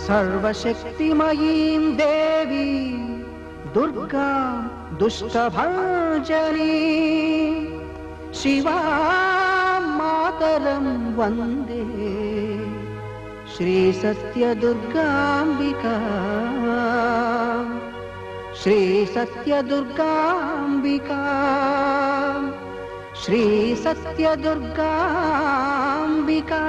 సర్వశక్తిమయీం దేవి దుర్గా దుష్టభంజనీ శివా మాతరం వందే శ్రీ సత్య దుర్గాంబికా శ్రీ సత్య దుర్గాంబికా శ్రీ సత్య దుర్గాంబికా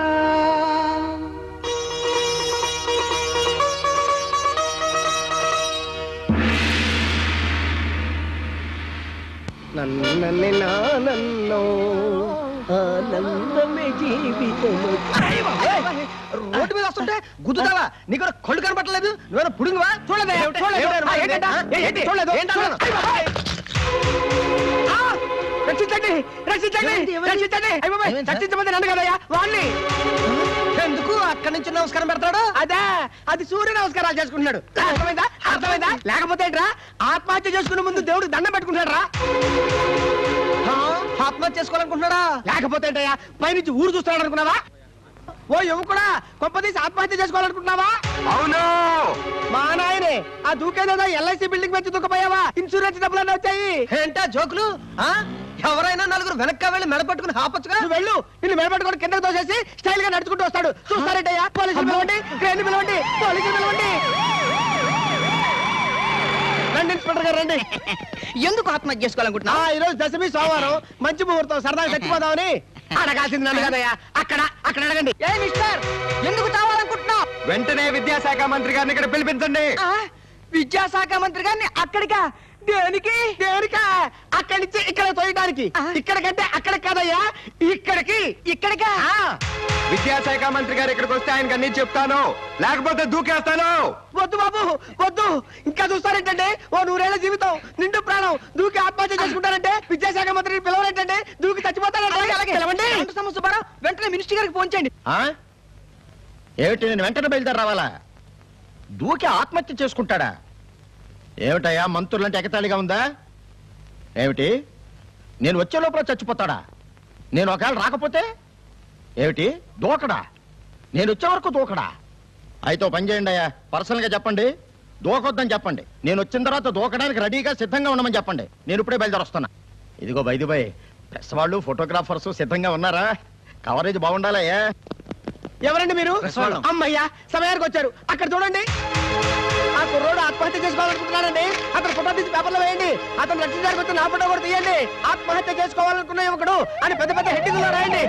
నన్నని నానన్నో ఆనందమే జీవితము రోడ్డు మీద వస్తుంటే గుద్దుతావా నీకు కళ్ళు కనపట్టలేదు నువ్వేనా పుడుగువా చూడలేదు చూడలేదు. ఆ, ఏంటంట? ఏ, ఏంటి? చూడలేదు ఏంటన్నా? ఆ, రక్షించండి రక్షించండి రక్షించండి అయ్య బాబాయ్, రక్షించమని నన్ను కదయ్యా వాణ్ణి ఎందుకు అక్కడి నుంచి నమస్కారం పెడతాడు అదే అది సూర్య నమస్కారాలు చేసుకుంటున్నాడు అర్థమైందా అర్థమైందా లేకపోతే ఏంట్రా ఆత్మహత్య చేసుకునే ముందు దేవుడికి దండం పెట్టుకుంటాడు రా ఆత్మహత్య చేసుకోవాలనుకుంటున్నాడా లేకపోతే ఏంటయ్యా పైనుంచి ఊరు చూస్తున్నాడు అనుకున్నావా ఓ యువకుడా కొంపదీసి ఆత్మహత్య చేసుకోవాలనుకుంటున్నావా అవును మా నాయనే ఆ దూకేదా ఎల్ఐసి బిల్డింగ్ వచ్చి దూకపోయావా ఇన్సూరెన్స్ డబ్బులన్నీ వచ్చాయి ఏంటా జోకులు ఆ ఎవరైనా నలుగురు వెనక్కి వెళ్ళి మెడపట్టుకుని ఆపచ్చుగా నువ్వు వెళ్ళు నిన్ను మెడపట్టుకుని కిందకు తోసేసి స్టైల్ గా నడుచుకుంటూ వస్తాడు చూస్తారేటయ్యా పోలీసులు పిలవండి క్రేన్ పిలవండి పోలీసులు పిలవండి రండి ఇన్స్పెక్టర్ గారు రండి ఎందుకు ఆత్మహత్య చేసుకోవాలనుకుంటున్నా ఆ ఈ రోజు దశమి సోమవారం మంచి ముహూర్తం సరదాగా చచ్చిపోదామని అడగాల్సింది నన్ను కదయ్యా అక్కడ అక్కడ అడగండి ఏ మిస్టర్ ఎందుకు చావాలనుకుంటున్నావు వెంటనే విద్యాశాఖ మంత్రి గారిని ఇక్కడ పిలిపించండి విద్యాశాఖ మంత్రి గారిని అక్కడికా దేనికి దేనికా అక్కడి నుంచి ఇక్కడ తోయడానికి ఆ. ఇక్కడికంటే అక్కడ కాదయ్యా ఇక్కడికి ఇక్కడికా ఆ, విద్యాశాఖ మంత్రి గారు ఇక్కడికి వస్తే ఆయనకి అన్ని చెప్తాను లేకపోతే దూకేస్తాను వద్దు బాబు వద్దు ఇంకా చూస్తారేంటంటే ఓ నూరేళ్ల జీవితం నిండు ప్రాణం దూకి ఆత్మహత్య చేసుకుంటారంటే విద్యాశాఖ మంత్రిని పిలవలేంటంటే దూకి చచ్చిపోతారంటే పిలవండి వెంకటరమణ సుబ్బారావు వెంటనే మినిస్టర్ గారికి ఫోన్ చేయండి ఏమిటి నేను వెంటనే బయలుదేరి రావాలా దూకి ఆత్మహత్య చేసుకుంటాడా ఏమిటయ్యా మంత్రులంటే ఎగతాళిగా ఉందా ఏమిటి నేను వచ్చే లోపల చచ్చిపోతాడా నేను ఒకవేళ రాకపోతే ఏమిటి దూకడా నేను వచ్చే వరకు దూకడా అయితే ఓ పని చేయండి అయ్యా పర్సనల్ గా చెప్పండి దూకొద్దని చెప్పండి నేను వచ్చిన తర్వాత దూకడానికి రెడీగా సిద్ధంగా ఉండమని చెప్పండి నేను ఇప్పుడే బయలుదేరి వస్తున్నా ఇదిగో బైది బై ప్రెస్ వాళ్ళు ఫోటోగ్రాఫర్స్ సిద్ధంగా ఉన్నారా కవరేజ్ బాగుండాలయ్యా ఎవరండి మీరు ప్రసాదం. అమ్మయ్యా సమయానికి వచ్చారు అక్కడ చూడండి ఆ కుర్రోడు ఆత్మహత్య చేసుకోవాలనుకుంటున్నాడండి అతను ఫోటో తీసి పేపర్లో వేయండి అతను రక్షించడానికి వచ్చి నా ఫోటో కూడా తీయండి ఆత్మహత్య చేసుకోవాలనుకున్న యువకుడు అని పెద్ద పెద్ద హెడ్డింగ్ రాయండి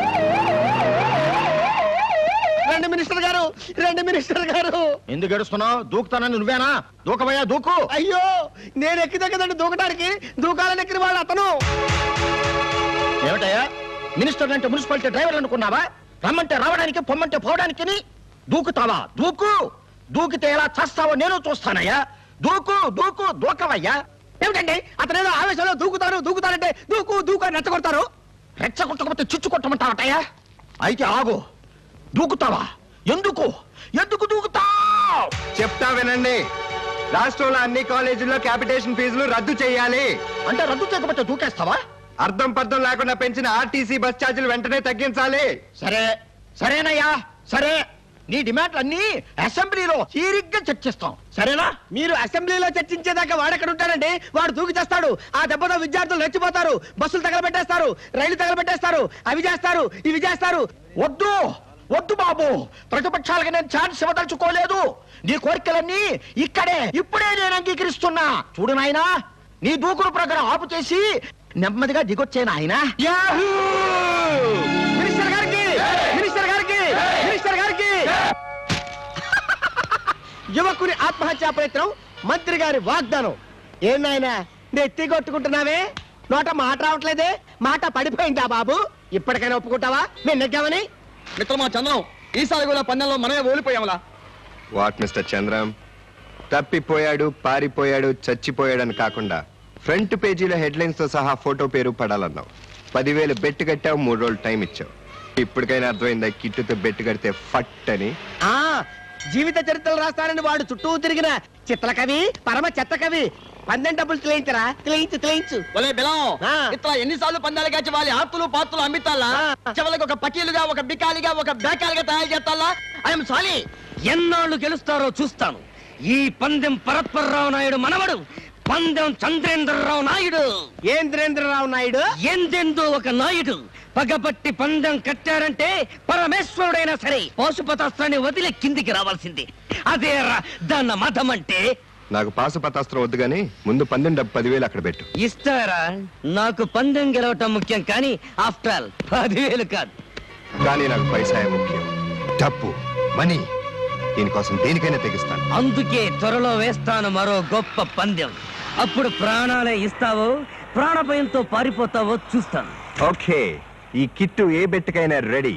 రండి మినిస్టర్ గారు రండి మినిస్టర్ గారు ఎందుకు ఏడుస్తున్నావు దూకుతానని నువ్వేనా దూకబోయా దూకు అయ్యో నేను ఎక్కితే కదండి దూకడానికి దూకాలని ఎక్కిన వాడు అతను ఏమిటయ్యా మినిస్టర్ అంటే మున్సిపాలిటీ డ్రైవర్ అనుకున్నావా రమ్మంటే రావడానికి పొమ్మంటే పోవడానికి దూకుతావా దూకు దూకితే ఎలా చేస్తావో నేను చూస్తానయ్యా దూకు దూకు దూకవయ్యా ఏమిటండి అతనేదో ఆవేశంలో దూకుతారు దూకుతారంటే దూకు దూకు అని రెచ్చగొడతారు రెచ్చగొట్టకపోతే చుచ్చు కొట్టమంటావటయ్యా అయితే ఆగు దూకుతావా ఎందుకు ఎందుకు దూకుతావు చెప్తా వినండి రాష్ట్రంలో అన్ని కాలేజీల్లో క్యాపిటేషన్ ఫీజులు రద్దు చేయాలి అంటే రద్దు చేయకపోతే దూకేస్తావా అర్థం పర్థం లేకుండా పెంచిన ఆర్టీసీ బస్ ఛార్జీలు వెంటనే తగ్గించాలి సరే సరేనయ్యా సరే నీ డిమాండ్లన్నీ అసెంబ్లీలో తీరిగ్గా చర్చిస్తాం సరేనా మీరు అసెంబ్లీలో చర్చించేదాకా వాడెక్కడ ఉంటాడండి వాడు దూకి చేస్తాడు ఆ దెబ్బతో విద్యార్థులు రెచ్చిపోతారు బస్సులు తగలబెట్టేస్తారు రైలు తగలబెట్టేస్తారు అవి చేస్తారు ఇవి చేస్తారు వద్దు వద్దు బాబు ప్రతిపక్షాలకు నేను ఛాన్స్ ఇవ్వదలుచుకోలేదు నీ కోరికలన్నీ ఇక్కడే ఇప్పుడే నేను అంగీకరిస్తున్నా చూడు నాయనా నీ దూకుడు ప్రకారం ఆపు చేసి నెమ్మదిగా దిగొచ్చే నాయనా మినిస్టర్ గారికి మినిస్టర్ గారికి మినిస్టర్ గారికి యువకుని ఆత్మహత్యా ప్రయత్నం మంత్రి గారి వాగ్దానం ఏం నాయనా నెత్తి కొట్టుకుంటున్నావే నోట మాట రావట్లేదే మాట పడిపోయిందా బాబు ఇప్పటికైనా ఒప్పుకుంటావా మేము నెగ్గామని మిత్రమా చంద్రం ఈసారి కూడా పందెంలో మనమే ఓడిపోయాంలా వాట్ మిస్టర్ చంద్రం తప్పిపోయాడు పారిపోయాడు చచ్చిపోయాడని కాకుండా ఫ్రంట్ పేజీలో హెడ్లైన్స్ తో సహా ఫోటో పేరు పడాలన్నావు పదివేలు బెట్టు కట్టావు మూడు రోజులు టైం ఇచ్చావు ఇప్పటికైనా అర్థమైందా కిట్టుతో బెట్టు కడితే ఫట్ అని ఆ జీవిత చరిత్రలు రాస్తానని వాడు చుట్టూ తిరిగిన చిత్రకవి పరమ చెత్త కవి పందెం డబ్బులు తిలయించరా తిలయించు తిలయించు ఒలే బిలం ఆ. ఇట్లా ఎన్నిసార్లు పందాలు కాచి వాళ్ళ ఆస్తులు పాత్రలు అమ్మితాలా ఆ. చివరికి ఒక పకీలుగా ఒక బికాలిగా ఒక బేకాలిగా తయారు చేస్తాలా ఐఎమ్ సారీ ఎన్నాళ్ళు గెలుస్తారో చూస్తాను ఈ పందెం పరత్పర్రావు నాయుడు మనవడు పందెం చంద్రేంద్రరావు నాయుడు ఏంద్రేంద్రరావు నాయుడు ఎందెందు ఒక నాయుడు పగబట్టి పందెం కట్టారంటే పరమేశ్వరుడైనా సరే పాశుపతాస్త్రాన్ని వదిలి కిందికి రావాల్సిందే అదే దాన్న మతం అంటే నాకు పాసుపతాస్త్రం వద్దు కానీ ముందు పందెం డబ్బు పదివేలు అక్కడ పెట్టు ఇస్తారా నాకు పందెం గెలవటం ముఖ్యం కానీ ఆఫ్టర్ ఆల్ పదివేలు కాదు కానీ నాకు పైసాయ ముఖ్యం డబ్బు మనీ దీనికోసం దేనికైనా తెగిస్తాను అందుకే త్వరలో వేస్తాను మరో గొప్ప పందెం అప్పుడు ప్రాణాలే ఇస్తావో ప్రాణభయంతో పారిపోతావో చూస్తాను ఓకే ఈ కిట్టు ఏ బెట్టుకైనా రెడీ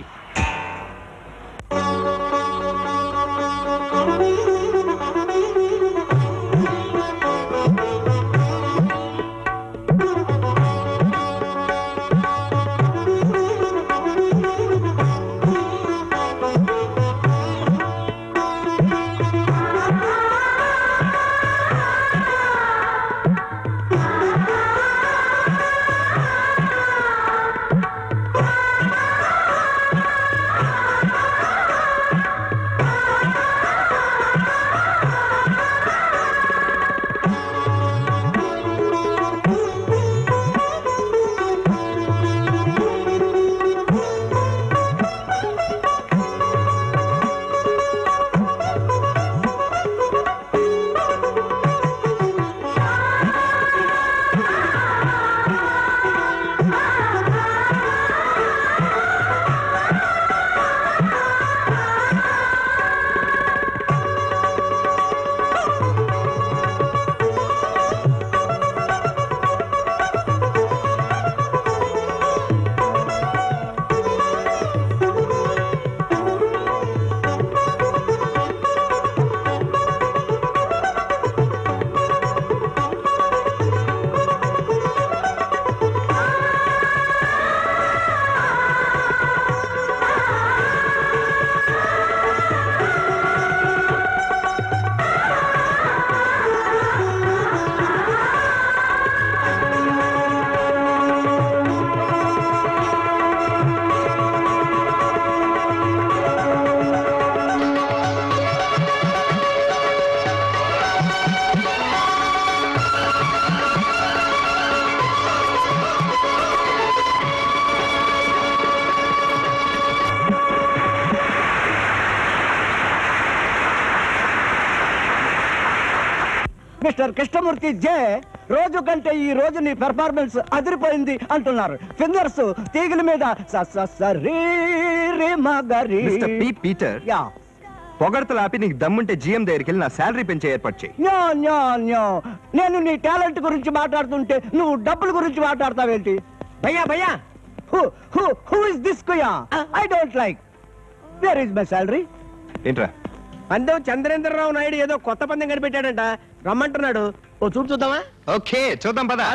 మిస్టర్ కృష్ణమూర్తి జే రోజు కంటే ఈ రోజు నీ పెర్ఫార్మెన్స్ అదిరిపోయింది అంటున్నారు ఫింగర్స్ తీగల మీద స- స- స- రీ రీ మ గ రీ. మిస్టర్ పి పీటర్ యా పొగడతలు ఆపి నీకు దమ్ముంటే జీఎం దగ్గరికి వెళ్ళి నా శాలరీ పెంచే ఏర్పాటు చేయి న్యో న్యో న్యో నేను నీ టాలెంట్ గురించి మాట్లాడుతుంటే నువ్వు డబ్బుల గురించి మాట్లాడతావేంటి భయ్యా భయ్యా who who who is this కుయా I don't like where is my salary ఏంట్రా పందెం చంద్రేంద్రరావు నాయుడు ఏదో కొత్త పందెం కనిపెట్టాడంట రమ్మంటున్నాడు ఓ చూపు చూద్దామా ఓకే చూద్దాం పద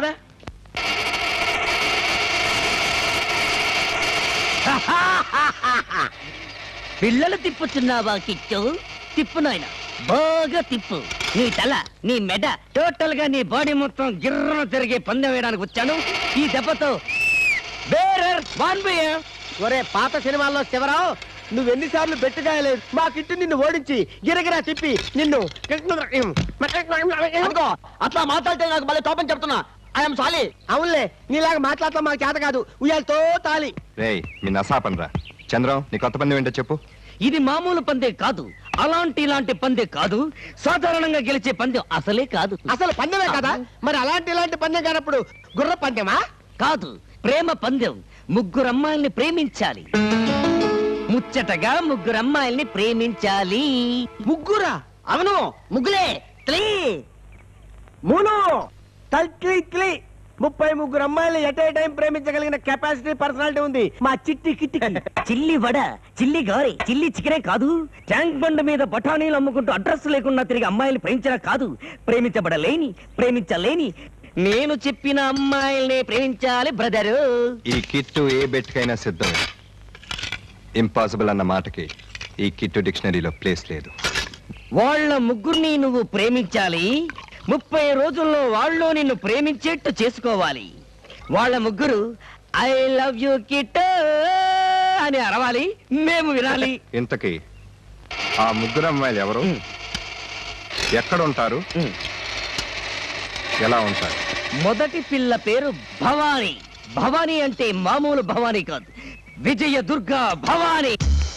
పిల్లలు తిప్పుతున్నావా కిచ్చు తిప్పు నాయన బాగా తిప్పు నీ తల నీ మెడ టోటల్ గా నీ బాడీ మొత్తం గిర్రన తిరిగే పందెం వేయడానికి వచ్చాను ఈ దెబ్బతో బేరర్ వన్ బియర్ ఒరే పాత సినిమాల్లో శివరావు నువ్వెన్నిసార్లు బెట్టుగాయలేదు మా కిట్టు నిన్ను ఓడించి గిరగిరా తిప్పి నిన్ను అనుకో అట్లా మాట్లాడితే నాకు మళ్ళీ కోపం చెప్తున్నా ఐఎమ్ సాలి అవునులే నీలాగా మాట్లాడతాం మాకు చేత కాదు ఉయ్యాలతో తాలి రేయ్ మీ నసాపన్ రా చంద్రం నీ కొత్త పందెం ఏంటో చెప్పు ఇది మామూలు పందే కాదు అలాంటి ఇలాంటి పందే కాదు సాధారణంగా గెలిచే పందెం అసలే కాదు అసలు పందెమే కదా మరి అలాంటి ఇలాంటి పందెం కానప్పుడు గుర్ర పందెమా కాదు ప్రేమ పందెం ముగ్గురు అమ్మాయిల్ని ప్రేమించాలి ముచ్చటగా ముగ్గురు అమ్మాయిల్ని ప్రేమించాలి ముగ్గురా అవును ముగ్గులే త్రీ మూను తల్లి త్లి ముప్పై ముగ్గురు అమ్మాయిలు ఎట్ ఏ టైం ప్రేమించగలిగిన కెపాసిటీ పర్సనాలిటీ ఉంది మా చిట్టి కిట్టి చిల్లి వడ చిల్లి గారి చిల్లి చికెనే కాదు ట్యాంక్ బండ్ మీద బఠానీలు అమ్ముకుంటూ అడ్రస్ లేకుండా తిరిగి అమ్మాయిల్ని ప్రేమించడం కాదు ప్రేమించబడలేని ప్రేమించలేని నేను చెప్పిన అమ్మాయిల్ని ప్రేమించాలి బ్రదరు ఈ కిట్టు ఏ బెట్కైనా సిద్ధం ఇంపాసిబుల్ అన్న మాటకి ఈ కిట్టు డిక్షనరీలో ప్లేస్ లేదు వాళ్ళ ముగ్గురిని నువ్వు ప్రేమించాలి ముప్పై రోజుల్లో వాళ్ళు నిన్ను ప్రేమించేట్టు చేసుకోవాలి వాళ్ళ ముగ్గురు ఐ లవ్ యూ కిట్ అని అరవాలి మేము వినాలి ఇంతకీ ఆ ముగ్గురు అమ్మాయిలు ఎవరు ఎక్కడ ఉంటారు ఎలా ఉంటారు మొదటి పిల్ల పేరు భవానీ భవానీ అంటే మామూలు భవానీ కాదు Vijaya Durga Bhavani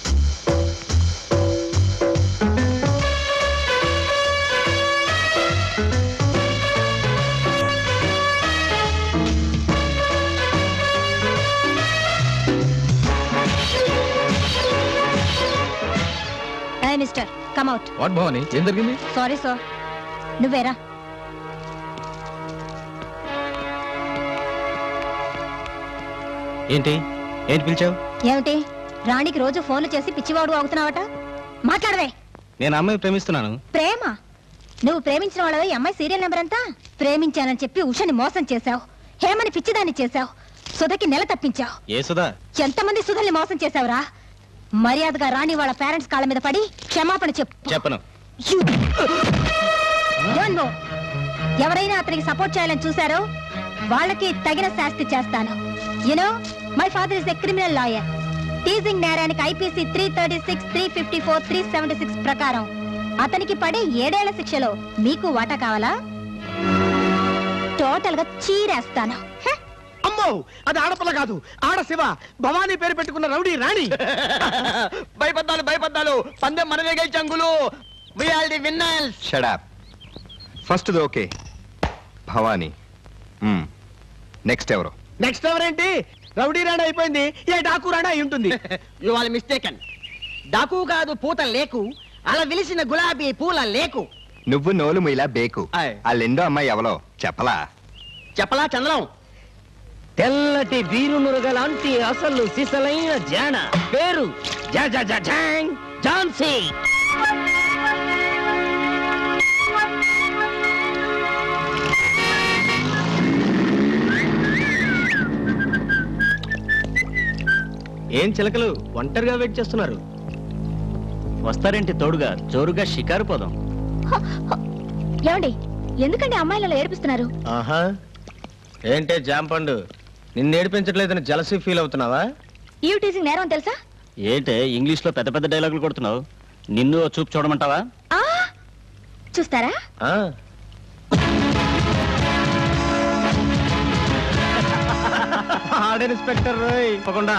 hi mister come out what Bhavani ఏం జరిగింది సారీ సార్ నువ్వేరా ఏంటి ఏంటి పిలిచావు ఏమిటి రాణికి రోజు ఫోన్లు చేసి పిచ్చివాడు అవుతున్నావట మాట్లాడవే నేను అమ్మాయి ప్రేమిస్తున్నాను ప్రేమ నువ్వు ప్రేమించిన వాళ్ళ ఈ అమ్మాయి సీరియల్ నెంబర్ అంతా ప్రేమించానని చెప్పి ఉషని మోసం చేశావు హేమని పిచ్చిదాన్ని చేశావు సుధకి నెల తప్పించావు ఏ సుధా ఎంతమంది సుధల్ని మోసం చేశావురా మర్యాదగా రాణి వాళ్ళ పేరెంట్స్ కాళ్ళ మీద పడి క్షమాపణ చెప్పు చెప్పను You- Don't know. ఎవరైనా అతనికి సపోర్ట్ చేయాలని చూశారో వాళ్ళకి తగిన శాస్తి చేస్తాను you know my father is a criminal lawyer teasing నేరానికి IPC three thirty six three fifty four three seventy six ప్రకారం అతనికి పడే ఏడేళ్ల శిక్షలో మీకు వాటా కావాలా టోటల్ గా చీరేస్తాను హ! అమ్మో అది ఆడపిల్ల కాదు ఆడ శివ భవానీ పేరు పెట్టుకున్న రౌడీ రాణి భయపడ్డాలు భయపడ్డాలు పందెం మనమే గెలిచంగులు we are the winners shut up first okay Bhavani next ఎవరు నెక్స్ట్ ఎవరేంటి రౌడీ రాణి అయిపోయింది ఏ డాకు రాణి అయి ఉంటుంది యు ఆర్ మిస్టేకన్ డాకు కాదు పూత లేకు అలా విలిసిన గులాబీ పూల లేకు నువ్వు నోలు మీలా బేకు ఆయ్. ఆ లెండో అమ్మాయి ఎవలో చెప్పలా చెప్పలా చంద్రం తెల్లటి బీరు నురగలాంటి అసలు సిసలైన జాన పేరు జా జా జా జాంగ్ ఝాన్సీ ఏం చిలకలు ఒంటరిగా వెయిట్ చేస్తున్నారు వస్తారేంటి తోడుగా జోరుగా షికారు పోదాం ఏమండి ఎందుకండి అమ్మాయిలలో ఏడిపిస్తున్నారు ఆహా ఏంటే జాంపండు నిన్ను ఏడిపించట్లేదని జలసీ ఫీల్ అవుతున్నావా ఈ టీజింగ్ నేరం అని తెలుసా ఏంటే ఇంగ్లీష్ లో పెద్ద పెద్ద డైలాగులు కొడుతున్నావు నిన్ను ఓ చూపు చూడమంటావా ఆ చూస్తారా ఆ, ఆడ ఇన్స్పెక్టర్ రోయ్ తప్పకుండా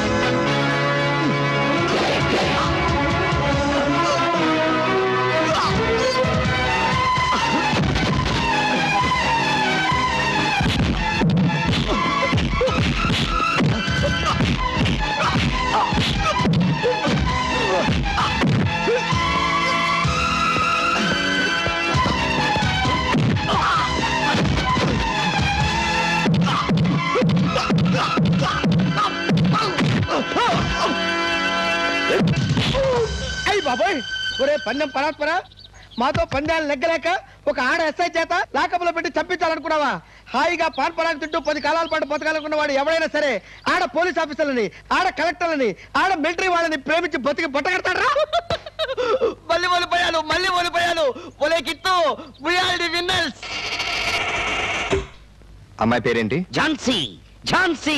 అయ్యి బాబోయ్ ఒరే పందెం పరాత్పరా మాతో పందాలు నెగ్గలేక ఒక ఆడ ఎస్ఐ చేత లాకపులో పెట్టి చంపించాలనుకున్నావా హాయిగా పాన్ పరాకు తింటూ పది కాలాల పాటు బతకాలనుకున్న వాడు ఎవరైనా సరే ఆడ పోలీస్ ఆఫీసర్లని ఆడ కలెక్టర్లని ఆడ మిలిటరీ వాళ్ళని ప్రేమించి బతికి బట్టగడతాడరా మళ్ళీ ఓడిపోయాను మళ్ళీ ఓడిపోయాను ఒలే Kittu we are the winners అమ్మాయి పేరేంటి ఝాన్సీ ఝాన్సీ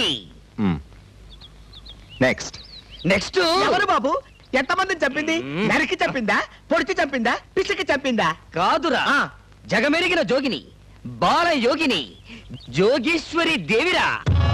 నెక్స్ట్ నెక్స్ట్ ఎవరు బాబు ఎంతమందిని చంపింది నరికి చంపిందా పొడిచి చంపిందా పిసికి చంపిందా కాదురా ఆ. జగమెరిగిన జోగిని బాల యోగిని జోగేశ్వరి దేవిరా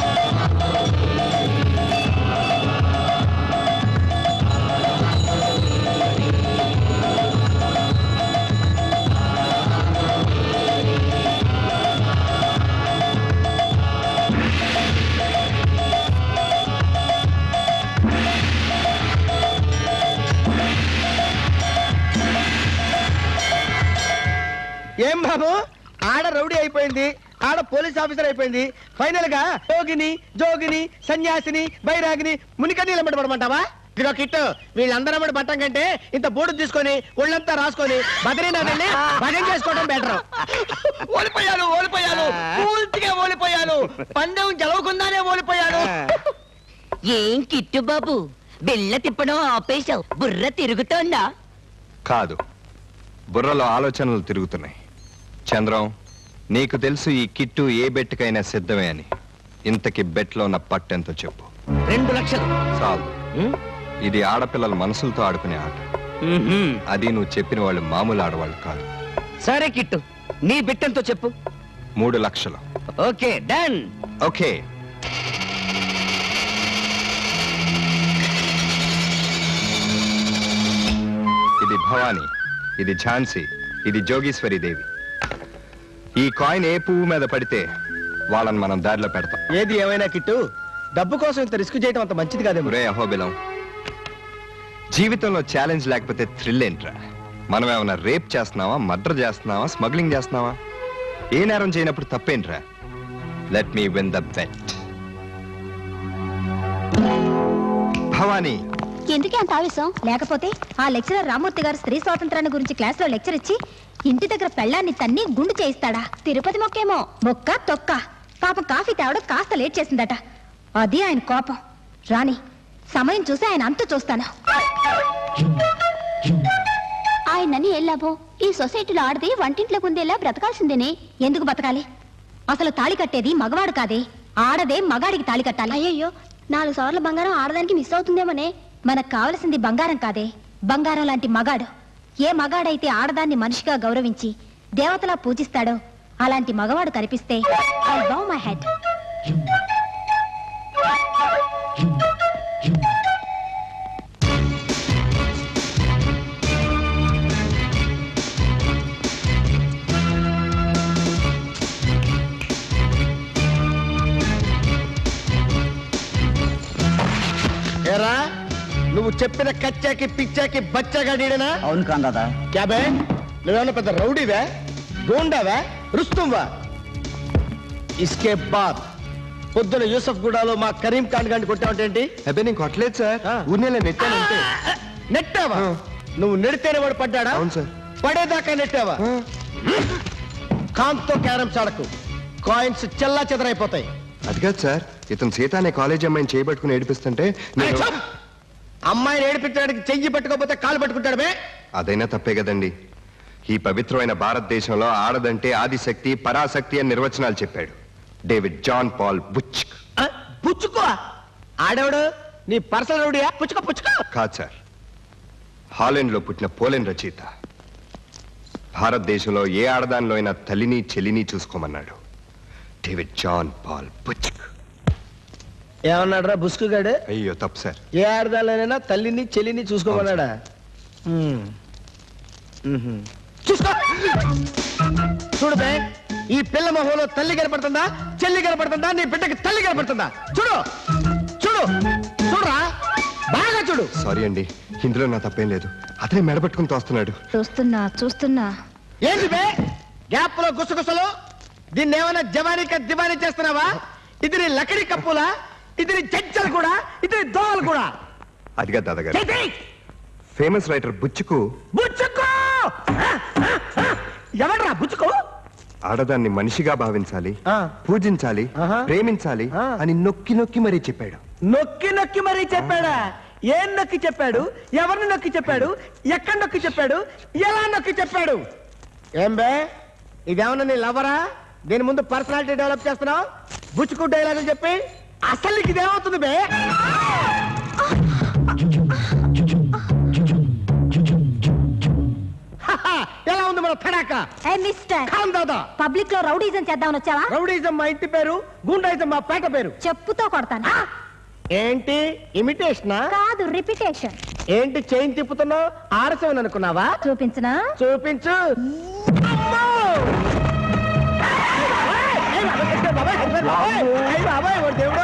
ఏం బాబు ఆడ రౌడీ అయిపోయింది ఆడ పోలీస్ ఆఫీసర్ అయిపోయింది ఫైనల్ గా యోగిని జోగిని సన్యాసిని బైరాగిని మునికని పడమంటావా ఇదిగో కిట్టు వీళ్ళందరూ అమ్మడి పట్టం కంటే ఇంత బోర్డు తీసుకొని ఒళ్ళంతా రాసుకొని బద్రీనాథ్ వెళ్ళి భజన చేసుకోవడం బెటర్ ఓడిపోయాను ఓడిపోయాను పూర్తిగా ఓడిపోయాను పందెం గెలవకుండానే ఓడిపోయాను ఏం కిట్టు బాబు బిళ్ళ తిప్పడం ఆపేశావు బుర్ర తిరుగుతోందా కాదు బుర్రలో ఆలోచనలు తిరుగుతున్నాయి చంద్రం నీకు తెలుసు ఈ కిట్టు ఏ బెట్టుకైనా సిద్ధమే అని ఇంతకి బెట్లో ఉన్న పట్టెంతో చెప్పు రెండు లక్షలు చాలు ఇది ఆడపిల్లల మనసులతో ఆడుకునే ఆట మ్మ్హ్మ్. అది నువ్వు చెప్పిన వాళ్ళు మామూలు ఆడవాళ్ళు కాదు సరే కిట్టు నీ బిట్టంతో చెప్పు మూడు లక్షలు ఓకే డన్ ఓకే ఇది భవానీ ఇది ఝాన్సీ ఇది జోగీశ్వరి దేవి ఈ కాయిన్ ఏ పువ్వు మీద పడితే వాళ్ళని మనం దారిలో పెడతాం ఏది ఏమైనా కిట్టు డబ్బు కోసం ఇంత రిస్క్ చేయడం అంత మంచిది కాదేమో ఒరే అహోబిలం జీవితంలో ఛాలెంజ్ లేకపోతే థ్రిల్ ఏంట్రా మనం ఏమైనా రేప్ చేస్తున్నావా మర్డర్ చేస్తున్నావా స్మగ్లింగ్ చేస్తున్నావా ఏ నేరం చేయనప్పుడు తప్పేంట్రా let me win the bet Bhavani ఎందుకే అంత ఆవేశం లేకపోతే ఆ లెక్చరర్ రామూర్తి గారు స్త్రీ స్వాతంత్రాన్ని గురించి క్లాస్ లో లెక్చర్ ఇచ్చి ఇంటి దగ్గర పెళ్ళాన్ని తన్ని గుండు చేయిస్తాడా తిరుపతి మొక్కేమో మొక్క తొక్క పాపం కాఫీ తేవడం కాస్త లేట్ చేసిందట అది ఆయన కోపం రాని సమయం చూసి ఆయన అంతు చూస్తాను ఆయనని ఎల్లాబో ఈ సొసైటీలో ఆడది వంటింట్లో కుందేలా బ్రతకాల్సిందేనే ఎందుకు బతకాలి అసలు తాళి కట్టేది మగవాడు కాదే ఆడదే మగాడికి తాళి కట్టాలి అయ్యయ్యో నాలుగు సార్లు బంగారం ఆడదానికి మిస్ అవుతుందేమోనే మనకు కావలసింది బంగారం కాదే బంగారం లాంటి మగాడు ఏ మగాడైతే ఆడదాన్ని మనిషిగా గౌరవించి దేవతలా పూజిస్తాడో అలాంటి మగవాడు కనిపిస్తే ఐ బౌ మై హెడ్ ఏరా నువ్వు చెప్పిన కచ్చాకి పిచ్చాకి బచ్చాగా నీడనా అవును కాందాదా క్యాబే నువ్వేమన్నా పెద్ద రౌడీవా గోండావా రుస్తుంవా ఇస్కే బాద్ పొద్దున యూసఫ్ గూడాలో మా కరీం ఖాన్ గారిని కొట్టావంటేంటి అబ్బే నేను కొట్టలేదు సార్ ఆ. ఊరినేలా నెట్టానంటే నెట్టావా ఆ. నువ్వు నెడితేనే వాడు పడ్డాడా అవును సార్ పడేదాకా నెట్టావా కాంతో క్యారమ్స్ ఆడకు కాయిన్స్ చెల్లా చెదరైపోతాయి అది కాదు సార్ ఇతను సీత అనే కాలేజ్ అమ్మాయిని చేయబట్టుకుని ఏడిపిస్తుంటే నేను ఏయ్, చప్! అమ్మాయిని ఏడిపించడానికి చెయ్యి పట్టుకోకపోతే కాలు పట్టుకుంటాడు బే అదైనా తప్పే కదండి ఈ పవిత్రమైన భారతదేశంలో ఆడదంటే ఆదిశక్తి పరాశక్తి అని నిర్వచనాలు చెప్పాడు డేవిడ్ జాన్ పాల్ బుచ్ ఆ, పుచ్చుకో ఆడేవాడు నీ పర్సనల్ రౌడీయా పుచ్చుకో పుచ్చుకో కాదు సార్ హాలెండ్ లో పుట్టిన పోలెన్ రచయిత భారతదేశంలో ఏ ఆడదానిలో అయినా తల్లిని చెల్లిని చూసుకోమన్నాడు డేవిడ్ జాన్ పాల్ బుచ్ ఏమన్నాడు రా బుస్కు గాడు అయ్యో తప్పు సార్ ఏ ఆడదాలైనా తల్లిని చెల్లిని చూసుకోమన్నాడా ఉమ్. ఉహుం. చూసుకో చూడు బే ఈ పిల్ల మొహంలో తల్లి కనపడుతుందా చెల్లి కనపడుతుందా నీ బిడ్డకి తల్లి కనపడుతుందా చూడు చూడు చూడరా బాగా చూడు సారీ అండి ఇందులో నా తప్పేం లేదు అతనే మెడబట్టుకుని తోస్తున్నాడు చూస్తున్నా చూస్తున్నా ఏంటి బే గ్యాప్ లో గుసగుసలు దీన్ని ఏమైనా జవానిక దివానీ చేస్తున్నావా ఇది నీ లకడి కప్పులా ఇది నీ చెంచలు కూడా ఇది నీ దోవలు కూడా అదిగా దాదాగారు చేతి ఫేమస్ రైటర్ బుచ్చుకు బుచ్చుకో ఎవడ్రా బుచ్చుకో ఆడదాన్ని మనిషిగా భావించాలి ఆ. పూజించాలి ఆహా. ప్రేమించాలి ఆ. అని నొక్కి నొక్కి మరీ చెప్పాడు నొక్కి నొక్కి మరీ చెప్పాడా ఏం నొక్కి చెప్పాడు ఎవరిని నొక్కి చెప్పాడు ఎక్కడ నొక్కి చెప్పాడు ఎలా నొక్కి చెప్పాడు ఏం బే ఇదేమన్నా నీ లవరా దీని ముందు పర్సనాలిటీ డెవలప్ చేస్తున్నావు బుచ్చుకు డైలాగులు చెప్పి అసలు నీకు ఇదేమవుతుంది బే హహ, ఎలా ఉంది మన తడాక ఏ మిస్టర్ ఖాన్ దాదా పబ్లిక్ లో రౌడీజం చేద్దామని వచ్చావా రౌడీజం మా ఇంటి పేరు గుండాయిజం మా పేట పేరు చెప్పుతో కొడతాను ఏంటి ఇమిటేషనా కాదు రిపిటేషన్ ఏంటి చైన్ తిప్పుతున్నావు ఆరసం అనుకున్నావా చూపించనా చూపించు అమ్మో! ఏయ్ బాబాయ్, ఏయ్ బాబాయ్, ఏయ్ బాబాయ్, ఓ దేవుడా!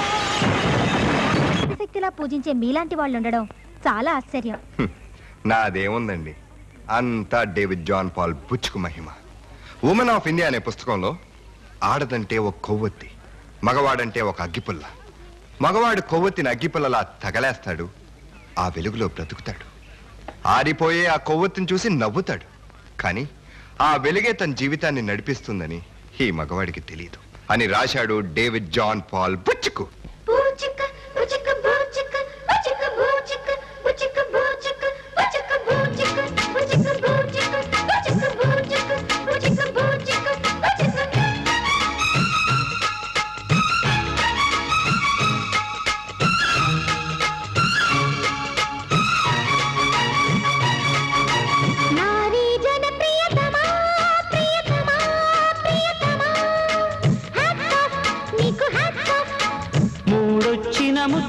శక్తిలా పూజించే మీలాంటి వాళ్ళు ఉండడం చాలా ఆశ్చర్యం హ్మ్. నాదేముందండి అంతా డేవిడ్ జాన్ పాల్ బుచ్కు మహిమ ఉమెన్ ఆఫ్ ఇండియా అనే పుస్తకంలో ఆడదంటే ఒక కొవ్వొత్తి మగవాడంటే ఒక అగ్గిపుల్ల మగవాడు కొవ్వొత్తిని అగ్గిపుల్లలా తగలేస్తాడు ఆ వెలుగులో బ్రతుకుతాడు ఆరిపోయే ఆ కొవ్వొత్తిని చూసి నవ్వుతాడు కానీ ఆ వెలుగే తన జీవితాన్ని నడిపిస్తుందని ఈ మగవాడికి తెలియదు అని రాశాడు డేవిడ్ జాన్ పాల్ బుచ్చుకు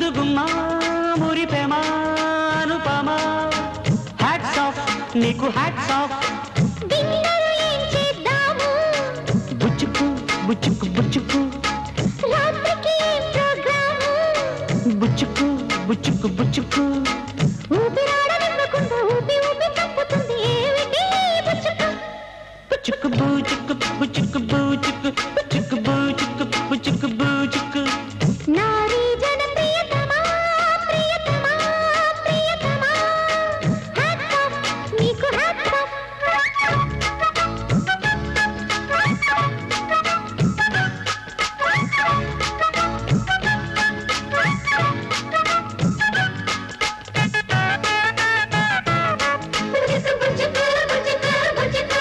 ముద్దు గుమ్మ మురి ప్రేమ అనుపమ హ్యాట్స్ ఆఫ్ నీకు హ్యాట్స్ ఆఫ్ డిన్నర్ ఏం చేద్దాము బుచ్చుకు బుచ్చుకు బుచ్చుకు రాత్రికి ఏం ప్రోగ్రాము బుచ్చుకు బుచ్చుకు బుచ్చుకు ఊపిరాడనివ్వకుండా ఊపి ఊపి తప్పుతుంది ఏమిటి ఈ బుచ్చుకు బుచ్చుకు బూచుకు బుచ్చుకు బూచుకు బుచ్చుకు బూచుకు బుచ్చుకు బూచుకు నారీ జన ప్రియతమా ప్రియతమా ప్రియతమా హ్యాట్స్ ఆఫ్ నీకు హ్యాట్స్ ఆఫ్ బుచ్చుకు బుచ్చుకు బుచ్చుకు బుచ్చుకు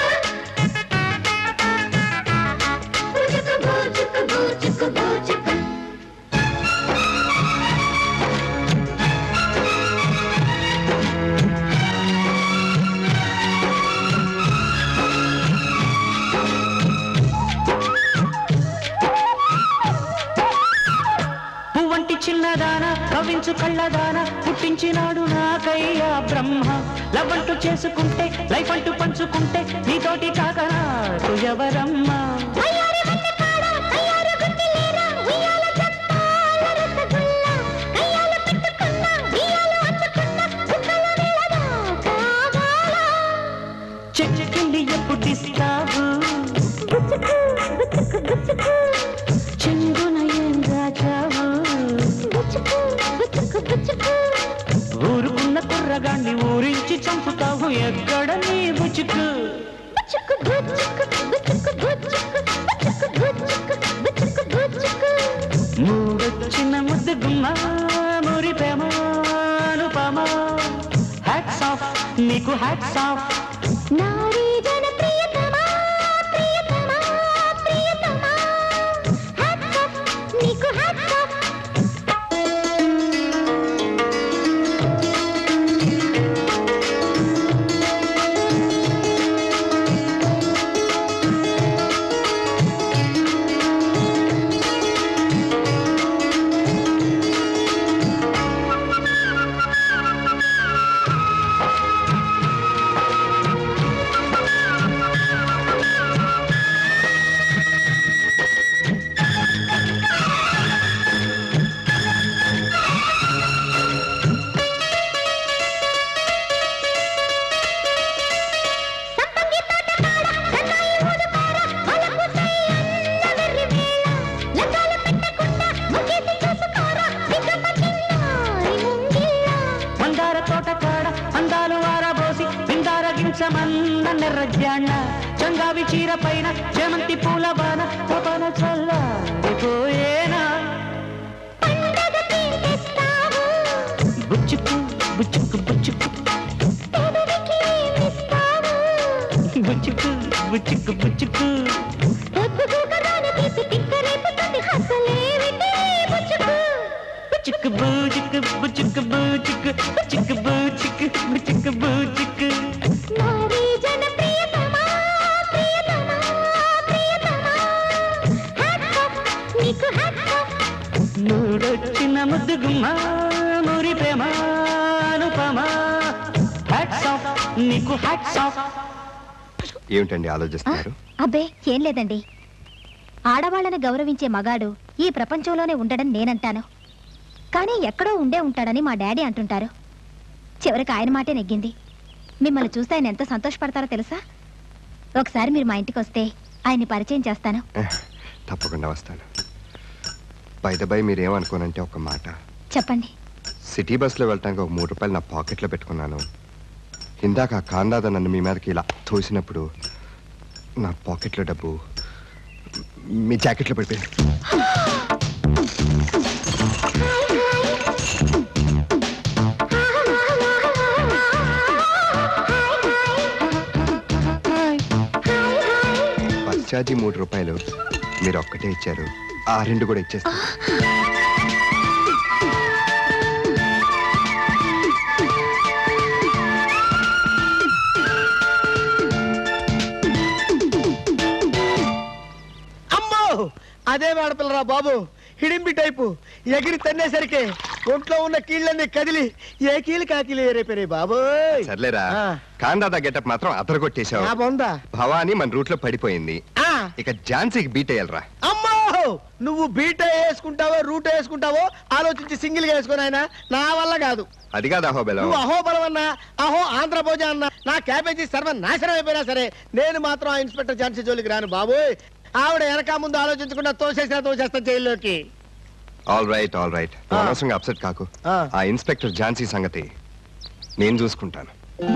బుచ్చుకు బుచ్చుకు బుచ్చుకు బుచ్చుకు పువ్వంటి చిన్నదాన కవించు కళ్ళదాన పుట్టించినాడు నాకయ్యా బ్రహ్మ లవ్ అంటూ చేసుకుంటే లైఫ్ అంటూ పంచుకుంటే నీతోటి కాకనా ఎవరమ్మా అయ్యారి వెన్నెకాడ, అయ్యారు గుండెలేరా, ఉయ్యాల జంపాల రసగుల్ల. కయ్యాలు పెట్టుకున్న, బియ్యాలు అచ్చుకున్న, బుగ్గల నీళ్ళదా కావాలా? చెక్కింది ఎప్పుడు ఇస్తావు గుచ్చుకు, గుచ్చుకు, గుచ్చుకు, చెంగున ఏం దాచావు గుచ్చుకు, గుచ్చుకు, గుచ్చుకు. ఊరుకున్న కుర్రగాన్ని ఊరించి చంపుతావు ఎక్కడ నీ బుచుకు గుచ్చుకు, గుచ్చుకు, గుచ్చుకు, గుచ్చుకు, గుచ్చుకు, గుచ్చుకు, గుచ్చుకు, గుచ్చుకు. మూడొచ్చిన ముద్దు గుమ్మ మురి ప్రేమ అనుపమ హ్యాట్స్ ఆఫ్ నీకు హ్యాట్స్ ఆఫ్ నారీ జన ప్రియతమా, ప్రియతమా, ప్రియతమా. హ్యాట్స్ ఆఫ్, నీకు హ్యాట్స్ ఆఫ్. సంపంగి తోటకాడ, సన్నాయి ఊదుకాడ, వలపు సయ్యన్న వెర్రి వేళ. లగ్గాలు పెట్టకుండా, ముగ్గేసి చూసుకోరా, సిగ్గమ్మ చిన్నారి ముంగిళ్ళ. మందార తోట కాడ అందాలు ఆరబోసి పిందార గించమన్న నెర్రజాణ చంగావి చీర పైన చేమంతి పూల బాన తపన చల్లారిపోయేనా పండగ తీపిస్తావు, బుచ్చుకు బుచ్చుకు బుచ్చుకు పెదవికి ఏమిస్తావు? బుచ్చుకు బుచ్చుకు బుచ్చుకు పొద్దుగూకరాని తీపి తిక్క రేపుతుంది, అసలేమిటి ఈ బుచ్చుకు? బుచ్చుకు బూచుకు బుచ్చుకు బూచుకు బుచ్చుకు బూచుకు బుచ్చుకు బూచుకు నారీ జన ప్రియతమా, ప్రియతమా, ప్రియతమా. హ్యాట్స్ ఆఫ్, నీకు హ్యాట్స్ ఆఫ్. మూడొచ్చిన ముద్దు గుమ్మ మురి ప్రేమ అనుపమ హ్యాట్స్ ఆఫ్ నీకు హ్యాట్స్ ఆఫ్ ఏమిటండి ఆలోచిస్తున్నారు అబ్బే ఏం లేదండి ఆడవాళ్ళని గౌరవించే మగాడు ఈ ప్రపంచంలోనే ఉండడం నేనంటాను కానీ ఎక్కడో ఉండే ఉంటాడని మా డాడీ అంటుంటారు చివరికి ఆయన మాటే నెగ్గింది మిమ్మల్ని చూస్తే ఆయన ఎంత సంతోషపడతారో తెలుసా ఒకసారి మీరు మా ఇంటికి వస్తే ఆయన్ని పరిచయం చేస్తాను తప్పకుండా వస్తాను బై ద బై మీరేమనుకోనంటే ఒక మాట చెప్పండి సిటీ బస్సులో వెళ్ళటానికి ఒక మూడు రూపాయలు నా పాకెట్లో పెట్టుకున్నాను ఇందాక ఆ కాందాద నన్ను మీ మీదకి ఇలా తోసినప్పుడు నా పాకెట్లో డబ్బు మీ జాకెట్లో పడిపోయింది బస్ ఛార్జీ మూడు రూపాయలు మీరు ఒక్కటే ఇచ్చారు ఆ రెండు కూడా ఇచ్చేస్తాను అమ్మో అదే ఆడపిల్లరా బాబు హిడింబి టైపు ఎగిరి తన్నేసరికి ఒంట్లో ఉన్న కీళ్ళన్నీ కదిలి ఏ కీళ్ళు కాకీలు ఏరైపోయినాయి బాబోయ్ సర్లేరా ఆ. కాందాదా గెటప్ మాత్రం అదరగొట్టేశావు నా బొందా భవానీ మన రూట్ లో పడిపోయింది ఆ, ఇక ఝాన్సీకి బీట్ అయ్యాలరా అమ్మో నువ్వు బీట వేసుకుంటావో రూట్ వేసుకుంటావో ఆలోచించి సింగిల్ గా వేసుకుని ఆయన నా వల్ల కాదు అది కాదు అహోబెలం నువ్వు అహోబలం అన్నా అహో ఆంధ్ర భోజ అన్నా నా క్యాబేజీ సర్వ నాశనం అయిపోయినా సరే నేను మాత్రం ఆ ఇన్స్పెక్టర్ ఝాన్సీ జోలికి రాను బాబోయ్ ఆవిడ వెనక ముందు ఆలోచించకుండా తోసేసినా తోసేస్తా జైల్లోకి ఆల్ రైట్ ఆల్ రైట్ ఆ. అనవసరంగా అప్సెట్ కాకు ఆ. ఆ ఇన్స్పెక్టర్ ఝాన్సీ సంగతి నేను చూసుకుంటాను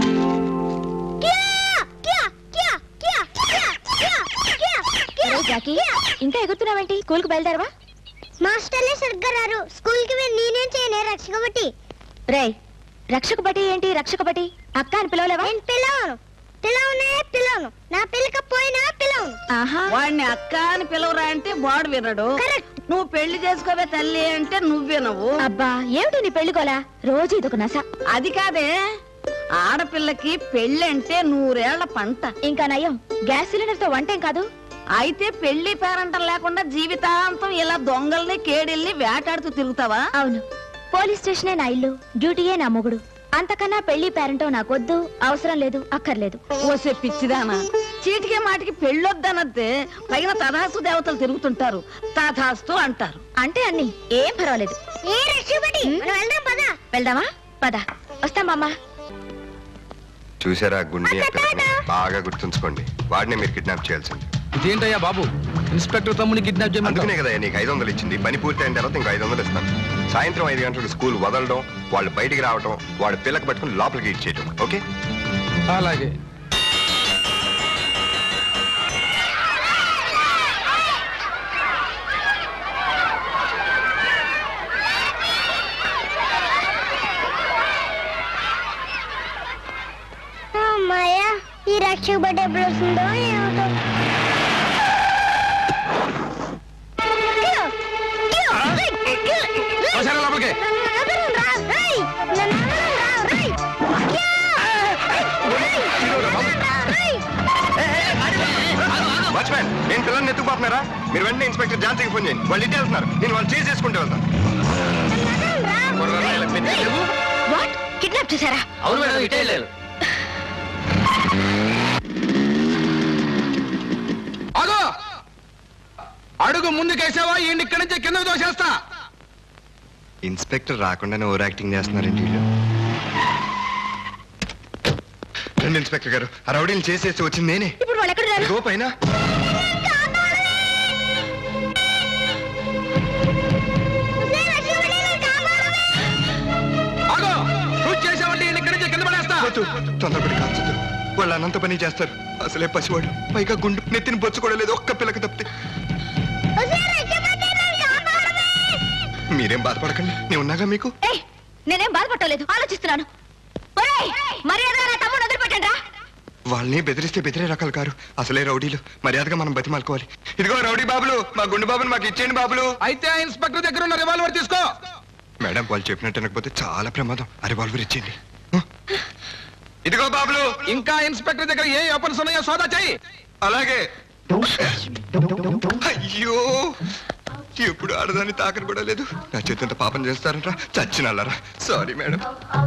ఒరేయ్ జాకీ, ఇంకా ఎగురుతున్నావేంటి స్కూల్ కు బయలుదేరవా మాస్టర్లే సరిగ్గా రారు స్కూల్ కి వెళ్ళి నేనేం చేయనే రక్షక బట్టి రే రక్షక బటి ఏంటి రక్షక బటి అక్క అని పిలవలేవా నేను పిలవను పిలవనే పిలవను నా పిలకపోయినా పిలవను ఆహా వాడిని అక్క అని పిలవరా అంటే వాడు వినడు నువ్వు పెళ్లి చేసుకోవే తల్లి అంటే నువ్వు వినవు అబ్బా ఏమిటి నీ పెళ్లికోలా రోజు ఇదొక నస అది కాదే ఆడపిల్లకి పెళ్ళంటే నూరేళ్ల పంట ఇంకా నయం గ్యాస్ సిలిండర్ తో వంటేం కాదు అయితే పెళ్లి పేరంటం లేకుండా జీవితాంతం ఇలా దొంగల్ని కేడిల్ని వేటాడుతూ తిరుగుతావా అవును పోలీస్ స్టేషనే నా ఇల్లు డ్యూటీయే నా మొగుడు అంతకన్నా పెళ్లి పేరెంటో నాకొద్దు అవసరం లేదు అక్కర్లేదు ఓసే పిచ్చిదానా చీటికి మాటికి పెళ్ళొద్దనద్దే పైన తథాస్తు దేవతలు తిరుగుతుంటారు తథాస్తు అంటారు అంటే అన్ని ఏం పర్వాలేదు ఏ రక్షక బట్టి మనం వెళ్దాం పదా వెళ్దామా పద వస్తామమ్మా చూసారా గుండె ఎక్కడ బాగా గుర్తుంచుకోండి వాడినే మీరు కిడ్నాప్ చేయాల్సింది ఇదేంటయ్యా బాబు ఇన్స్పెక్టర్ తమ్ముని కిడ్నాప్ అందుకనే కదా నీకు ఐదు వందలు ఇచ్చింది పని పూర్తి అయిన తర్వాత ఇంకో ఐదు వందలు ఇస్తాను సాయంత్రం ఐదు గంటలకు స్కూల్ వదలడం వాళ్ళు బయటికి రావడం వాడు పిల్లకి పట్టుకుని లోపలికి ఇచ్చేయడం ఓకే అలాగే అమ్మాయ్యా ఈ రక్షక బట్టి ఎప్పుడు వస్తుందో ఏమిటో కిలో, కిలో, రేయ్, కిలో, రేయ్. ఒకసారి లోపలికి నన్ను వదలను రా, రేయ్. నన్ను వదలను రా, రేయ్. కిలో, రేయ్. రేయ్. వాచ్మ్యాన్ నేను పిల్లల్ని ఎత్తుకుపోతున్నారా మీరు వెంటనే ఇన్స్పెక్టర్ ఝాన్సీకి ఫోన్ చేయండి వాళ్ళు ఇంటి వెళ్తున్నారు నేను వాళ్ళు చేసి చేసుకుంటూ వెళ్తాను కుర్రాళ్ళు ఇలా పెట్టి లేవు. వాట్ కిడ్నాప్ చేశారా అవును మేడం ఇటే లేదు అగో అడుగు ముందుకేసావా ఈ ఇక్కడి నుంచి కింద దోసేస్తా ఇన్స్పెక్టర్ రాకుండానే ఓవర్ యాక్టింగ్ చేస్తున్నారండి వీళ్ళు రండి ఇన్స్పెక్టర్ గారు ఆ రౌడీని చేసేసి వచ్చింది నేనే ఇప్పుడు వాళ్ళు ఎక్కడ ఇదిగో పైన ఒసేయ్, రక్షక బట్టి, నన్ను కాపాడవే. అగో నువ్వు చేసావంటే ఈ ఇక్కడి నుంచి కింద పడేస్తా వద్దు, తొందరపడి కాల్చొద్దు వాళ్ళు అనంత పని చేస్తారు అసలే పసివాడు పైగా గుండు నెత్తిని బొచ్చు కూడా లేదు ఒక్క పిల్లకి తప్పితే ఒసేయ్, రక్షక బట్టి, నన్ను కాపాడవే. మీరేం బాధపడకండి నేను ఉన్నాగా మీకు ఏయ్ నేనేం బాధపట్టలేదు ఆలోచిస్తున్నాను ఒరేయ్ మర్యాదగా నా తమ్ముడు వదిలిపెట్టండి వాళ్ళని బెదిరిస్తే బెదిరే రకాలు కారు అసలే రౌడీలు మర్యాదగా మనం బతిమాలుకోవాలి ఇదిగో రౌడీ బాబులు మా గుండు బాబుని మాకు ఇచ్చేయండి బాబులు అయితే ఆ ఇన్స్పెక్టర్ దగ్గర ఉన్న రివాల్వర్ తీసుకో మేడం వాళ్ళు చెప్పినట్టు అనకపోతే చాలా ప్రమాదం ఆ రివాల్వర్ ఇచ్చేయండి హ? ఇదిగో బాబులు ఇంకా ఇన్స్పెక్టర్ దగ్గర ఏ ఓపెన్స్ ఉన్నాయో సోదా చెయ్యి అలాగే అయ్యో ఎప్పుడు ఆడదాన్ని తాకని కూడా లేదు నా చేతింత పాపం చేస్తారంట్రా చచ్చినల్లరా సారీ మేడం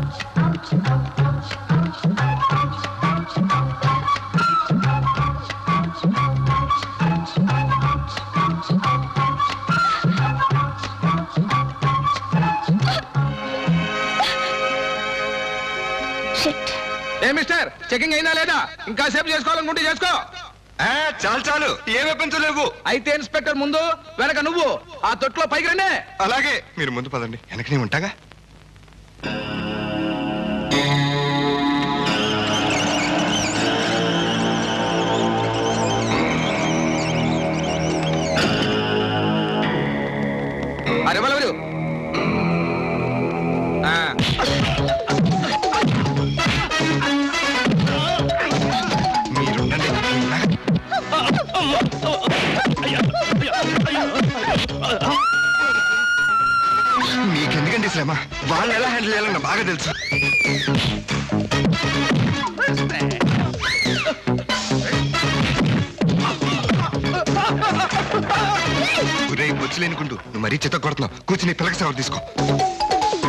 షిట్ ఏ మిస్టర్ చెకింగ్ అయినా లేదా ఇంకా సేపు చేసుకోవాలనుకుంటే చేసుకో ఆ, చాలు చాలు ఏ వెప్పంచలేవు అయితే ఇన్స్పెక్టర్ ముందు వెనక నువ్వు ఆ తొట్లో పైకి రండి అలాగే మీరు ముందు పదండి వెనకనే ఉంటాగా ఆ రివాల్వర్ ఆ మీరుండండి మీకెందుకండి శ్రమ వాళ్ళని ఎలా హ్యాండిల్ చేయాలో నాకు బాగా తెలుసు రే బొచ్చులేనుకుంటూ నువ్వు మరీ చిత్త కొడుతున్నావు కూర్చుని పిల్లకి సేవ తీసుకో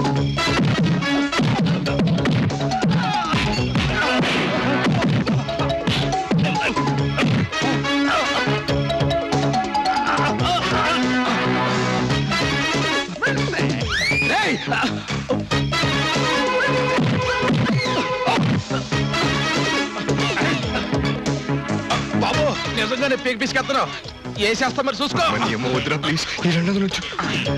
బాబు నిజంగానే పీక్ పిసికెత్తను ఏ చేస్తా మరి చూసుకో ఏమో వద్దురా ప్లీజ్ ఈ రెండు వందలు ఉంచు.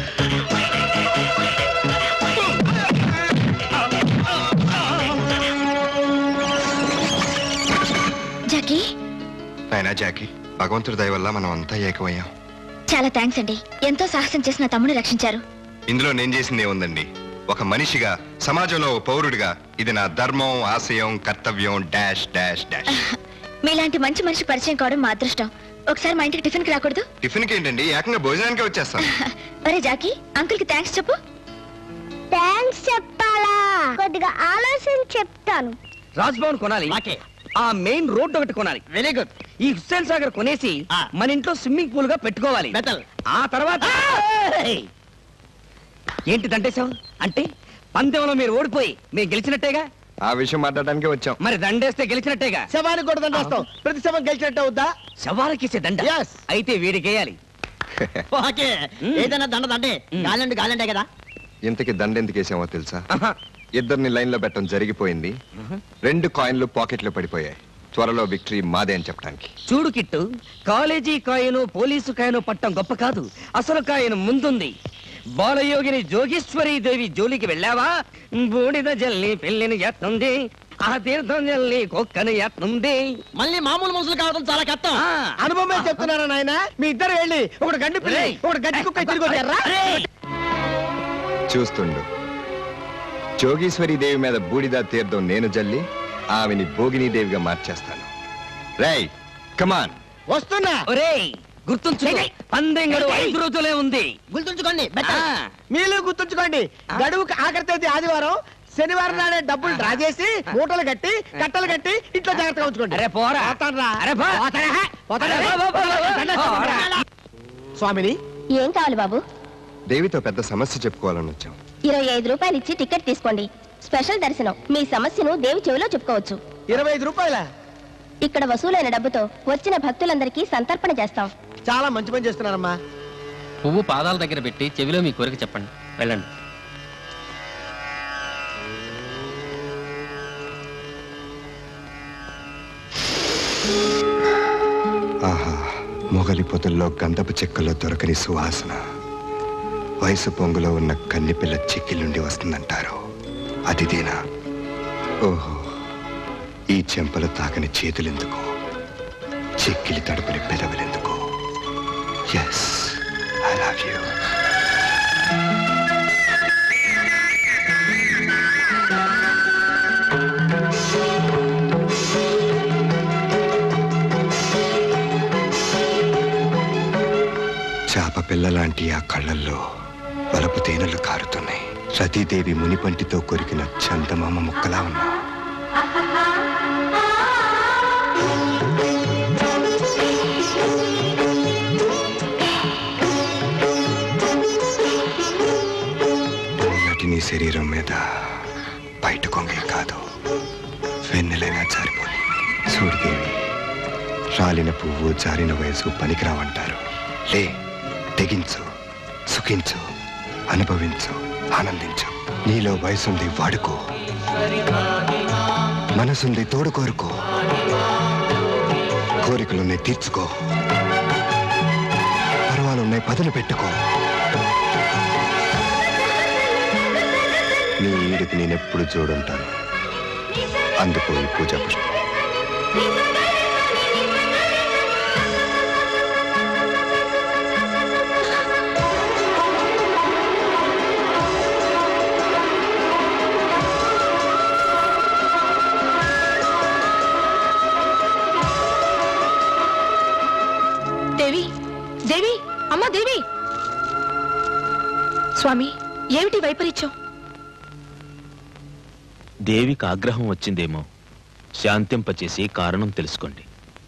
జాకీ నాయనా జాకీ భగవంతుడి దయ వల్ల మనం అంతా ఏకమయ్యాం చాలా థ్యాంక్స్ అండి ఎంతో సాహసం చేసిన తమ్ముడు రక్షించారు ఇందులో నేను చేసింది ఏముందండి ఒక మనిషిగా సమాజంలో ఓ పౌరుడిగా ఇది నా ధర్మం ఆశయం కర్తవ్యం డాష్ డాష్ డాష్ మీలాంటి మంచి మనిషి పరిచయం కావడం మా అదృష్టం ఒకసారి మా ఇంటికి టిఫిన్కి రాకూడదు టిఫిన్కి ఏంటండి ఏకంగా భోజనానికే వచ్చేస్తాను ఒరే జాకీ అంకుల్ కి థ్యాంక్స్ చెప్పు థ్యాంక్స్ చెప్పాలా కొద్దిగా ఆలోచన చెప్తాను రాజ్భవన్ కొనాలి ఆ మెయిన్ రోడ్ ఒకటి కొనాలి వెరీ గుడ్ ఈ హుస్సేన్ సాగర్ కొనేసి మన ఇంట్లో స్విమ్మింగ్ పూల్ గా పెట్టుకోవాలి ఆ తర్వాత ఏయ్! ఏంటి దండేశావు అంటే పందెంలో మీరు ఓడిపోయి మేము గెలిచినట్టేగా ఆ విషయం మాట్లాడడానికే వచ్చాం మరి దండేస్తే గెలిచినట్టేగా శవానికి కూడా దండ వేస్తాం ప్రతి శవం గెలిచినట్టు అవుద్దా శవాలకిసే దండ అయితే వీడికేయాలి ఓకే ఏదైనా దండ దండే గాలండి గాలండే కదా ఇంతకి దండ ఎందుకు వేసామో తెలుసా ఇద్దరిని లైన్ లో పెట్టడం జరిగిపోయింది రెండు కాయిన్లు పాకెట్లో పడిపోయాయి త్వరలో విక్టరీ మాదే అని చెప్పడానికి చూడు కిట్టు కాలేజీ కాయను పోలీసు కాయను పట్టం గొప్ప కాదు అసలు కాయను ముందుంది బాలయోగిని జోగేశ్వరి దేవి జోలికి వెళ్ళావా బూడిద జల్లి పెళ్లిని ఎత్తుంది ఆ తీర్థం జల్లి కుక్కని ఎత్తుంది మళ్ళీ మామూలు మనుషులు కావడం చాలా కష్టం అనుభవమే చెప్తున్నారా నాయన మీ ఇద్దరు వెళ్ళి ఒకటి గండి పిల్లి ఒకటి గడ్డి కుక్క తిరిగి వచ్చారా చూస్తుండు జోగీశ్వరి దేవి మీద బూడిద తీర్థం నేను జల్లి ఆమెని భోగిని దేవిగా మార్చేస్తాను రేయ్ కమాన్ వస్తున్నా ఒరేయ్ గుర్తుంచు పందెం గడువు ఐదు రోజులే ఉంది గుర్తుంచుకోండి మీరు గుర్తుంచుకోండి గడువుకి ఆఖరి తేదీ ఆదివారం శనివారం నాడే డబ్బులు డ్రా చేసి మూటలు కట్టి కట్టలు కట్టి ఇంట్లో జాగ్రత్తగా ఉంచుకోండి అరే పోరా పోతానురా. అరే పో. పోతానా? పోతానా? అరే పో, పో, పో, పో. దండ వేసుకోండిరా. స్వామిని ఏం కావాలి బాబు దేవితో పెద్ద సమస్య చెప్పుకోవాలని వచ్చాం ఇరవై ఐదు రూపాయలు ఇచ్చి టికెట్ తీసుకోండి స్పెషల్ దర్శనం మీ సమస్యను దేవి చెవిలో చెప్పుకోవచ్చు ఇరవై ఐదు రూపాయల ఇక్కడ వసూలైన డబ్బుతో వచ్చిన భక్తులందరికీ సంతర్పణ చేస్తాం చాలా మంచి పని చేస్తున్నారమ్మా పువ్వు పాదాల దగ్గర పెట్టి చెవిలో మీ కోరిక చెప్పండి వెళ్ళండి ఆహా మొగలి పొదల్లో గంధపు చెక్కలో దొరకని సువాసన వయసు పొంగులో ఉన్న కన్నిపిల్ల చిక్కిల నుండి వస్తుందంటారు అదిదేనా ఓహో ఈ చెంపలు తాకని చేతులెందుకు చిక్కిలి తడుపుని పెదవులెందుకు ఎస్ ఐ లవ్ యూ చాప పిల్ల లాంటి ఆ కళ్ళల్లో వలపు తేనెలు కారుతున్నాయి సతీదేవి మునిపంటితో కొరికిన చందమామ ముక్కలా ఉన్నా నటి నీ శరీరం మీద బయట కొంగే కాదు వెన్నెలైనా జారిపోయి సూర్యదేవి రాలిన పువ్వు జారిన వయసు పనికిరావంటారు లే తెగించు సుఖించు అనుభవించు ఆనందించు నీలో వయసుంది వాడుకో మనసుంది తోడు కోరుకో కోరికలున్నాయి తీర్చుకో పర్వాలున్నాయి పదులు పెట్టుకో నీ ఈడుకి నేనెప్పుడు చూడుంటాను అందుకో ఈ పూజా పుష్పం దేవి దేవి అమ్మా దేవి స్వామి ఏమిటి వైపరీత్యం దేవికి ఆగ్రహం వచ్చిందేమో శాంతింపచేసి కారణం తెలుసుకోండి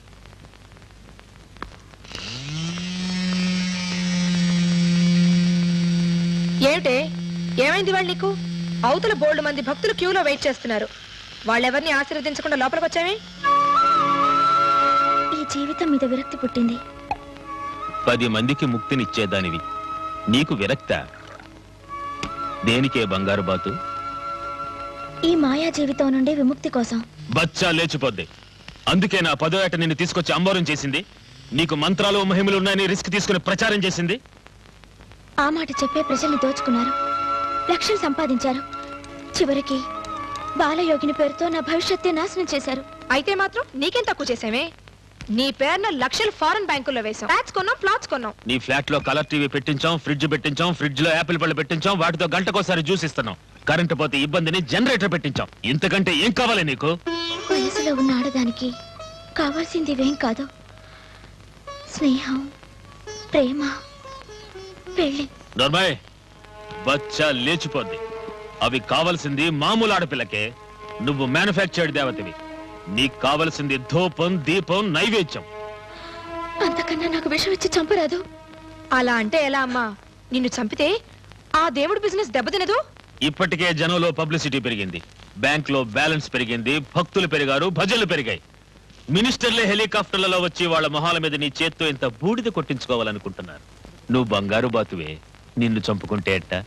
ఏమిటే ఏమైంది వాళ్ళు నీకు అవతల బోల్డ్ మంది భక్తులు క్యూలో వెయిట్ చేస్తున్నారు వాళ్ళెవరిని ఆశీర్వదించకుండా లోపలికి వచ్చావి ఈ జీవితం మీద విరక్తి పుట్టింది పది మందికి ముక్తినిచ్చేదానివి నీకు విరక్త దేనికే బంగారు బాతు ఈ మాయా జీవితం నుండి విముక్తి కోసం బచ్చా లేచిపోద్ది అందుకే నా పదో ఏట నిన్ను తీసుకొచ్చి అంబోరం చేసింది నీకు మంత్రాలు మహిమలు ఉన్నాయని రిస్క్ తీసుకుని ప్రచారం చేసింది ఆ మాట చెప్పే ప్రజల్ని దోచుకున్నారు లక్షలు సంపాదించారు చివరికి బాలయోగిని పేరుతో నా భవిష్యత్తే నాశనం చేశారు అయితే మాత్రం నీకేం తక్కువ చేసామే నీ పేరున లక్షలు ఫారెన్ బ్యాంకుల్లో వేసాం ఫ్లాట్స్ కొన్నాం ప్లాట్స్ కొన్నాం నీ ఫ్లాట్ లో కలర్ టీవీ పెట్టించాం ఫ్రిడ్జ్ పెట్టించాం ఫ్రిడ్జ్ లో యాపిల్ పళ్ళు పెట్టించాం వాటితో గంటకోసారి జ్యూస్ ఇస్తున్నాం కరెంటు పోతే ఇబ్బందిని జనరేటర్ పెట్టించాం ఇంతకంటే ఏం కావాలి నీకు వయసులో ఉన్న ఆడదానికి కావాల్సింది ఇవేం కాదు స్నేహం ప్రేమ పెళ్లి నర్మయ్ బచ్చా లేచిపోద్ది అవి కావలసింది మామూలు ఆడపిల్లకే నువ్వు మ్యానుఫ్యాక్చర్డ్ దేవతవి నీకు కావలసింది ధూపం దీపం నైవేద్యం అంతకన్నా నాకు విషం ఇచ్చి చంపరాదు అలా అంటే ఎలా అమ్మా నిన్ను చంపితే ఆ దేవుడి బిజినెస్ దెబ్బతినదు ఇప్పటికే జనంలో పబ్లిసిటీ పెరిగింది బ్యాంక్ లో బ్యాలెన్స్ పెరిగింది భక్తులు పెరిగారు భజనలు పెరిగాయి మినిస్టర్లే హెలికాప్టర్లలో వచ్చి వాళ్ళ మొహాల మీద నీ చేత్తో ఇంత బూడిద కొట్టించుకోవాలనుకుంటున్నారు నువ్వు బంగారు బాతువే నిన్ను చంపుకుంటే ఎట్టా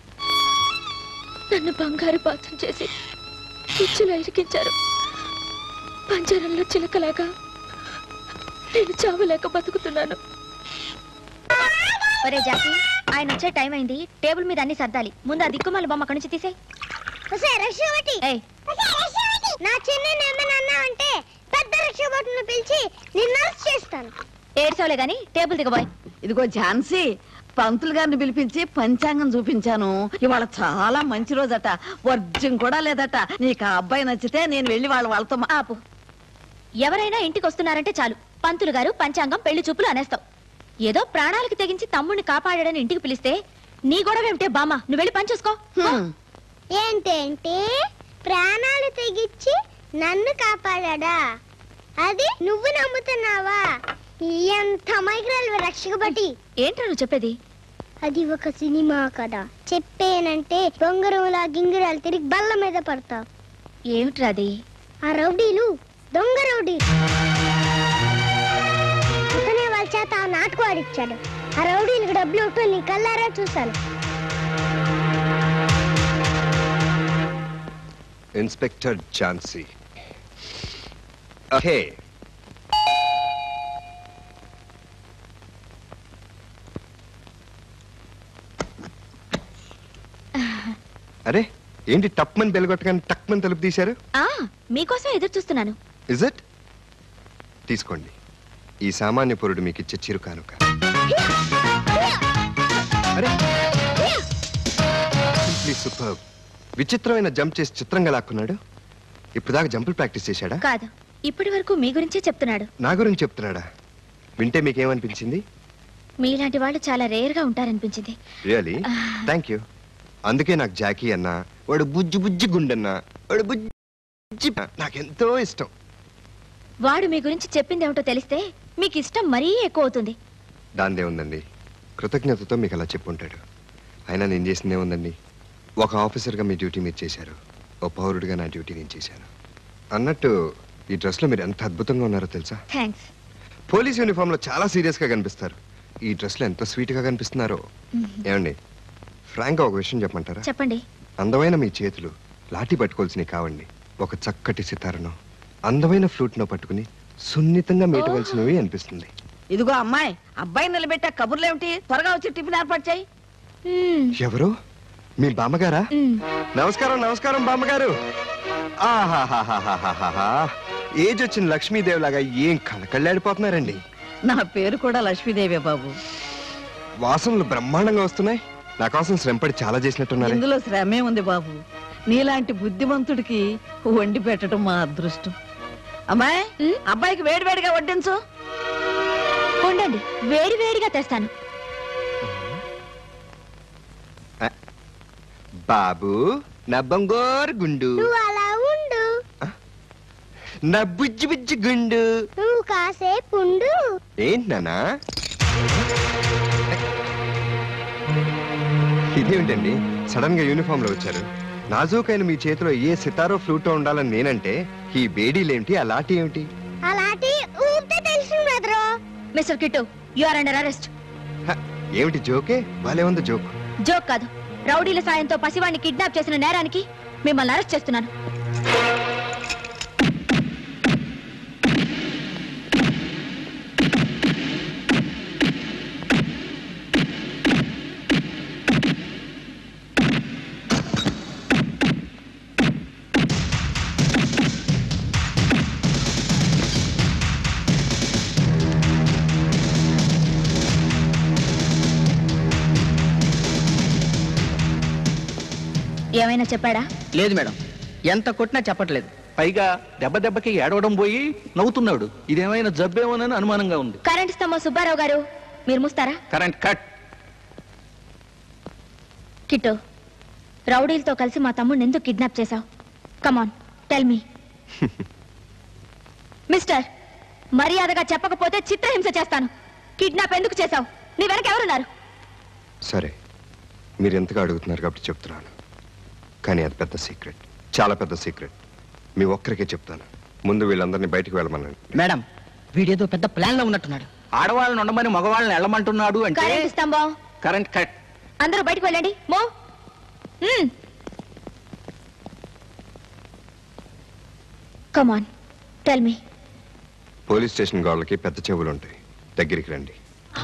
నన్ను బంగారు పాత్రం చేసి పిచ్చులో ఇరికించారు పంజరంలో చిలకలాగా నేను చావలేక బతుకుతున్నాను ఒరే జాకి ఆయన వచ్చే టైం అయింది టేబుల్ మీద అన్ని సర్దాలి ముందు ఆ దిక్కుమాల బొమ్మ అక్కడి నుంచి తీసే నా చిన్న ఏమన్నా అంటే పెద్ద రక్షబట్టును పిలిచి నిన్ను అరెస్ట్ చేస్తాను ఏడ్చవలే గాని టేబుల్ దిగబోయ్ ఇదిగో ఝాన్సీ పంతులు గారిని పిలిపించి పంచాంగం చూపించాను ఇవాళ చాలా మంచి రోజట వర్జం కూడా లేదట నీకు ఆ అబ్బాయి నచ్చితే నేను వెళ్ళి వాళ్ళ వాళ్ళతో మా- ఆపు ఎవరైనా ఇంటికి వస్తున్నారంటే చాలు పంతులు గారు పంచాంగం పెళ్లి చూపులు అనేస్తావు ఏదో ప్రాణాలకు తెగించి తమ్ముడిని కాపాడాడని ఇంటికి పిలిస్తే నీ గొడవ ఏమిటే బామ్మ నువ్వు వెళ్ళి పని చూసుకో ఏంటేంటి ప్రాణాలు తెగిచ్చి నన్ను కాపాడా అది నువ్వు నమ్ముతున్నావా ఎంత మైగ్రాలు రక్షకబట్టి ఏంట్రా నువ్వు చెప్పేది అది ఒక సినిమా కదా చెప్పేనంటే బొంగరంలా గింగిరాలు తిరిగి బల్ల మీద పడతావు ఏమిట్రా అది ఆ రౌడీలు దొంగ రౌడీలు అతనే వాళ్ళ చేత ఆ నాటకం ఆడిచ్చాడు ఆ రౌడీలకు డబ్బులు ఇవ్వటం నీ కల్లారా చూశాను ఇన్స్పెక్టర్ ఝాన్సీ ఓకే అరే ఏంటి టప్మని బెలగొట్టగానే టక్మని తలుపు తీశారు ఆ మీకోసం ఎదురు చూస్తున్నాను ఇజ్ ఇట్ తీసుకోండి ఈ సామాన్య పౌరుడు మీకు ఇచ్చే చిరు కానుక అరే ప్లీజ్ సూపర్ విచిత్రమైన జంప్ చేసి చిత్రంగా లాక్కున్నాడు ఇప్పుడు దాకా జంపులు ప్రాక్టీస్ చేశాడా కాదు ఇప్పటి వరకు మీ గురించే చెప్తున్నాడు నా గురించి చెప్తున్నాడా వింటే మీకేమనిపించింది మీలాంటి వాళ్ళు చాలా రేర్ గా ఉంటారనిపించింది రియలీ థ్యాంక్ యూ అందుకే నాకు జాకీ అన్న వాడు బుజ్జి బుజ్జి గుండన్న వాడు బుజ్జి నాకెంతో ఇష్టం వాడు మీ గురించి చెప్పిందేమిటో తెలిస్తే మీకు ఇష్టం మరీ ఎక్కువ అవుతుంది దాందే ఉందండి కృతజ్ఞతతో మీకు అలా చెప్పుంటాడు అయినా నేను చేసిందే ఉందండి ఒక ఆఫీసర్గా మీ డ్యూటీ మీరు చేశారు ఓ పౌరుడిగా నా డ్యూటీ నేను చేశాను అన్నట్టు ఈ డ్రెస్లో మీరు ఎంత అద్భుతంగా ఉన్నారో తెలుసా థ్యాంక్స్ పోలీస్ యూనిఫామ్లో చాలా సీరియస్గా కనిపిస్తారు ఈ డ్రెస్లో ఎంత స్వీట్గా కనిపిస్తున్నారో ఏమండి ఫ్రాంక్గా ఒక విషయం చెప్పమంటారా చెప్పండి అందమైన మీ చేతులు లాఠీ పట్టుకోవాల్సినవి కావండి ఒక చక్కటి సితారను అందమైన ఫ్లూట్ను పట్టుకుని సున్నితంగా మీటవలసినవి అనిపిస్తుంది ఇదిగో అమ్మాయి అబ్బాయి నిలబెట్టా కబుర్లేమిటి త్వరగా వచ్చి టిఫిన్ ఏర్పాటు చేయి ఎవరు మీ బామ్మగారా నమస్కారం నమస్కారం బామ్మగారు ఆహాహాహాహాహాహా. ఏజ్ వచ్చిన లక్ష్మీదేవి లాగా ఏం కళకళ్ళాడిపోతున్నారండి నా పేరు కూడా లక్ష్మీదేవి బాబు వాసనలు బ్రహ్మాండంగా వస్తున్నాయి నా కోసం శ్రమపడి చాలా చేసినట్టున్నారే ఇందులో శ్రమే ఉంది బాబు నీలాంటి బుద్ధిమంతుడికి వండి పెట్టడం మా అదృష్టం అమ్మాయి అబ్బాయికి వేడివేడిగా వడ్డించు ఉండండి వేడి వేడిగా తెస్తాను బాబు నా బంగారు గుండు నువ్వు అలా ఉండు నా బుజ్జి బుజ్జి గుండు నువ్వు కాసేపు ఉండు ఏంటి నానా ఇదేమిటండి సడన్ గా యూనిఫామ్ లో వచ్చారు నాజూకైన మీ చేతిలో ఏ సితారో ఫ్లూటో ఉండాలని నేనంటే ఈ బేడీలేమిటి ఆ లాఠీ ఏమిటి అలాంటి ఊపితే తెలుసు brother mister Kittu you are under arrest హ, ఏమిటి జోకే భలే ఉంది జోక్ జోక్ కాదు రౌడీల సాయంతో పసివాణ్ణి కిడ్నాప్ చేసిన నేరానికి మిమ్మల్ని అరెస్ట్ చేస్తున్నాను ఏమైనా చెప్పాడా లేదు మేడం ఎంత కొట్టినా చెప్పట్లేదు పైగా దెబ్బ దెబ్బకి ఏడవడం పోయి నవ్వుతున్నాడు ఇదేమైనా జబ్బేమోనని అనుమానంగా ఉంది కరెంట్ స్తంభం సుబ్బారావు గారు మీరు మూస్తారా కరెంట్ కట్ కిట్టు రౌడీలతో కలిసి మా తమ్ముడిని ఎందుకు కిడ్నాప్ చేశావు కమాన్ టెల్ మీ మిస్టర్ మర్యాదగా చెప్పకపోతే చిత్రహింస చేస్తాను కిడ్నాప్ ఎందుకు చేశావు నీ వెనక ఎవరున్నారు సరే మీరు ఎంతగా అడుగుతున్నారు కాబట్టి చెప్తున్నాను కానీ అది పెద్ద సీక్రెట్ చాలా పెద్ద సీక్రెట్ మీ ఒక్కరికే చెప్తాను ముందు వీళ్ళందరినీ బయటికి వెళ్ళమనండి మేడం వీడేదో పెద్ద ప్లాన్ లో ఉన్నట్టున్నాడు ఆడవాళ్ళని ఉండమని మగవాళ్ళని వెళ్ళమంటున్నాడు అంటే కరెంట్ స్తంభం కరెంట్ కట్ అందరూ బయటకు వెళ్ళండి మో come on tell me police station గోడలకి పెద్ద చెవులు ఉంటాయి దగ్గరికి రండి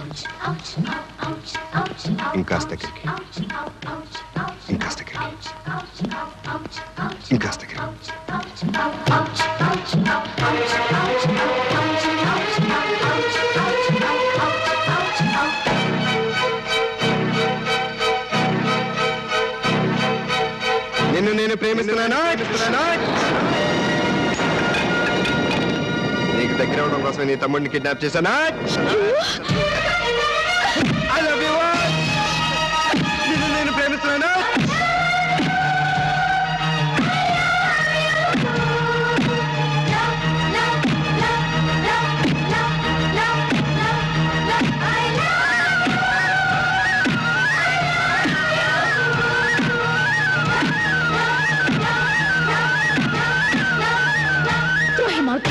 ఇంకాస్త దగ్గరికి ఇంకాస్త దగ్గరికి ఇంకాస్త దగ్గరికి నిన్ను నేను ప్రేమిస్తున్నానా నీకు దగ్గర అవడం కోసం నీ తమ్ముడిని కిడ్నాప్ చేశానా I love you, what? నిన్ను నేను ప్రేమిస్తున్నానా Throw him out.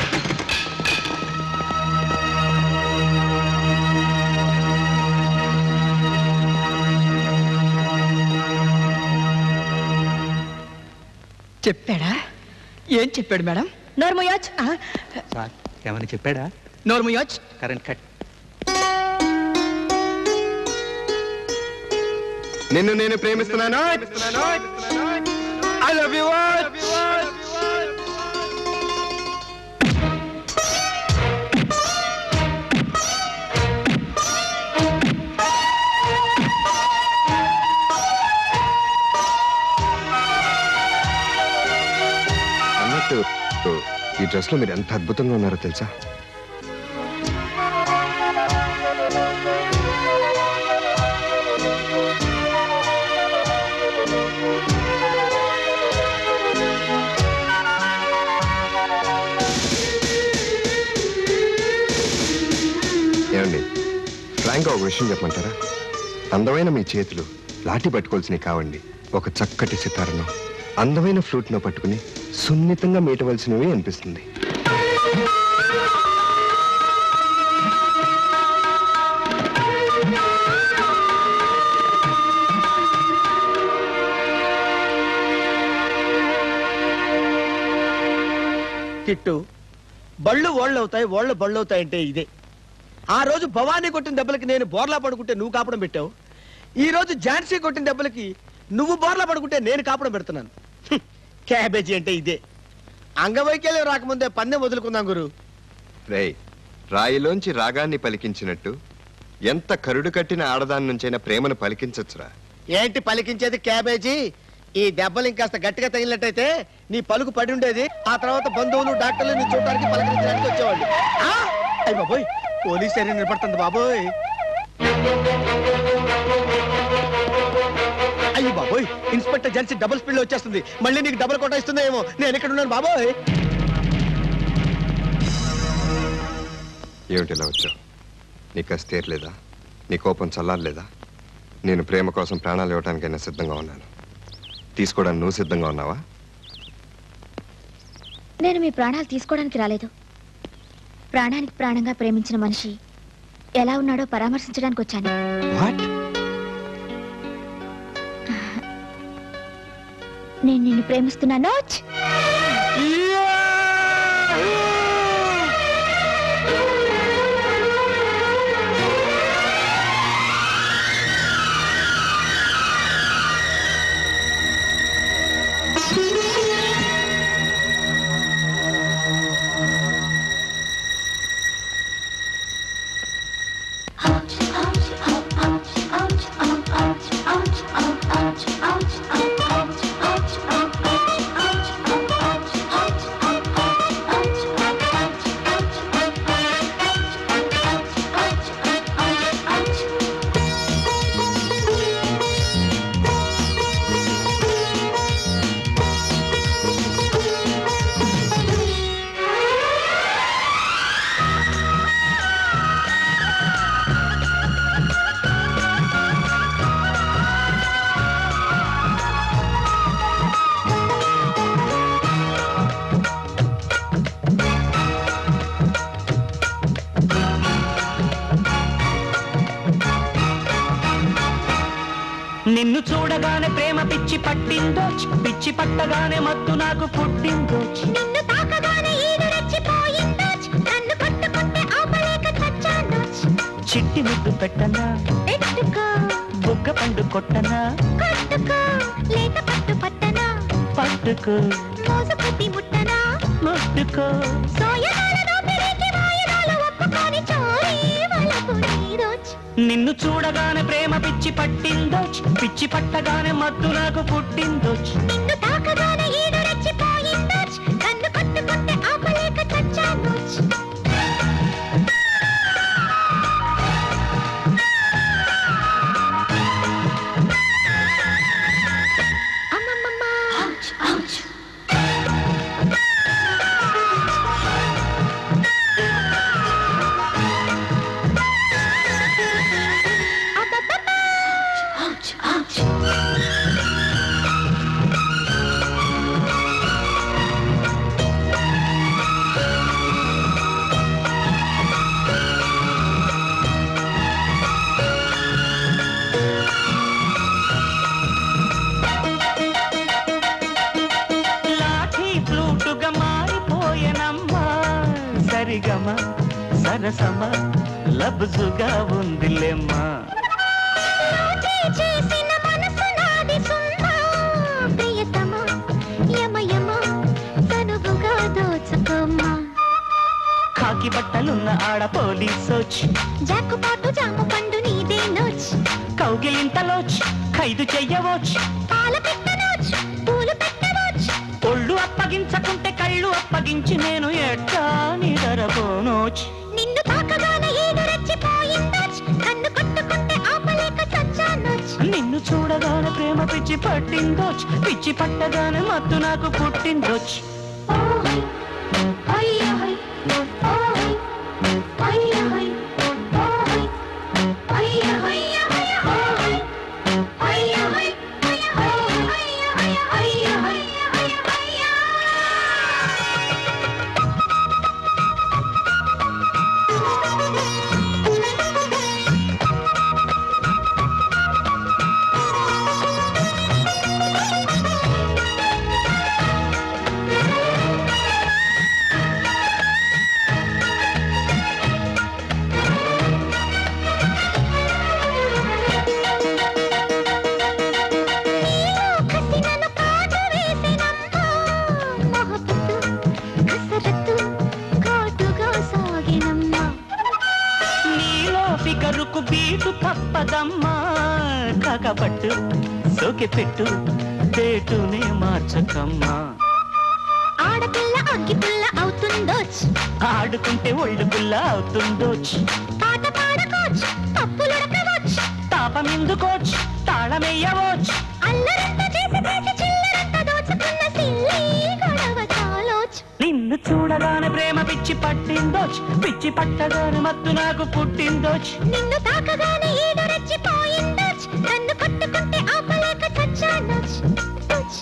చెప్పాడా ఏం చెప్పాడు మేడం నోర్మయోచ్ సార్ ఏమని చెప్పాడా నోర్మయోచ్ కరెంట్ కట్ నిన్ను నేను ప్రేమిస్తున్నానా ఐ లవ్ యు అన్నట్టు ఈ డ్రెస్ లో మీరు ఎంత అద్భుతంగా ఉన్నారో తెలుసా ఏమండి ఫ్రాంక్ ఒక విషయం చెప్పమంటారా అందమైన మీ చేతులు లాఠీ పట్టుకోవాల్సినవి కావండి ఒక చక్కటి సితారను అందమైన ఫ్లూట్ను పట్టుకుని సున్నితంగా మీటవలసినవి అనిపిస్తుంది కిట్టు బళ్ళు ఓళ్ళు అవుతాయి ఓళ్ళు బళ్ళు అవుతాయి అంటే ఇదే ఆ రోజు భవానీ కొట్టిన దెబ్బలకి నేను బోర్లా పడుకుంటే నువ్వు కాపడం పెట్టావు ఈ రోజు ఝాన్సీ కొట్టిన దెబ్బలకి నువ్వు బోర్లా పడుకుంటే నేను కాపడం పెడుతున్నాను హ్మ్. క్యాబేజీ అంటే ఇదే అంగవైకల్యం రాకముందే పందెం వదులుకుందాం గురు రేయ్ రాయిలోంచి రాగాన్ని పలికించినట్టు ఎంత కరుడు కట్టిన ఆడదాని నుంచైనా ప్రేమను పలికించచ్చురా ఏంటి పలికించేది క్యాబేజీ ఈ దెబ్బలు ఇంకాస్త గట్టిగా తగిలినట్టయితే నీ పలుకు పడి ఉండేది ఆ తర్వాత బంధువులు డాక్టర్లు నీ చూడడానికి పలకరించడానికి వచ్చేవాళ్ళు ఆ! అయ్ బాబోయ్ పోలీస్ ఏరియా నిలబడుతుంది బాబోయ్ అయ్యి బాబోయ్ ఇన్స్పెక్టర్ జెన్సీ డబుల్ స్పీడ్ లో వచ్చేస్తుంది మళ్ళీ నీకు డబుల్ కొట్ట ఇస్తుందేమో నేను ఇక్కడ ఉన్నాను బాబోయ్ ఏమిటి ఇలా వచ్చావు నీకు అస్తేర్ లేదా నీ కోపం చల్లారలేదా నేను ప్రేమ కోసం ప్రాణాలు ఇవ్వడానికైనా సిద్ధంగా ఉన్నాను తీసుకోవడానికి నువ్వు సిద్ధంగా ఉన్నావా నేను మీ ప్రాణాలు తీసుకోవడానికి రాలేదు ప్రాణానికి ప్రాణంగా ప్రేమించిన మనిషి ఎలా ఉన్నాడో పరామర్శించడానికి వచ్చాను నేను నిన్ను ప్రేమిస్తున్నాను నిన్ను చూడగానే ప్రేమ పిచ్చి పట్టిందో పిచ్చి పట్టగానే మత్తు నాకు పుట్టిందో నిన్ను తాకగానే ఈడు రెచ్చిపోయిందో నన్ను కొట్టుకుంటే ఆపలేక చచ్చాను చిట్టి ముద్దు పెట్టనా పెట్టుకో బుగ్గ పండు కొట్టనా కొట్టుకో లేత పట్టు పట్టనా పట్టుకో మోస పుట్టి ముట్టనా ముట్టుకో సోయగాల నోపిరికి వాయిదాలు ఒప్పుకొని చోరీ వలపు నీదోచ్ నిన్ను చూడగానే ప్రేమ పిచ్చి పట్టిందో పిచ్చి పట్టగానే మత్తు నాకు పుట్టిందో నిన్ను తాకగానే ఈడు రెచ్చిపోయిందో నన్ను కొట్టుకుంటే ఆపలేక చచ్చాను లాఠీ ఫ్లూటుగా మారిపోయనమ్మా సరిగమ సరసమ లబ్జుగా ఉందిలేమ్మా చేసిన మనసు నాది సున్నా ప్రియతమా యమయమ తనువుగా దోచుకోమ్మా కాకి బట్టలున్న ఆడ పోలీసోచ్ జాకుపాటు జామ పండు నీదే నోచ్ కౌగిలింతలోచ్ ఖైదు చెయ్యవోచ్ పాల పెట్టనోచ్ పూలు పెట్టనోచ్ ఒళ్ళు అప్పగించకుంటే కళ్ళు అప్పగించి నేను ఎట్టా నిదరపోనోచ్ నిన్ను తాకగానే ఈడు రెచ్చిపోయిందోచ్ నన్ను కొట్టుకుంటే ఆపలేక చచ్చానోచ్ నిన్ను చూడగానే ప్రేమ పిచ్చి పట్టిందోచ్ పిచ్చి పట్టగానే మత్తు నాకు పుట్టిందోచ్ నీలో ఫిగరుకు బీటు తప్పదమ్మా కాకపట్టు సోకి పెట్టు పేటునే మార్చకమ్మా ఆడపిల్ల అగ్గి పుల్ల అవుతుందోచ్ ఆడుకుంటే ఒళ్ళు గుల్ల అవుతుందోచ్ పాట పాడకోచ్ తప్పులుడకవోచ్ తాపమెందుకోచ్ తాళమెయ్యవోచ్ అల్లరంతా చేసి చేసి చిల్లరంతా దోచుకున్న సిల్లి గొడవ చాలోచ్ నిన్ను చూడగానే ప్రేమ పిచ్చి పట్టిందోచ్ పిచ్చి పట్టగానే మత్తు నాకు పుట్టిందోచ్ నిన్ను తాకగానే ఈడు రెచ్చిపోయిందోచ్ నన్ను కొట్టుకుంటే ఆపలేక చచ్చానోచ్ ఓచ్.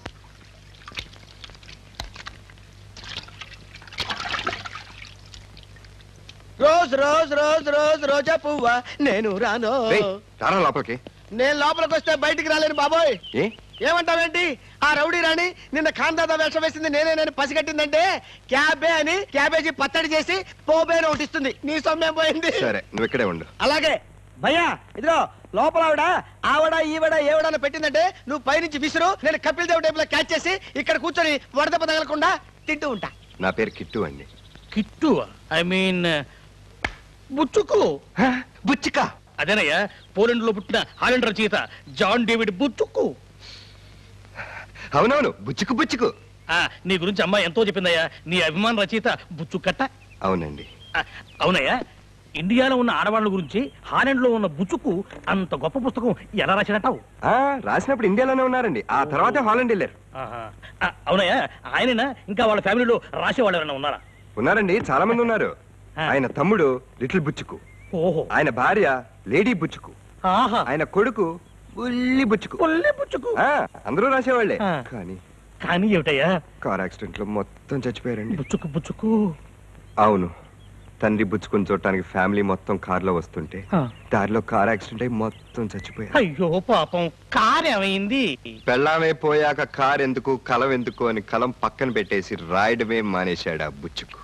రోజ్ రోజ్ రోజ్ రోజ్ రోజా పువ్వా నేను రాను రేయ్, రారా లోపలికి నేను లోపలికి వస్తే బయటికి రాలేను బాబోయ్ ఏ ఏమంటావేంటి ఆ రౌడీ రాణి నిన్న ఖాందాదా వేషం వేసింది నేనేనని పసిగట్టిందంటే క్యాబే అని క్యాబేజీ పచ్చడి చేసి పోబే అని ఒకటి ఇస్తుంది నీ సొమ్మేం పోయింది సరే నువ్వు ఇక్కడే ఉండు అలాగే భయ్యా ఇదిగో లోపల ఆవిడ ఆవిడ ఈవిడ ఏవిడని పెట్టిందంటే నువ్వు పైనుంచి విసురు నేను కపిల్ దేవ్ టైప్ లో క్యాచ్ చేసి ఇక్కడ కూర్చొని వడదెబ్బ తగలకుండా తింటూ ఉంటా నా పేరు కిట్టు అండి కిట్టు ఐ మీన్ బుచ్చుకు బుచ్చిక అదేనయ్యా పోలెండ్ లో పుట్టిన హాలెండ్ రచయిత జాన్ డేవిడ్ బుచ్చుకు అవునవును బుచ్చుకు బుచ్చుకు ఆ, నీ గురించి అమ్మ ఎంతో చెప్పిందయ్యా నీ అభిమాన రచయిత బుచ్చుకట్ట అవునండి ఆ, అవునయ్యా ఇండియాలో ఉన్న ఆడవాళ్ళ గురించి హాలెండ్ లో ఉన్న బుచ్చుకు అంత గొప్ప పుస్తకం ఎలా రాసినట్టావు ఆ, రాసినప్పుడు ఇండియాలోనే ఉన్నారండి ఆ తర్వాత హాలండ్ వెళ్ళారు అవునయ్యా ఆయననా ఇంకా వాళ్ళ ఫ్యామిలీలో రాసేవాళ్ళు ఎవరైనా ఉన్నారా ఉన్నారండి చాలా మంది ఉన్నారు ఆయన తమ్ముడు లిటిల్ బుచ్చుకు ఓహో ఆయన భార్య లేడీ బుచ్చుకు ఆహా ఆయన కొడుకు బుల్లి బుచ్చుకు బుల్లి బుచ్చుకు ఆ, అందరూ రాసేవాళ్లే ఆ. కానీ కానీ ఏమిటయ్యా కార్ యాక్సిడెంట్ లో మొత్తం చచ్చిపోయారండి బుచ్చుకు బుచ్చుకు అవును తండ్రి బుచ్చుకుని చూడటానికి ఫ్యామిలీ మొత్తం కారులో వస్తుంటే ఆ. దారిలో కార్ యాక్సిడెంట్ అయి మొత్తం చచ్చిపోయారు అయ్యో పాపం కారు ఏమైంది పెళ్ళామే పోయాక కార్ ఎందుకు కలం ఎందుకు అని కలం పక్కన పెట్టేసి రాయడమే మానేశాడు ఆ బుచ్చుకు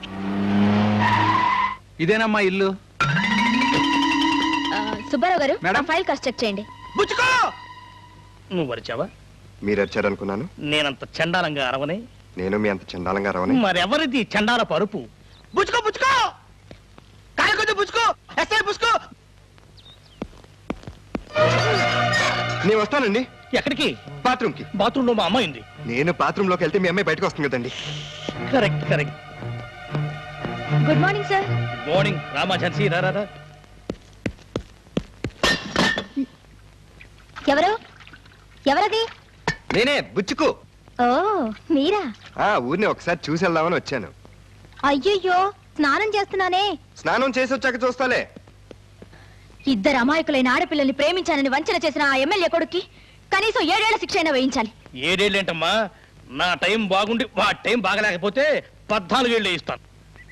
ఇదేనమ్మా ఇల్లు ఆ, సుబ్బారావు గారు ఆ ఫైల్ కాస్ట్ చెక్ చేయండి బుచ్చుకో నువ్వు వరిచావా మీరు వచ్చారనుకున్నాను నేనంత చండాలంగా అరవనే నేను మీ అంత చండాలంగా రవని మరెవరిది చండాల పరుపు బుచ్చుకో బుచ్చుకో కాలు కొంచెం బుచ్చుకో ఎస్ఐ బుచ్చుకో నేను వస్తానండి ఎక్కడికి బాత్రూమ్ కి బాత్రూమ్ లో మా అమ్మాయి ఉంది నేను బాత్రూమ్ లోకి వెళ్తే మీ అమ్మాయి బయటకు వస్తుంది కదండి correct correct good morning sir morning Rama Jhansi రా రా, రా ఎవరు ఎవరది నేనే బుచ్చుకు ఓ మీరా ఆ ఊరిని ఒకసారి చూసి వెళ్దామని వచ్చాను అయ్యయ్యో స్నానం చేస్తున్నానే స్నానం చేసి వచ్చాక చూస్తాలే ఇద్దరు అమాయకులైన ఆడపిల్లల్ని ప్రేమించానని వంచన చేసిన ఆ ఎమ్మెల్యే కొడుక్కి కనీసం ఏడేళ్ల శిక్ష అయినా వేయించాలి ఏడేళ్ళేంటమ్మా నా టైం బాగుండి వా టైం బాగలేకపోతే పద్నాలుగేళ్ళు ఇస్తాను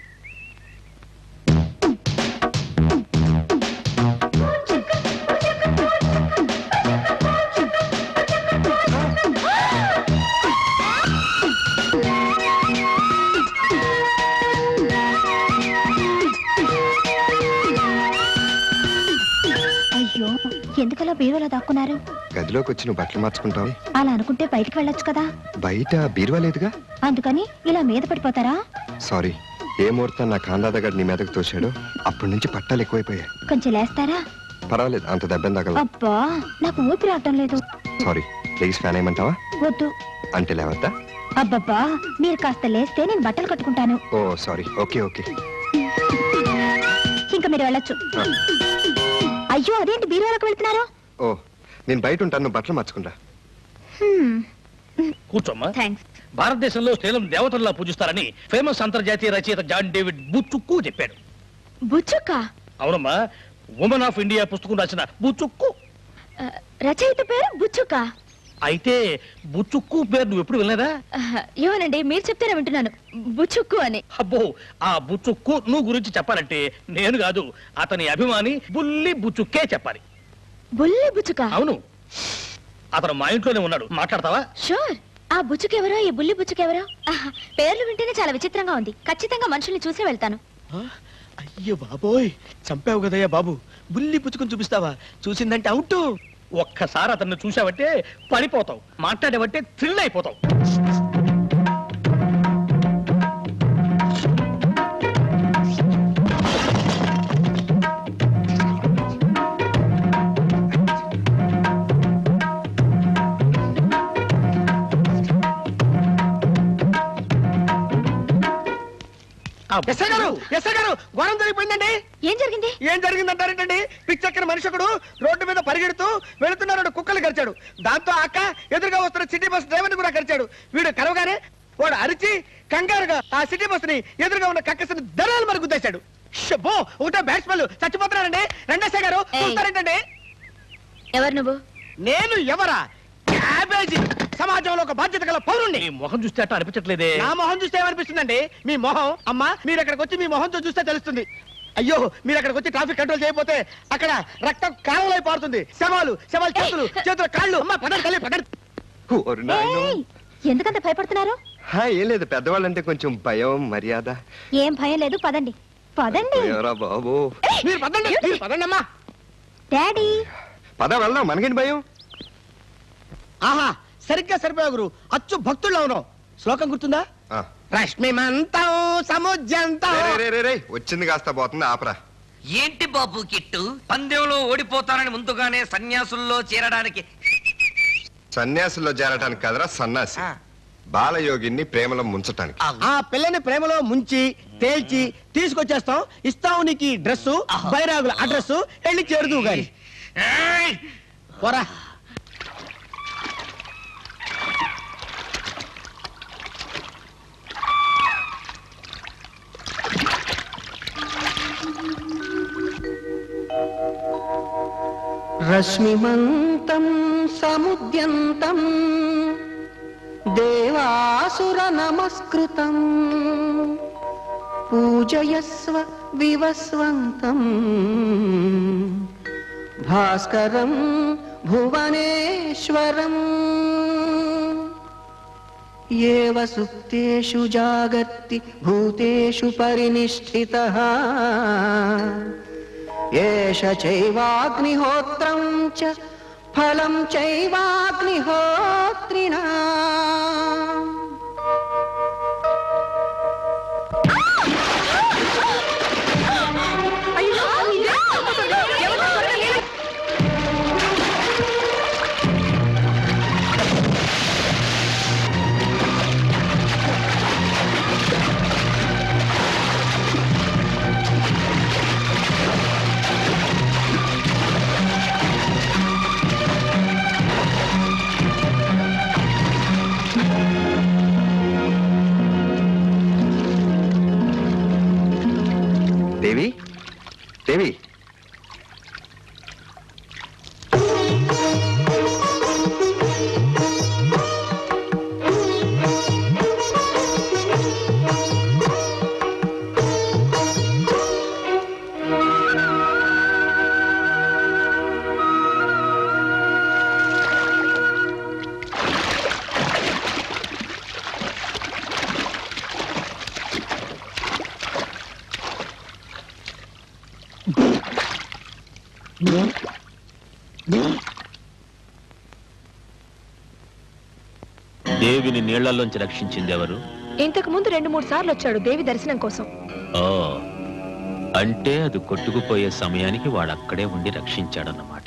అయ్యో ఎందుకలా బీరువాలో దాక్కున్నారు గదిలోకి వచ్చి నువ్వు బట్టలు మార్చుకుంటావు అలా అనుకుంటే బయటికి వెళ్ళొచ్చు కదా బయట బీరువా లేదుగా అందుకని ఇలా మీద పడిపోతారా సారీ ఏ ముహూర్తం నా కాందాద గడి నీ మీదకు తోశాడు అప్పటి నుంచి పట్టాలు ఎక్కువైపోయాయి కొంచెం లేస్తారా పర్వాలేదు అంత దెబ్బని తగల అబ్బా నాకు ఊపిరి ఆడటం లేదు సారీ ప్లీజ్ ఫ్యాన్ ఏమంటావా వద్దు అంటే లేవద్దా అబ్బబ్బా మీరు కాస్త లేస్తే నేను బట్టలు కట్టుకుంటాను ఓ సారీ ఓకే ఓకే ఇంకా మీరు వెళ్ళొచ్చు ఆ, అయ్యో అదేంటి బీరువాలకు వెళ్తున్నారు ఓ నేను బయట ఉంటాను నువ్వు బట్టలు మార్చుకుంటా కూర్చోమ్మా థ్యాంక్స్ భారతదేశంలో స్త్రీలను దేవతల్లా పూజిస్తారని ఫేమస్ అంతర్జాతీయ రచయిత జాన్ డేవిడ్ బుచ్చుక్కు చెప్పాడు బుచ్చుక్క అవునమ్మా ఉమెన్ ఆఫ్ ఇండియా పుస్తకం రాసిన బుచ్చుక్కు ఆ, రచయిత పేరు బుచ్చుక్క అయితే బుచ్చుక్కు పేరు నువ్వు ఎప్పుడు వినలేదా ఆ, ఏమోనండి మీరు చెప్తేనే వింటున్నాను బుచ్చుక్కు అని అబ్బో ఆ బుచ్చుక్కు నువ్వు గురించి చెప్పాలంటే నేను కాదు అతని అభిమాని బుల్లి బుచ్చుక్కే చెప్పాలి బుల్లి బుచ్చుక అవును అతను మా ఇంట్లోనే ఉన్నాడు మాట్లాడతావా షూర్ ఆ బుచ్చుకెవరో ఈ బుల్లి బుచ్చుకెవరో ఆహా, పేర్లు వింటేనే చాలా విచిత్రంగా ఉంది ఖచ్చితంగా మనుషుల్ని చూసే వెళ్తాను అయ్యో బాబోయ్ చంపావు కదయ్యా బాబు బుల్లి పుచ్చుకొని చూపిస్తావా చూసిందంటే అవుట్ ఒక్కసారి అతన్ని చూసావంటే పడిపోతావు మాట్లాడేవంటే థ్రిల్ అయిపోతావు ఎస్ఐ గారు ఎస్ఐ గారు ఘోరం జరిగిపోయిందండి ఏం జరిగింది ఏం జరిగిందంటారేంటండి పిచ్చక్కన మనిషి ఒకడు రోడ్డు మీద పరిగెడుతూ వెళుతున్నాడు కుక్కలు కరిచాడు దాంతో అక్క ఎదురుగా వస్తున్న సిటీ బస్ డ్రైవర్ కూడా కరిచాడు వీడు కరవగానే వాడు అరిచి కంగారుగా ఆ సిటీ బస్ ని ఎదురుగా ఉన్న కక్కసిని ధనాలు మరి గుద్దేశాడు షబ్బో ఒకటే బ్యాట్స్మెన్ చచ్చిపోతున్నారండి రెండేసే గారు ఏయ్. చూస్తారేంటండి ఎవరు నువ్వు నేను ఎవరా క్యాబేజీ సమాజంలో ఒక బాధ్యత గల పౌరుణ్ణి నీ మొహం చూస్తే అట్ట అనిపించట్లేదే నా మొహం చూస్తే ఏమనిపిస్తుందండి మీ మొహం అమ్మా మీరు అక్కడికి వచ్చి మీ మొహంతో చూస్తే తెలుస్తుంది అయ్యో మీరు అక్కడికి వచ్చి ట్రాఫిక్ కంట్రోల్ చేయకపోతే అక్కడ రక్తం కాలంలో పారుతుంది శవాలు శవాలు చేతులు చేతుల కాళ్ళు అమ్మా పదండి తల్లి పదండి ఓరి నాయనో. ఏయ్, ఎందుకంత భయపడుతున్నారు హా, ఏం లేదు పెద్దవాళ్ళంటే కొంచెం భయం మర్యాద ఏం భయం లేదు పదండి పదండి ఎవరా బాబు మీరు పదండి మీరు పదండి అమ్మా డాడీ పద వెళ్దాం మనకేంటి భయం ఆహా సరిగ్గా సరిపోయా గురు అచ్చు భక్తుల్లో ఉన్నావు శ్లోకం గుర్తుందా ఆ. రశ్మిమంతం సముజ్యంతం రే, రే, రే, రే, వచ్చింది కాస్త పోతుంది ఆపరా ఏంటి బాబు కిట్టు పందెంలో ఓడిపోతానని ముందుగానే సన్యాసుల్లో చేరడానికి సన్యాసుల్లో చేరటానికి కదరా సన్నాసి బాలయోగిని ప్రేమలో ముంచటానికి ఆ పిల్లని ప్రేమలో ముంచి తేల్చి తీసుకొచ్చేస్తాం ఇస్తాం నీకు ఈ డ్రెస్సు బైరాగుల అడ్రస్ వెళ్ళి చేరుదు గాని పోరా రశ్మిమంతం సముద్యంతం దేవాసుర నమస్కృతం పూజయస్వ వివస్వంతం భాస్కరం భువనేశ్వరం ఏవ సుప్తేషు జాగర్తి భూతేషు పరినిష్ఠితः ఏష చైవాగ్నిహోత్రం చ ఫలం చైవాగ్నిహోత్రిణా దేవి దేవి దేవిని నీళ్లలోంచి రక్షించింది ఎవరు ఇంతకు ముందు రెండు మూడు సార్లు వచ్చాడు దేవి దర్శనం కోసం ఓ అంటే అది కొట్టుకుపోయే సమయానికి వాడు అక్కడే ఉండి రక్షించాడన్నమాట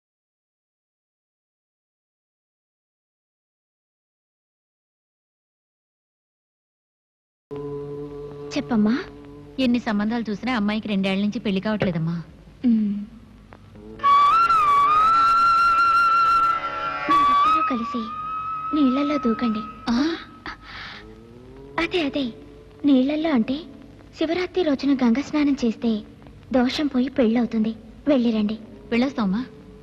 చెప్పమ్మా ఎన్ని సంబంధాలు చూసినా అమ్మాయికి రెండేళ్ల నుంచి పెళ్లి కావట్లేదమ్మా మీరిద్దరూ కలిసి నీళ్ళల్లో దూకండి అదే అదే నీళ్ళల్లో అంటే శివరాత్రి రోజున గంగ స్నానం చేస్తే దోషం పోయి పెళ్ళవుతుంది వెళ్ళిరండి వెళ్ళొస్తామా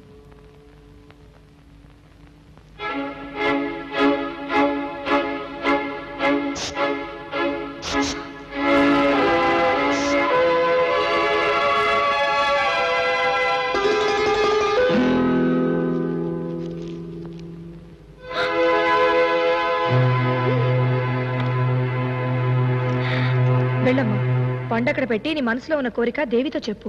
వెళ్ళమ్మా పండక్కడ పెట్టి నీ మనసులో ఉన్న కోరిక దేవితో చెప్పు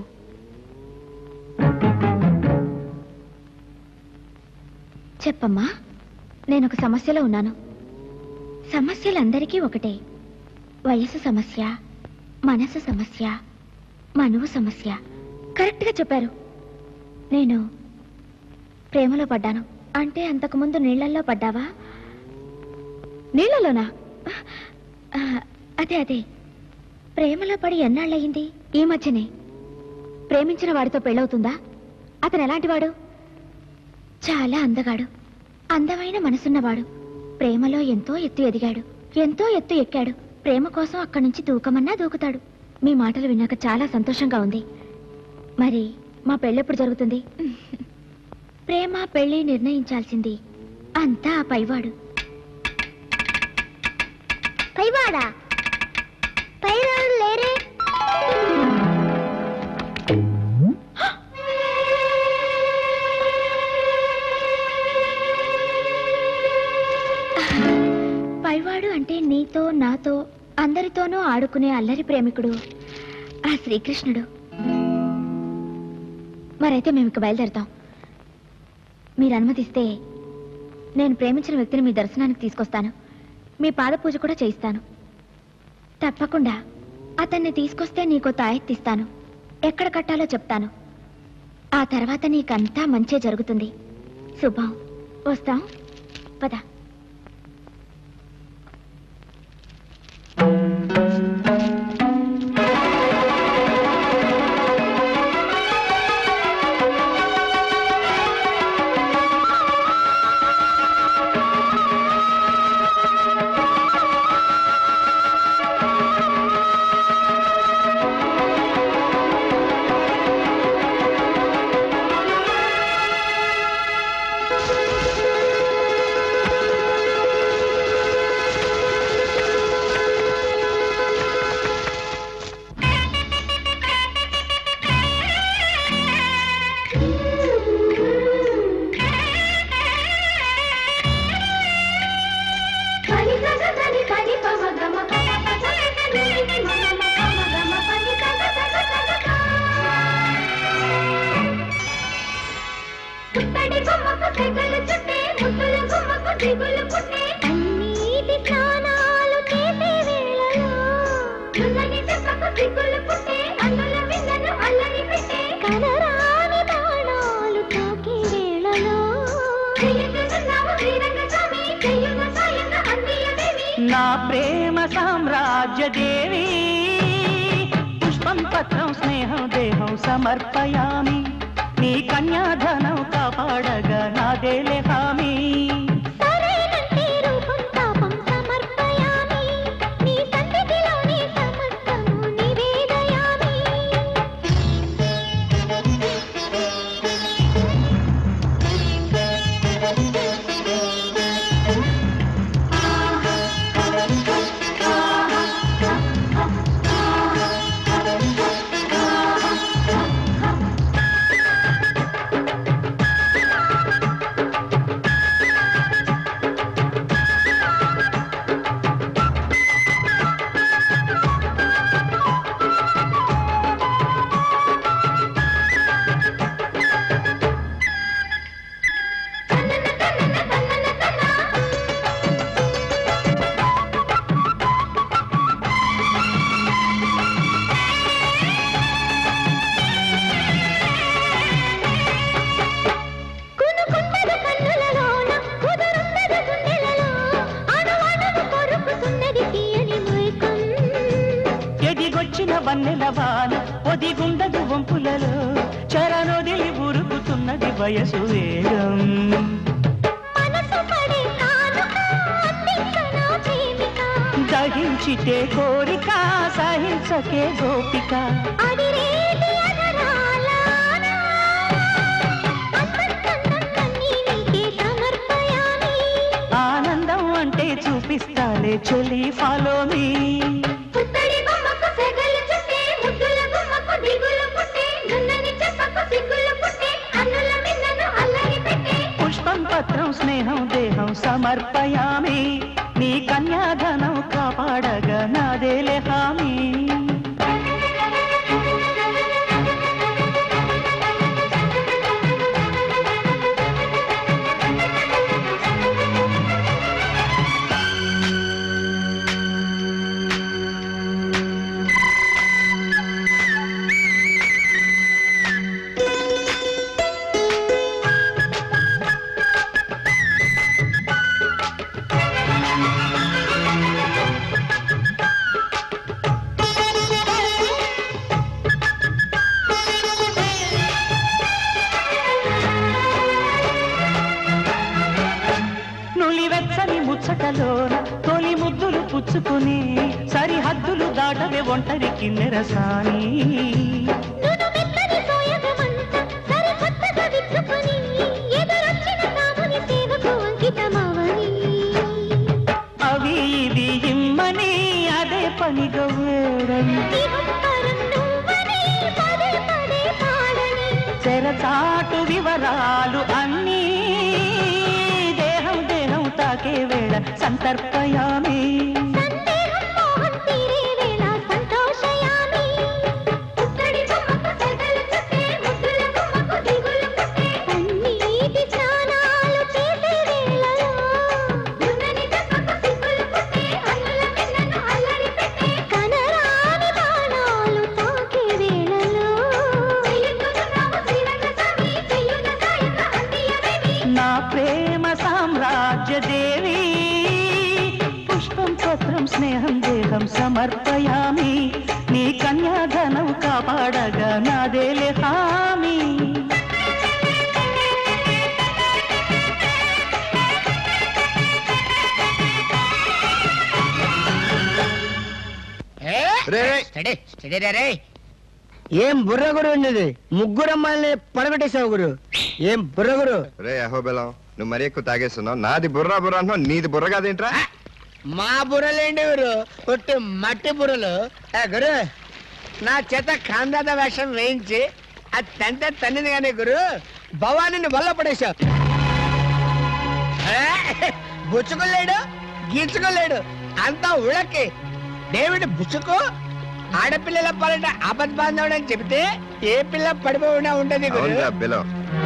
చెప్పమ్మా నేను ఒక సమస్యలో ఉన్నాను సమస్యలందరికీ ఒకటే వయసు సమస్య మనసు సమస్య మనువు సమస్య కరెక్ట్గా చెప్పారు నేను ప్రేమలో పడ్డాను అంటే అంతకుముందు నీళ్ళల్లో పడ్డావా నీళ్ళలోనా ఆ, అదే అదే ప్రేమలో పడి ఎన్నాళ్ళయింది ఈ మధ్యనే ప్రేమించిన వాడితో పెళ్ళవుతుందా అతను ఎలాంటివాడు చాలా అందగాడు అందమైన మనసున్నవాడు ప్రేమలో ఎంతో ఎత్తు ఎదిగాడు ఎంతో ఎత్తు ఎక్కాడు ప్రేమ కోసం అక్కడి నుంచి దూకమన్నా దూకుతాడు మీ మాటలు విన్నాక చాలా సంతోషంగా ఉంది మరి మా పెళ్ళెప్పుడు జరుగుతుంది ప్రేమ పెళ్లి నిర్ణయించాల్సింది అంతా ఆ పైవాడు పైవాడా పైరాడు లేరే ఆడుకునే అల్లరి ప్రేమికుడు ఆ శ్రీకృష్ణుడు మరైతే మేము ఇక బయలుదేరుతాం మీరు అనుమతిస్తే నేను ప్రేమించిన వ్యక్తిని మీ దర్శనానికి తీసుకొస్తాను మీ పాద పూజ కూడా చేయిస్తాను తప్పకుండా అతన్ని తీసుకొస్తే నీకు తాయెత్తిస్తాను ఎక్కడ కట్టాలో చెప్తాను ఆ తర్వాత నీకంతా మంచే జరుగుతుంది శుభం వస్తాం పద నా ప్రేమ సామ్రాజ్య దేవి పుష్పం పత్రం స్నేహం దేహం సమర్పయామి నీ కన్యాధనం కాపాడగా నాదేలే హామీ ఎదిగొచ్చిన వన్నెల వాన ఒదిగుండదు వంపులలో చరణొదిలి ఉరుకుతున్నది వయసు వేగం దహించితే కోరిక సహించకే గోపిక ఆనందం అంటే చూపిస్తాలే చెలి ఫాలో మీ పుష్పం పత్రం స్నేహం దేహం సమర్పయామి నీ కన్యాధనం కాపాడగా నాదేలే హామీ నులివెచ్చని ముచ్చటలోన తొలి ముద్దులు పుచ్చుకుని సరిహద్దులు దాటవే ఒంటరికి నిరసాని అవి ఇవి ఇమ్మని అదే పనిగా వేడని చెరచాటు వివరాలు అన్నీ దేహం దేహం తాకే వేళ సంతర్పయామి సందేహం మోహం తీరే వేళ సమర్పయామి నీ కన్యాధనం కాపాడగా నాదేలే హామీ ఏం బుర్ర గురు ఉన్నది ముగ్గురు అమ్మాయిని పడగొట్టేశావు గురు ఏం బుర్ర గురు రే అహోబెలం నువ్వు మరీ ఎక్కువ తాగేస్తున్నావు నాది బుర్రా బుర్రా అంటున్నావు నీది బుర్ర కాదేంట్రా మా బుర్రలేండి గురు పుట్టి మట్టి బుర్రలు ఏ గురు నా చేత కాందాద వేషం వేయించి అది తంతే తన్నింది కానీ గురు భవానీని వల్ల పడేశావు ఏ, బుచ్చుకోలేడు గీచుకోలేడు అంతా ఉళకి డేవిడ్ బుచ్చుకు ఆడపిల్లల పాలట ఆపద్ బాంధవుడు అని చెబితే ఏ పిల్ల పడిపోయినా ఉంటది గురు అవునురా బెలం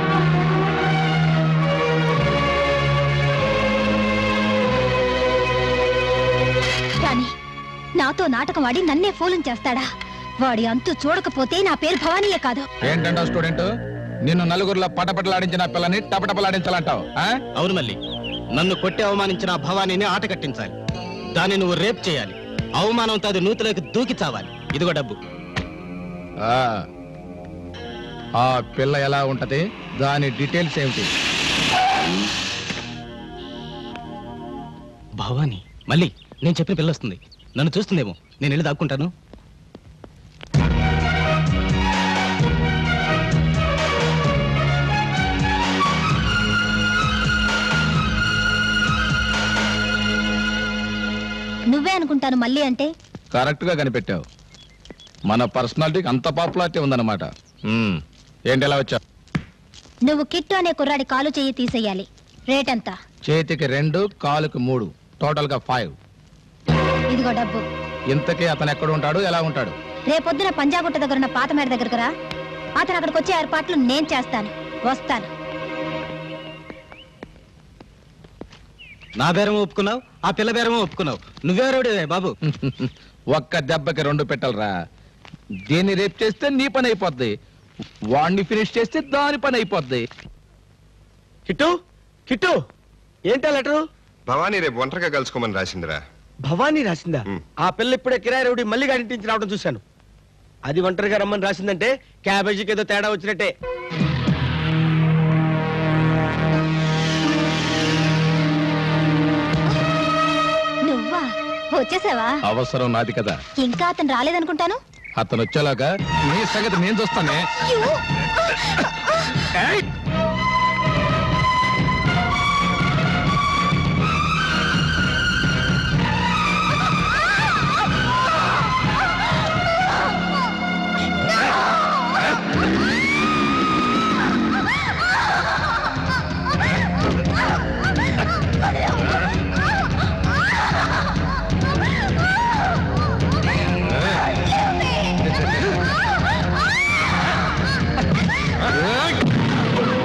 కానీ నాతో నాటకం ఆడి నన్నే ఫోలం చేస్తాడా వాడి అంతు చూడకపోతే నా పేరు భవానీయే కాదు ఏంటంటా స్టూడెంట్ నిన్ను నలుగురిలో పటపటలాడించిన పిల్లని టపటపలాడించాలంటావు ఆ? అవును మళ్ళీ నన్ను కొట్టి అవమానించిన ఆ భవానీని ఆట కట్టించాలి దాన్ని నువ్వు రేప్ చేయాలి అవమానంతో అది నూతిలోకి దూకి చావాలి ఇదిగో డబ్బు ఆ. ఆ పిల్ల ఎలా ఉంటది దాని డీటెయిల్స్ ఏమిటి భవానీ మళ్ళీ నేను చెప్పిన పిల్ల వస్తుంది నన్ను చూస్తుందేమో నేను వెళ్ళి దాక్కుంటాను నువ్వే అనుకుంటాను మళ్ళీ అంటే కరెక్ట్ గా కనిపెట్టావు మన పర్సనాలిటీకి అంత పాపులారిటీ ఉందన్నమాట ఉమ్. ఏంటి ఎలా వచ్చావు నువ్వు కిట్టు అనే కుర్రాడి కాలు చెయ్యి తీసేయాలి రేట్ ఎంత చేతికి రెండు కాలుకి మూడు టోటల్ గా ఫైవ్ ఇదిగో డబ్బు ఇంతకీ అతను ఎక్కడ ఉంటాడు ఎలా ఉంటాడు రేపొద్దున పంజాగుట్ట దగ్గర ఉన్న పాత మేడ దగ్గరకు రా అతను అక్కడికి వచ్చే ఏర్పాట్లు నేను చేస్తాను వస్తాను నా బేరం ఒప్పుకున్నావు ఆ పిల్ల బేరం ఒప్పుకున్నావు నువ్వెవరోడివే బాబు ఒక్క దెబ్బకి రెండు పెట్టాలరా దీన్ని రేపు చేస్తే నీ పని అయిపోద్ది వాడిని ఫినిష్ చేస్తే దాని పని అయిపోద్ది కిట్టు కిట్టు ఏంటా లెటరు భవానీ రేపు ఒంటరిగా కలుసుకోమని రాసిందిరా భవానీ రాసిందా ఆ పిల్ల ఇప్పుడే కిరాయి రౌడీ మళ్ళీ గడింటించి రావడం చూశాను అది ఒంటరిగా రమ్మని రాసిందంటే క్యాబేజీకి ఏదో తేడా వచ్చినట్టే నువ్వా వచ్చేసావా అవసరం నాది కదా ఇంకా అతను రాలేదనుకుంటాను అతను వచ్చేలాగా నీ సంగతి నేను చూస్తానే ఏయ్! Ah!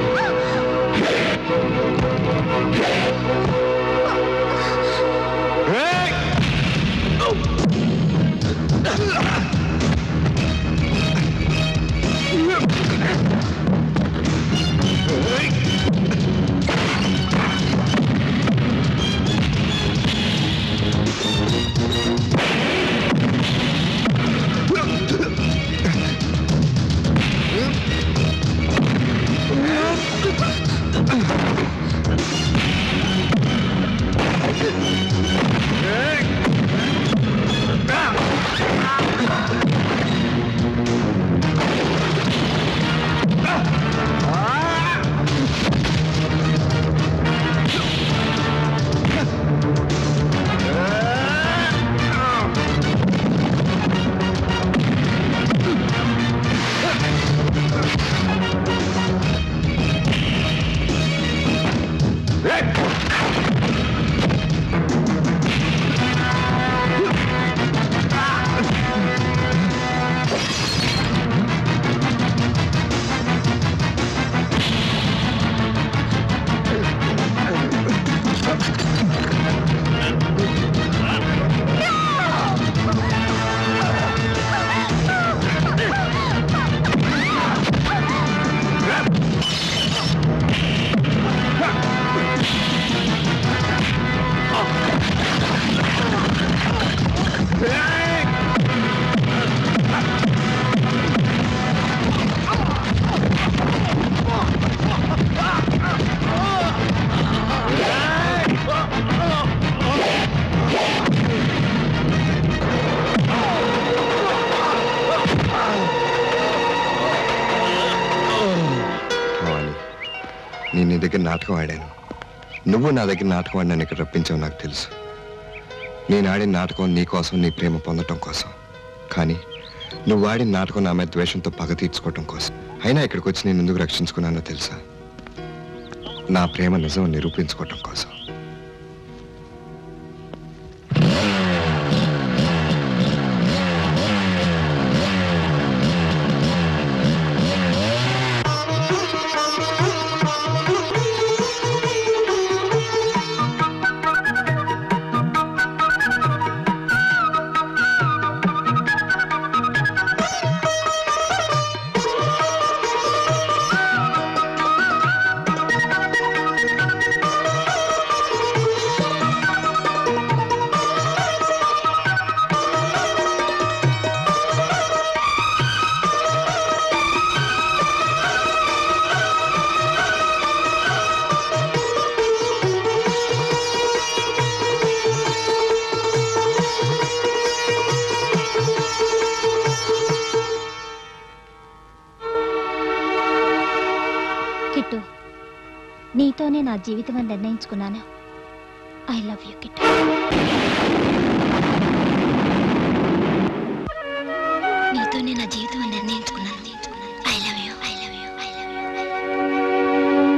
నేను నీ దగ్గర నాటకం ఆడాను నువ్వు నా దగ్గర నాటకం ఆడినాను ఇక్కడ రప్పించావు నాకు తెలుసు నేను ఆడిన నాటకం నీ కోసం నీ ప్రేమ పొందటం కోసం కానీ నువ్వు ఆడిన నాటకం నా మీద ద్వేషంతో పగ తీర్చుకోవటం కోసం అయినా ఇక్కడికి వచ్చి నేను ఎందుకు రక్షించుకున్నానో తెలుసా నా ప్రేమ నిజం నిరూపించుకోవటం కోసం కిట్టు నీతోనే నా జీవితం అని నిర్ణయించుకున్నాను ఐ లవ్ యూ కిట్టు నీతోనే నా జీవితం అని నిర్ణయించుకున్నాను I love you I love you I love you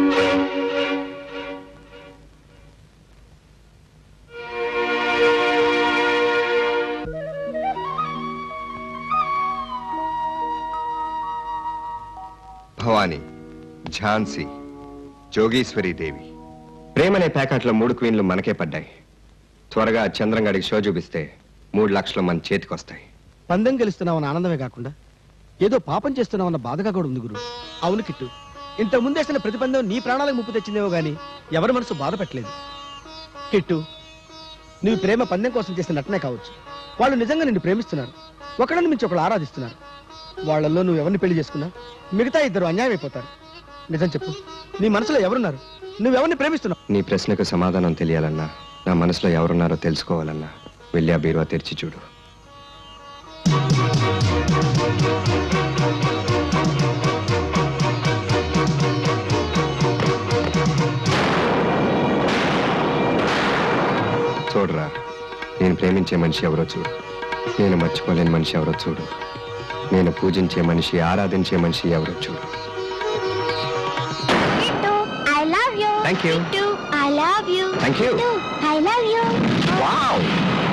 Bhavani Jhansi Jogeeswari Devi ప్రేమనే ప్యాకెట్లో మూడు క్వీన్లు మనకే పడ్డాయి త్వరగా చంద్రంగడికి షో చూపిస్తే మూడు లక్షలు మన చేతికొస్తాయి పందెం గెలుస్తున్నామన్న ఆనందమే కాకుండా ఏదో పాపం చేస్తున్నామన్న బాధగా కూడా ఉంది గురు అవును కిట్టు ఇంతకు ముందేసిన ప్రతి పందెం నీ ప్రాణాలకు ముప్పు తెచ్చిందేమో గాని ఎవరి మనసు బాధ పెట్టలేదు కిట్టు నువ్వు ప్రేమ పందెం కోసం చేసిన నటనే కావచ్చు వాళ్ళు నిజంగా నిన్ను ప్రేమిస్తున్నారు ఒకళ్ళని మించి ఒకళ్ళు ఆరాధిస్తున్నారు వాళ్ళల్లో నువ్వు ఎవరిని పెళ్లి చేసుకున్నా మిగతా ఇద్దరు అన్యాయం అయిపోతారు నిజం చెప్పు నీ మనసులో ఎవరున్నారు నువ్వెవరిని ప్రేమిస్తున్నావు నీ ప్రశ్నకు సమాధానం తెలియాలన్నా నా మనసులో ఎవరున్నారో తెలుసుకోవాలన్నా వెళ్ళి ఆ బీరువా తెరిచి చూడు చూడరా నేను ప్రేమించే మనిషి ఎవరో చూడు నేను మర్చిపోలేని మనిషి ఎవరో చూడు నేను పూజించే మనిషి ఆరాధించే మనిషి ఎవరో చూడు I love you Thank you. I love you Thank you. I love you wow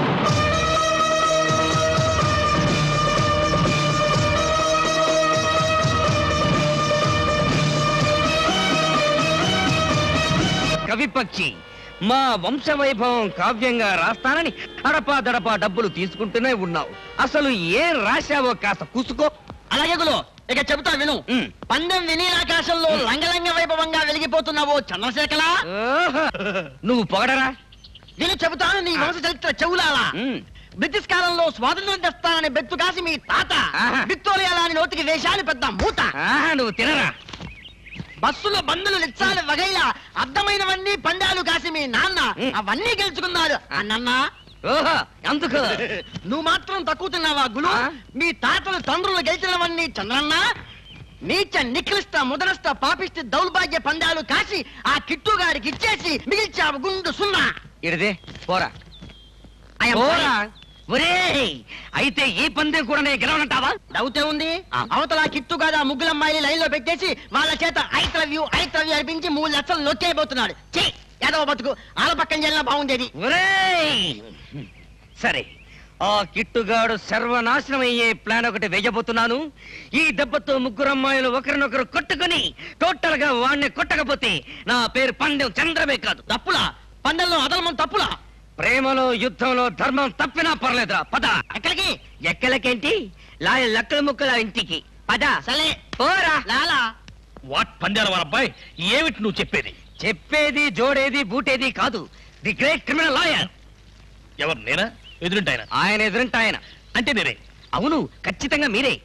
కవి పక్షి మా వంశ వైభవం కావ్యంగా రాస్తానని అడపా దడపా డబ్బులు తీసుకుంటూనే ఉన్నావు అసలు ఏం రాశావో కాస్త కూసుకో అలాగే గులు ఇక చెబుతా విను పందెం వినీలాకాశంలో లంగలంగ వైభవంగా వెలిగిపోతున్నావో చంద్రశేఖర నువ్వు పొగడరా విను చెబుతాను నీ వంశ చరిత్ర చెవులాలా బ్రిటిష్ కాలంలో స్వాతంత్రం తెస్తానని బెత్తు కాసి మీ తాత విక్టోరియా లాని నోటికి వేషాలు పెద్ద మూత నువ్వు తినరా బస్సులో బందులు లిచ్చాలు వగైలా అర్థమైనవన్నీ పందాలు కాసి మీ నాన్న అవన్నీ గెలుచుకున్నారు అన్నన్నా ఓహో అందుకు నువ్వు మాత్రం తక్కువ తిన్నావా గులు మీ తాతలు తండ్రులు గెలిచినవన్నీ చంద్రన్న నీచ నిక్లిస్త ముదరస్త పాపిష్టి దౌర్భాగ్య పందాలు కాసి ఆ కిట్టు గారికి ఇచ్చేసి మిగిల్చావు గుండు సున్నా ఇడిదే పోరా I am పోరా fine. ఒరేయ్ అయితే ఈ పందెం కూడా నేను గెలవనంటావా డౌటే ఉంది అవతల ఆ కిట్టు కాదా ముగ్గులమ్మాయిని లైన్ లో పెట్టేసి వాళ్ళ చేత ఐత్రవ్యూ ఐత్రవ్యూ అనిపించి మూడు లక్షలు నొక్కేయబోతున్నాడు చే ఏదో బతుకు ఆల పక్కన చెల్లినా బాగుండేది ఒరేయ్ సరే ఆ కిట్టుగాడు సర్వనాశనం అయ్యే ప్లాన్ ఒకటి వేయబోతున్నాను ఈ దెబ్బతో ముగ్గురు అమ్మాయిలు ఒకరినొకరు కొట్టుకుని టోటల్ గా వాడిని కొట్టకపోతే నా పేరు పందెం చంద్రమే కాదు తప్పులా పందెంలో అదలమం తప్పులా ప్రేమలో యుద్ధంలో ధర్మం తప్పినా పర్లేదురా పద ఎక్కడికి ఎక్కలకేంటి లాయ లక్కల ముక్కల ఇంటికి పద సలే పోరా లాలా వాట్ పందాల వారు అబ్బాయి ఏమిటి నువ్వు చెప్పేది చెప్పేది జోడేది బూటేది కాదు ది గ్రేట్ క్రిమినల్ లాయర్ ఎవరు నేనా ఎదురుంటాయన ఆయన ఎదురంట ఆయన అంటే నేనే అవును ఖచ్చితంగా మీరే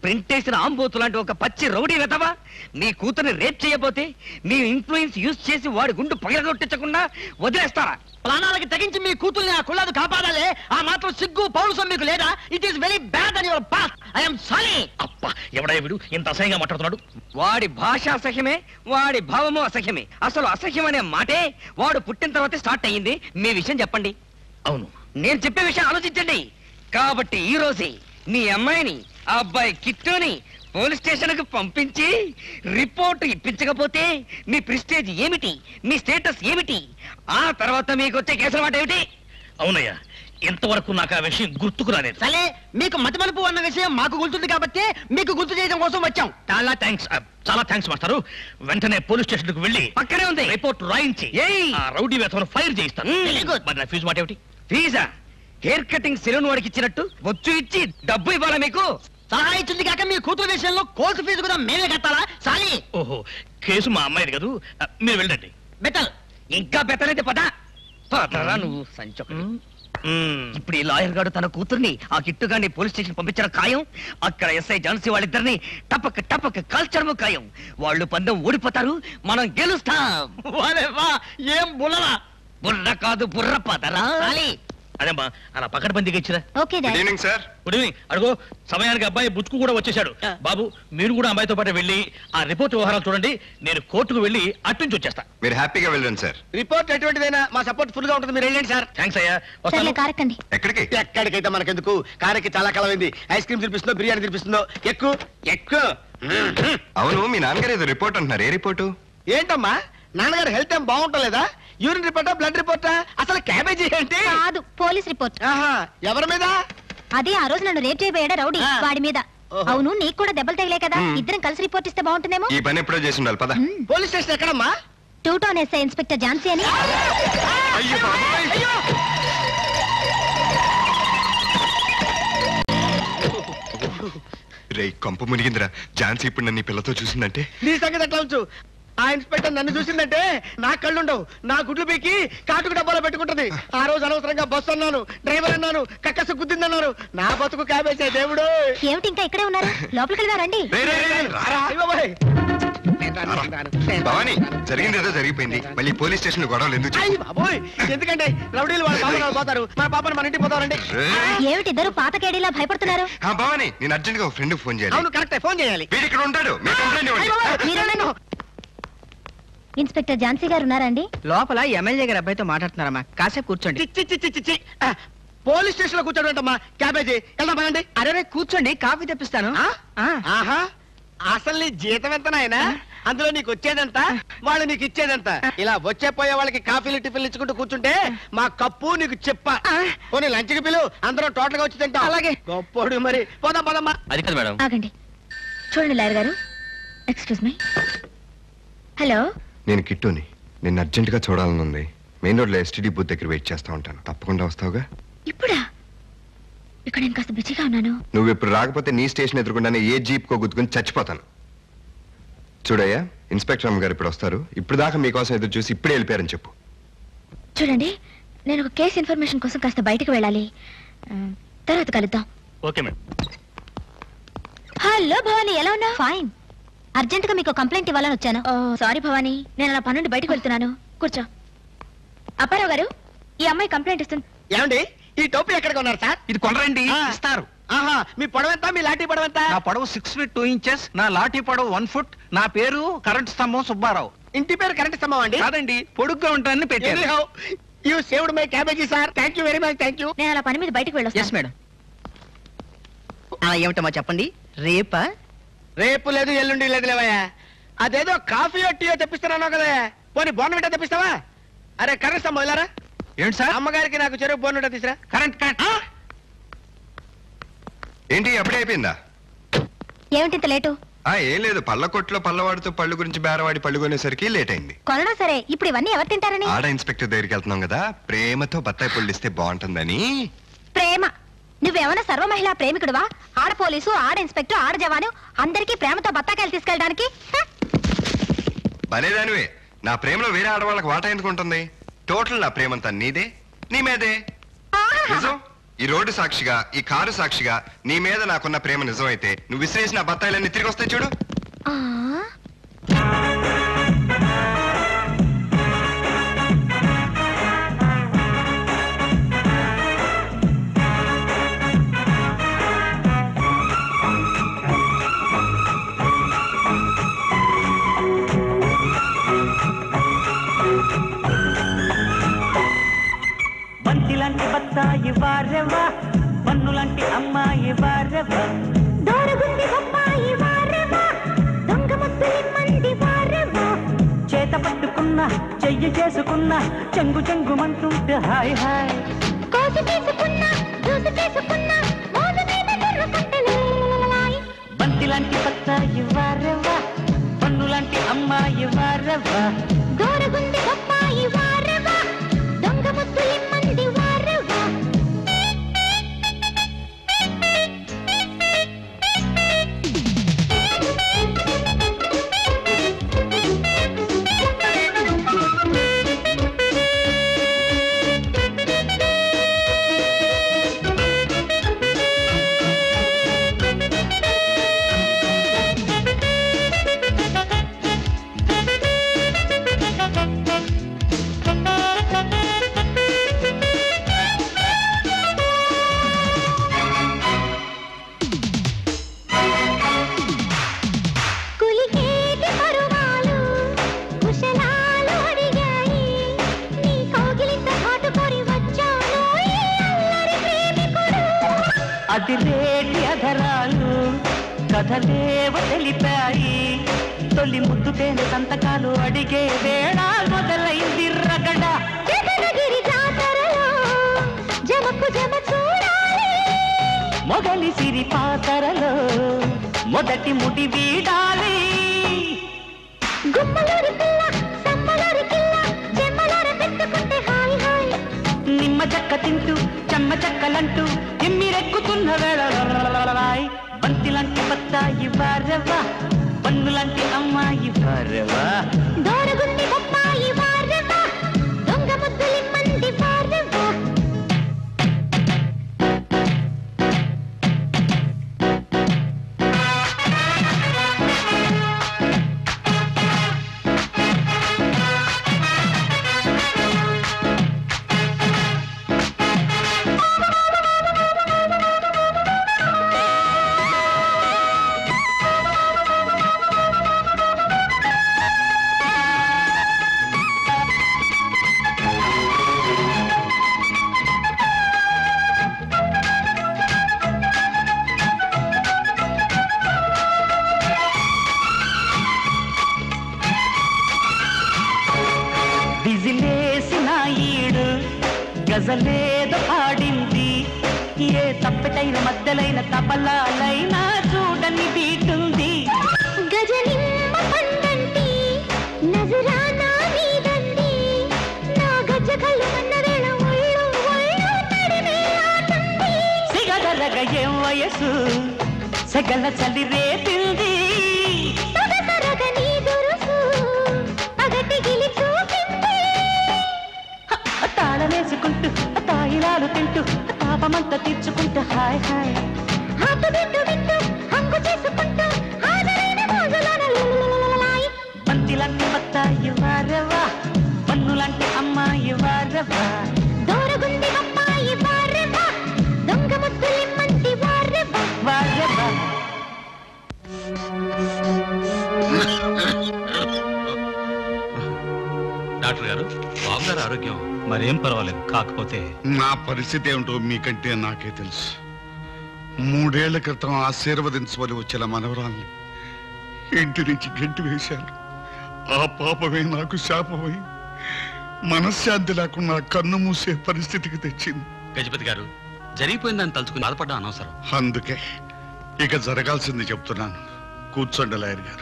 ప్రింట్ వేసిన ఆంబోతు లాంటి ఒక పచ్చి రౌడీ వెతవా నీ కూతుర్ని రేప్ చేయబోతే నీ ఇన్ఫ్లుయెన్స్ యూజ్ చేసి వాడి గుండు పగలగొట్టించకుండా వదిలేస్తారా ప్రాణాలకి తెగించి మీ కూతుర్ని ఆ కుళ్ళదు కాపాడాలి ఆ మాత్రం సిగ్గు పౌరుషం మీకు లేదా ఇట్ ఈస్ వెరీ బ్యాడ్ అని యువర్ పాస్ ఐఎమ్ సారీ అబ్బా ఎవడయ్య వీడు ఇంత అసహ్యంగా మాట్లాడుతున్నాడు వాడి భాష అసహ్యమే వాడి భావము అసహ్యమే అసలు అసహ్యం అనే మాటే వాడు పుట్టిన తర్వాత స్టార్ట్ అయ్యింది మీ విషయం చెప్పండి అవును నేను చెప్పే విషయం ఆలోచించండి కాబట్టి ఈ రోజే మీ అమ్మాయిని ఆ అబ్బాయి కిట్టుని పోలీస్ స్టేషన్ కు పంపించి రిపోర్ట్ ఇప్పించకపోతే మీ ప్రిస్టేజ్ ఏమిటి మీ స్టేటస్ ఏమిటి ఆ తర్వాత మీకు వచ్చే కేసుల మాట ఏమిటి అవునయ్యా ఇంతవరకు నాకు ఆ విషయం గుర్తుకు రాలేదు సరే మీకు మతిమలుపు అన్న విషయం మాకు గుర్తుంది కాబట్టి మీకు గుర్తు చేయడం కోసం వచ్చాం చాలా థ్యాంక్స్ చాలా థ్యాంక్స్ మాస్టారు వెంటనే పోలీస్ స్టేషన్ కు వెళ్ళి పక్కనే ఉంది రిపోర్ట్ రాయించి ఆ రౌడీ వేతను ఫైర్ చేయిస్తాను మరి నా ఫీజు మాట ఏమిటి ఫీజా హెయిర్ కటింగ్ సెలూన్ వాడికి ఇచ్చినట్టు బొచ్చు ఇచ్చి డబ్బు ఇవ్వాలా మీకు సలహా ఇచ్చింది కాక మీ కూతురు విషయంలో కోర్టు ఫీజు కూడా మేమే కట్టాలా సారీ ఓహో కేసు మా అమ్మాయిది కదూ ఆ, మీరు వెళ్ళండి బెటర్ ఇంకా బెటర్ అయితే పదా పదరా నువ్వు సంచొకటి ఇప్పుడు ఈ లాయర్ గారు తన కూతుర్ని ఆ కిట్టుగాన్ని పోలీస్ స్టేషన్ పంపించడం ఖాయం అక్కడ ఎస్ఐ ఝాన్సీ వాళ్ళిద్దరిని టపక్ టపక్ కాల్చడము ఖాయం వాళ్ళు పందెం ఓడిపోతారు మనం గెలుస్తాం వా ఏం బుల్లరా బుర్ర కాదు బుర్ర పదరా అదేమ్మా అలా పక్కన బందిగా ఇచ్చిరా okay good evening sir good evening అడుగు సమయానికి అబ్బాయి బుచ్చుకు కూడా వచ్చేసాడు బాబు మీరు కూడా అమ్మాయితో పాటు వెళ్ళి ఆ రిపోర్ట్ వ్యవహారాలు చూడండి నేను కోర్టుకు వెళ్ళి అట్నుంచి వచ్చేస్తా మీరు హ్యాపీగా వెళ్ళండి సార్ రిపోర్ట్ ఎటువంటిదైనా మా సపోర్ట్ ఫుల్ గా ఉంటుంది మీరు వెళ్ళండి సార్ థ్యాంక్స్ అయ్యా సర్లే కారకండి ఎక్కడికి ఎక్కడికైతే మనకెందుకు కారెక్కి చాలా కాలమైంది ఐస్ క్రీమ్ తినిపిస్తుందో బిర్యానీ తినిపిస్తుందో ఎక్కువ ఎక్కువ అవును మీ నాన్నగారు ఏదో రిపోర్ట్ అంటున్నారు ఏ రిపోర్టు ఏంటమ్మా నాన్నగారు హెల్త్ ఏం బాగుంటలేదా యూరిన్ రిపోర్టా బ్లడ్ రిపోర్టా అసలు క్యాబేజీ ఏంటి కాదు పోలీస్ రిపోర్ట్ ఆహా ఎవరి మీద అదే ఆ రోజు నన్ను రేప్ చేయబోయాడా రౌడీ వాడి మీద అవును నీకు కూడా దెబ్బలు తగిలే కదా మ్మ్. ఇద్దరం కలిసి రిపోర్ట్ ఇస్తే బాగుంటుందేమో ఈ పని ఎప్పుడో చేసి ఉండాలి పద పోలీస్ స్టేషన్ ఎక్కడమ్మా two town SI inspector Jhansi అని అయ్యో బాబోయ్. రేయ్ కొంప మునిగిందిరా ఝాన్సీ ఇప్పుడు నన్ను ఈ పిల్లతో చూసిందంటే నీ సంగతి ఎట్లా ఉంచు ఆ ఇన్స్పెక్టర్ నన్ను చూసిందంటే నా కళ్ళుండవు నా గుడ్లు పీకి కాటుకు డబ్బాలో పెట్టుకుంటది ఆ రోజు అనవసరంగా బస్సు అన్నాను డ్రైవర్ అన్నాను కక్కసు గుద్దిందన్నారు నా బతుకు క్యాబేజీ దేవుడు ఏమిటి ఇంకా ఇక్కడే ఉన్నారు లోపలికి వెళ్దాం రండి రేయ్, రేయ్, రేయ్, రారా. అయ్య బాబోయ్. భవాని జరిగింది ఏదో జరిగిపోయింది మళ్ళీ పోలీస్ స్టేషన్ లో గొడవలు ఎందుకు చెప్పు? అయ్య బాబోయ్ ఎందుకంటే రౌడీలు వాళ్ళ బాబు పోతారు మన పాపని మన ఇంటికి పోతారండి రేయ్. ఏమిటి ఇద్దరు పాత కేడీలా భయపడుతున్నారు ఆ, భవాని నేను అర్జెంట్ గా ఒక ఫ్రెండ్ ఫోన్ చేయాలి అవును కరెక్టే ఫోన్ చేయాలి వీడు ఇక్కడ ఉంటాడు మీరు కంప్లైంట్ అయ్య ఇవ్వండి బాబోయ్, మీరుండండి. ఇన్స్పెక్టర్ ఝాన్సీ గారు ఉన్నారండి లోపల ఎమ్మెల్యే గారి అబ్బాయితో మాట్లాడుతున్నారమ్మా కాసేపు కూర్చోండి చి, చి, చి, చి, చి. ఆ, పోలీస్ స్టేషన్ లో కూర్చోడమ్మా క్యాబేజీ వెళ్దాం పదండి అరే కూర్చోండి కాఫీ తెప్పిస్తాను ఆ. ఆహా అసలు నీ జీతం ఎంత నాయనా అందులో నీకు వచ్చేదంత వాళ్ళు నీకు ఇచ్చేదంత ఇలా వచ్చే పోయే వాళ్ళకి కాఫీలు టిఫిన్లు ఇచ్చుకుంటూ కూర్చుంటే మా కప్పు నీకు చెప్ప పోనీ లంచ్కి పిలు అందరం టోటల్ గా వచ్చి తింటాం అలాగే గొప్పోడు మరి పోదాం పోదమ్మా అది కదా మేడం ఆగండి చూడండి లాయర్ గారు ఎక్స్క్యూజ్ మీ హలో నేను కిట్టుని నిన్ను అర్జెంట్ గా చూడాలని ఉంది మెయిన్ రోడ్ లో ఎస్టీడీ బూత్ దగ్గర వెయిట్ చేస్తా ఉంటాను తప్పకుండా వస్తావుగా ఇప్పుడా ఇక్కడ నేను కాస్త బిజీగా ఉన్నాను నువ్వు ఇప్పుడు రాకపోతే నీ స్టేషన్ ఎదురుకుండానే ఏ జీప్ కో గుద్దుకుని చచ్చిపోతాను చూడయ్యా ఇన్స్పెక్టర్ అమ్మ గారు ఇప్పుడు వస్తారు ఇప్పుడు దాకా మీకోసం ఎదురు చూసి ఇప్పుడే వెళ్ళిపోయారని చెప్పు చూడండి నేను ఒక కేసు ఇన్ఫర్మేషన్ కోసం కాస్త బయటకు వెళ్ళాలి ఆ, తర్వాత కలుద్దాం ఓకే మేడం హలో భవాని ఎలా ఉన్నా ఫైన్ అర్జెంట్ గా మీకు కంప్లైంట్ ఇవ్వాలని వచ్చాను సారీ భవాని నేను అలా పనుండి బయటకు వెళ్తున్నాను కూర్చో అప్పారావు గారు ఈ అమ్మాయి కంప్లైంట్ ఇస్తుంది ఏమండి ఈ టోపీ ఎక్కడ కొన్నారు సార్ ఇది కొనరండి ఇస్తారు ఆహా మీ పొడవెంత మీ లాఠీ పొడవెంత నా పొడవు సిక్స్ ఫీట్ టూ ఇంచెస్ నా లాఠీ పొడవు వన్ ఫుట్ నా పేరు కరెంట్ స్తంభం సుబ్బారావు ఇంటి పేరు కరెంట్ స్తంభం అండి కాదండి పొడుగ్గా ఉంటానని పెట్టారు you saved my cabbage sir thank you very much thank you నేను అలా పని మీద బయటకు వెళ్ళొస్తాను ఎస్ మేడం ఏమిటమ్మా చెప్పండి రేపా రేపు లేదు ఎల్లుండి లేదు లేవయ్యా అదేదో కాఫీ టీయో తెప్పిస్తున్నాను కదా పోనీ బోర్నవిటా తెప్పిస్తావా అరే కరెంట్ స్తంభం వెళ్ళారా ఏంటి సార్ అమ్మగారికి నాకు చెరువు బోర్నవిటా తీసురా కరెంట్ కట్ ఏంటి అప్పుడే అయిపోయిందా ఏమిటి ఇంత లేటు ఆ ఏం లేదు పళ్ళ కొట్లో పళ్ళవాడితో పళ్ళు గురించి బేరవాడి పళ్ళు కొనేసరికి లేట్ అయింది కొనడం సరే ఇప్పుడు ఇవన్నీ ఎవరు తింటారని ఆడ ఇన్స్పెక్టర్ దగ్గరికి వెళ్తున్నాం కదా ప్రేమతో బత్తాయి పళ్ళు ఇస్తే బాగుంటుందని ప్రేమ నువ్వేమైనా సర్వ మహిళా ప్రేమికుడువా ఆడ పోలీసు ఆడ ఇన్స్పెక్టర్ ఆడ జవాను అందరికీ ప్రేమతో బత్తాకాయలు తీసుకెళ్ళడానికి హ! భలేదానివే నా ప్రేమలో వేరే ఆడవాళ్ళకి వాటా ఎందుకు ఉంటుంది టోటల్ నా ప్రేమంతా నీదే నీ మీదే నిజం ఈ రోడ్డు సాక్షిగా ఈ కారు సాక్షిగా నీ మీద నాకున్న ప్రేమ నిజమైతే నువ్వు విసిరేసిన ఆ బత్తాయిలన్నీ తిరిగి వస్తాయి చూడు బంతి లాంటి బత్తాయి వారెవా పన్ను లాంటి అమ్మాయి వారెవా చేత పట్టుకున్న చెయ్యి చేసుకున్న చెంగు చెంగుమంటుంటే హాయ్ హాయ్ బంతి లాంటి బత్తాయి వారెవా పన్ను లాంటి అమ్మాయి వారెవా దూరగుంది బొప్పాయి వారెవా దొంగ ముద్దులిమ్మంది వారెవా కులికేటి పరువాలు కుశలాలు అడిగాయి నీ కౌగిలింత హాటుకొని వచ్చాను ఈ అల్లరి ప్రేమికుడు అది రేటి అధరాలు కథలేవ తెలిపాయి తొలి ముద్దు తేనె సంతకాలు అడిగే వేళ మొదలైంది రగడ జగదగిరి జాతరలో జమకు జమ చూడాలి మొగలి సిరి పాతరలో మొదటి ముడి వీడాలి గుమ్మలూరి పిల్ల సమ్మలూరి కిల్ల చెమ్మలార పెట్టుకుంటే హాయ్ హాయ్ నిమ్మ చెక్క తింటూ చెమ్మ చెక్కలంటూ ఎమ్మిరెక్కుతున్న వేళ బంతి లాంటి బత్తాయి వారవా పన్ను లాంటి అమ్మాయి వారవా దూరగుంది బొప్పాయి వారెవా దొంగ ముద్దులిమ్మంది వారెవా విజిలేసిన ఈడు గజలేదో పాడింది ఏ తప్పెటైన మధ్యలైన తపలాలైనా చూడని బీటుంది గజనిమ్మ పండంటి నజరానా నీదండి నా గజ్జ కళ్ళు అన్న వేళ ఒళ్ళు ఒళ్ళు తడిమే ఆటండి సిగదరగ ఏం వయసు సగల చలి రేపింది సొగసరగ నీ దురుసు పగటి గిలి చూపింది తాళమేసుకుంటూ తాయిలాలు తింటూ తాపమంతా తీర్చుకుంటూ hi hi hot bit bit హంగు చేసుకుంటూ హాజరైన రోజులోన లలలలలలాయి. బంతిలాంటి బత్తాయి వారవా పన్నులాంటి అమ్మాయి వారవా దూరగుంది బొప్పాయి వారెవా దొంగ ముద్దులిమ్మంది వారెవా వారవా డాక్టర్ గారు బాబు గారు ఆరోగ్యం మరేం పర్వాలేదు కాకపోతే నా పరిస్థితి ఏమిటో మీకంటే నాకే తెలుసు మూడేళ్ల క్రితం ఆశీర్వదించవలి వచ్చిన మనవరాల్ని ఇంటి నుంచి గెంటి వేశాను ఆ పాపమే నాకు శాపమై మనశ్శాంతి లేకుండా కన్ను మూసే పరిస్థితికి తెచ్చింది గజపతి గారు జరిగిపోయిందని తలుచుకుని బాధపడ్డా అనవసరం అందుకే ఇక జరగాల్సింది చెప్తున్నాను కూర్చోండి లాయర్ గారు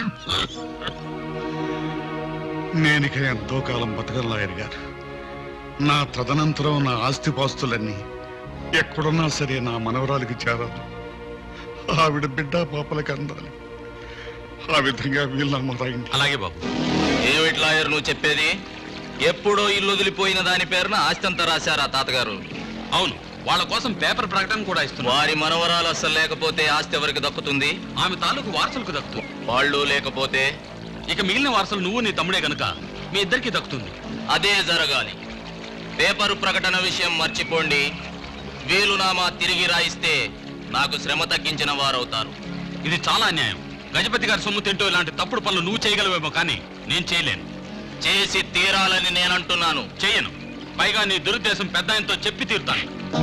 నేనిక ఎంతో కాలం బతకను లాయర్ గారు నా తదనంతరం నా ఆస్తిపాస్తులన్నీ ఎక్కడున్నా సరే నా మనవరాలికి చేరాలి ఆవిడ బిడ్డ పాపలకి అందాలి ఆ విధంగా వీళ్ళ మొదలైంది అలాగే బాబు ఏమిటి లాయర్ నువ్వు చెప్పేది ఎప్పుడో ఇల్లు వదిలిపోయిన దాని పేరున ఆస్తి అంతా రాశారా తాతగారు అవును వాళ్ళ కోసం పేపర్ ప్రకటన కూడా ఇస్తున్నారు వారి మనవరాలు అస్సలు లేకపోతే ఆస్తి ఎవరికి దక్కుతుంది ఆమె తాలూకు వారసులకు దక్కుతుంది వాళ్ళు లేకపోతే ఇక మిగిలిన వారసులు నువ్వు నీ తమ్ముడే గనుక మీ ఇద్దరికి దక్కుతుంది అదే జరగాలి పేపరు ప్రకటన విషయం మర్చిపోండి వీలునామా తిరిగి రాయిస్తే నాకు శ్రమ తగ్గించిన వారవుతారు ఇది చాలా అన్యాయం గజపతి గారి సొమ్ము తింటూ ఇలాంటి తప్పుడు పనులు నువ్వు చేయగలవేమో కానీ నేను చేయలేను చేసి తీరాలని నేనంటున్నాను చేయను పైగా నీ దురుద్దేశం పెద్ద ఆయనతో చెప్పి తీరుతాను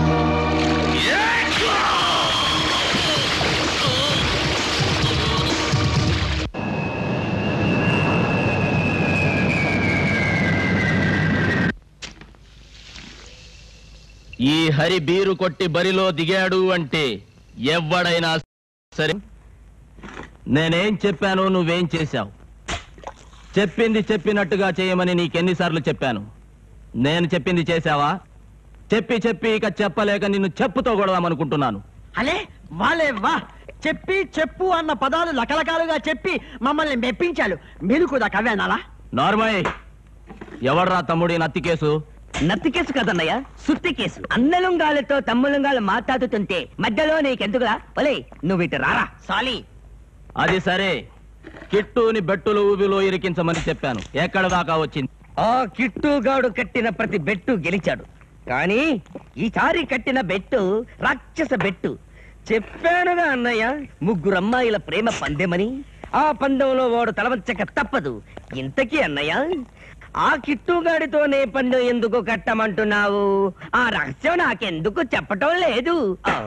ఈ హరి బీరు కొట్టి బరిలో దిగాడు అంటే ఎవడైనా సరే నేనేం చెప్పాను నువ్వేం చేశావు చెప్పింది చెప్పినట్టుగా చేయమని నీకెన్నిసార్లు చెప్పాను నేను చెప్పింది చేశావా చెప్పి చెప్పి ఇక చెప్పలేక నిన్ను చెప్పుతో కొడదామనుకుంటున్నాను అలే వాలే వా చెప్పి చెప్పు అన్న పదాలు లకలకాలుగా చెప్పి మమ్మల్ని మెప్పించాలు మీరు కూడా కవ్యానాలా నార్మల్ ఎవడ్రా తమ్ముడి నత్తి కేసు నత్తి కేసు కదన్నయ్య సుత్తి కేసు అన్నలుంగాలతో తమ్ములుంగాలు మాట్లాడుతుంటే మధ్యలో నీకెందుకురా ఒలే నువ్వు ఇటు రారా సాలి అది సరే కిట్టుని బెట్టులు ఊబిలో ఇరికించమని చెప్పాను ఎక్కడ దాకా వచ్చింది ఆ కిట్టుగాడు కట్టిన ప్రతి బెట్టు గెలిచాడు కానీ ఈసారి కట్టిన బెట్టు రాక్షస బెట్టు చెప్పానుగా అన్నయ్య ముగ్గురు అమ్మాయిల ప్రేమ పందెమని ఆ పందెంలో వాడు తలవంచక తప్పదు ఇంతకీ అన్నయ్య ఆ కిట్టుగాడితోనే పందెం ఎందుకు కట్టమంటున్నావు ఆ రహస్యం నాకెందుకు చెప్పటం లేదు ఆ?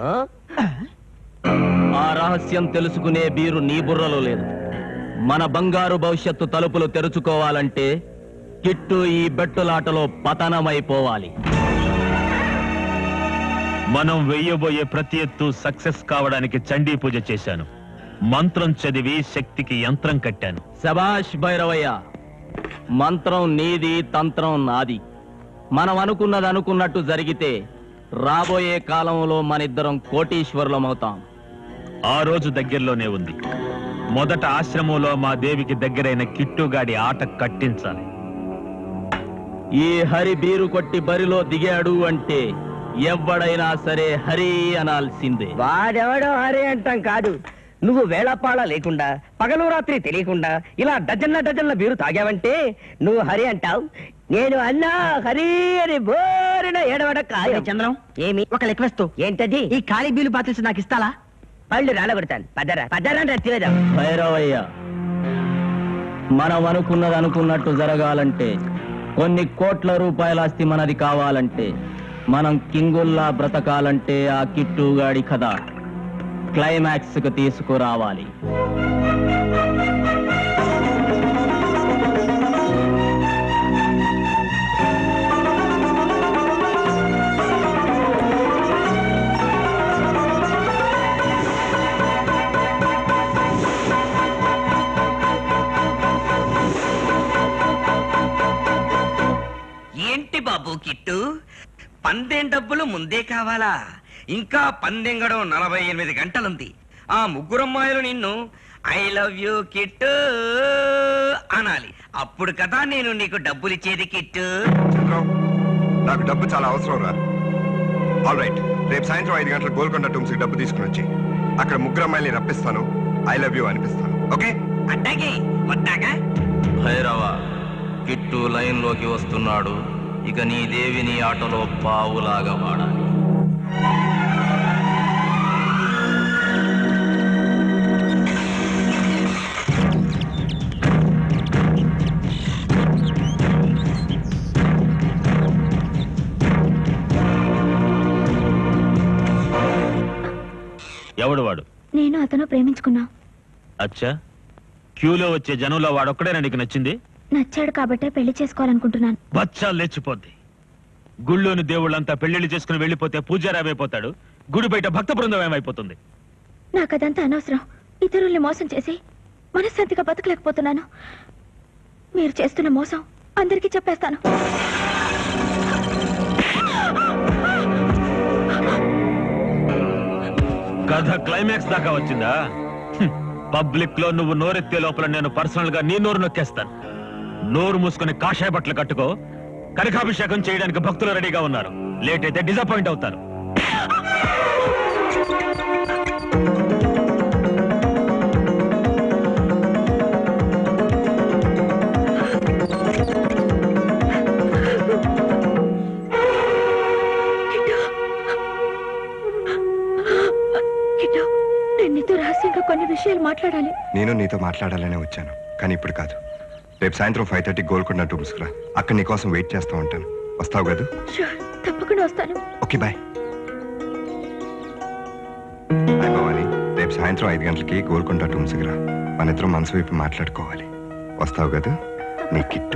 ఆ రహస్యం తెలుసుకునే బీరు నీ బుర్రలో లేదు మన బంగారు భవిష్యత్తు తలుపులు తెరుచుకోవాలంటే కిట్టు ఈ బెట్టులాటలో పతనమైపోవాలి మనం వెయ్యబోయే ప్రతి ఎత్తు సక్సెస్ కావడానికి చండీ పూజ చేశాను మంత్రం చదివి శక్తికి యంత్రం కట్టాను శబాష్ భైరవయ్య మంత్రం నీది తంత్రం నాది మనం అనుకున్నది అనుకున్నట్టు జరిగితే రాబోయే కాలంలో మనిద్దరం కోటీశ్వరులమవుతాం ఆ రోజు దగ్గరలోనే ఉంది మొదట ఆశ్రమంలో మా దేవికి దగ్గరైన కిట్టుగాడి ఆట కట్టించాలి ఈ హరి బీరు కొట్టి బరిలో దిగాడు అంటే ఎవడైనా సరే హరి అనాల్సిందే వాడెవడో హరి అంటాం కాదు నువ్వు వేళపాళ లేకుండా పగలు రాత్రి తెలియకుండా ఇలా డజన్ల డజన్ల బీరు తాగావంటే నువ్వు హరి అంటావు నేను అన్నా హరి అని బోరిన ఏడవడ కాయ చంద్రం ఏమి ఒక రిక్వెస్ట్ ఏంటది ఈ ఖాళీ బిల్లు బాటిల్స్ నాకు ఇస్తాలా పళ్ళు రాలగొడతాను పదరా పదరా రత్తివేదాం భైరవయ్య మనం అనుకున్నది అనుకున్నట్టు జరగాలంటే కొన్ని కోట్ల రూపాయల ఆస్తి మనది కావాలంటే మనం కింగుల్లా బ్రతకాలంటే ఆ కిట్టుగాడి కథ క్లైమాక్స్ కు తీసుకురావాలి ఏంటి బాబు కిట్టు పందెం డబ్బులు ముందే కావాలా ఇంకా పందెం గడవ నలభై ఎనిమిది గంటలుంది ఆ ముగ్గురమ్మాయిలు నిన్ను ఐ లవ్ యూ కిట్టు అనాలి అప్పుడు కదా నేను నీకు డబ్బులు ఇచ్చేది కిట్టు నాకు డబ్బు చాలా అవసరం రా ఆల్ రైట్ రేపు సాయంత్రం ఐదు గంటల గోల్కొండ టూమ్స్ డబ్బు తీసుకుని వచ్చి అక్కడ ముగ్గురు అమ్మాయిని రప్పిస్తాను ఐ లవ్ యూ అనిపిస్తాను ఓకే అట్టాగే వద్దాగా భైరవ కిట్టు లైన్ లోకి వస్తున్నాడు ఇక నీ దేవిని ఆటలో పావులాగా వాడాలి ఎవడు వాడు నేను అతను ప్రేమించుకున్నా అచ్చా క్యూలో వచ్చే జనంలో వాడొక్కడేనా నీకు నచ్చింది నచ్చాడు కాబట్టే పెళ్లి చేసుకోవాలనుకుంటున్నాను బచ్చా లేచిపోద్ది గుళ్ళోని దేవుళ్ళంతా పెళ్లిళ్ళు చేసుకుని వెళ్ళిపోతే పూజారామైపోతాడు గుడి బయట భక్త బృందం ఏమైపోతుంది నాకు అదంతా అనవసరం ఇతరుల్ని మోసం చేసి మనశ్శాంతిగా బతకలేకపోతున్నాను మీరు చేస్తున్న మోసం అందరికీ చెప్పేస్తాను కథ క్లైమాక్స్ దాకా వచ్చిందా పబ్లిక్ లో నువ్వు నోరెత్తే లోపల నేను పర్సనల్ గా నీ నోరు నొక్కేస్తాను నోరు మూసుకుని కాషాయ బట్టలు కట్టుకో కనకాభిషేకం చేయడానికి భక్తులు రెడీగా ఉన్నారు లేట్ అయితే డిసప్పాయింట్ అవుతారు కిట్టు నేను నీతో రహస్యంగా కొన్ని విషయాలు మాట్లాడాలి నేను నీతో మాట్లాడాలనే వచ్చాను కానీ ఇప్పుడు కాదు రేపు సాయంత్రం ఫైవ్ థర్టీ గోల్కొండ టూమ్స్ రా అక్కడ నీ కోసం వెయిట్ చేస్తూ ఉంటాను వస్తావు కదా షూర్ తప్పకుండా వస్తాను ఓకే బాయ్ బాయ్ భవాని రేపు సాయంత్రం ఐదు గంటలకి గోల్కొండ టూమ్స్ రా మన ఇద్దరం మనసు వైపు మాట్లాడుకోవాలి వస్తావు కదా నీ కిట్టు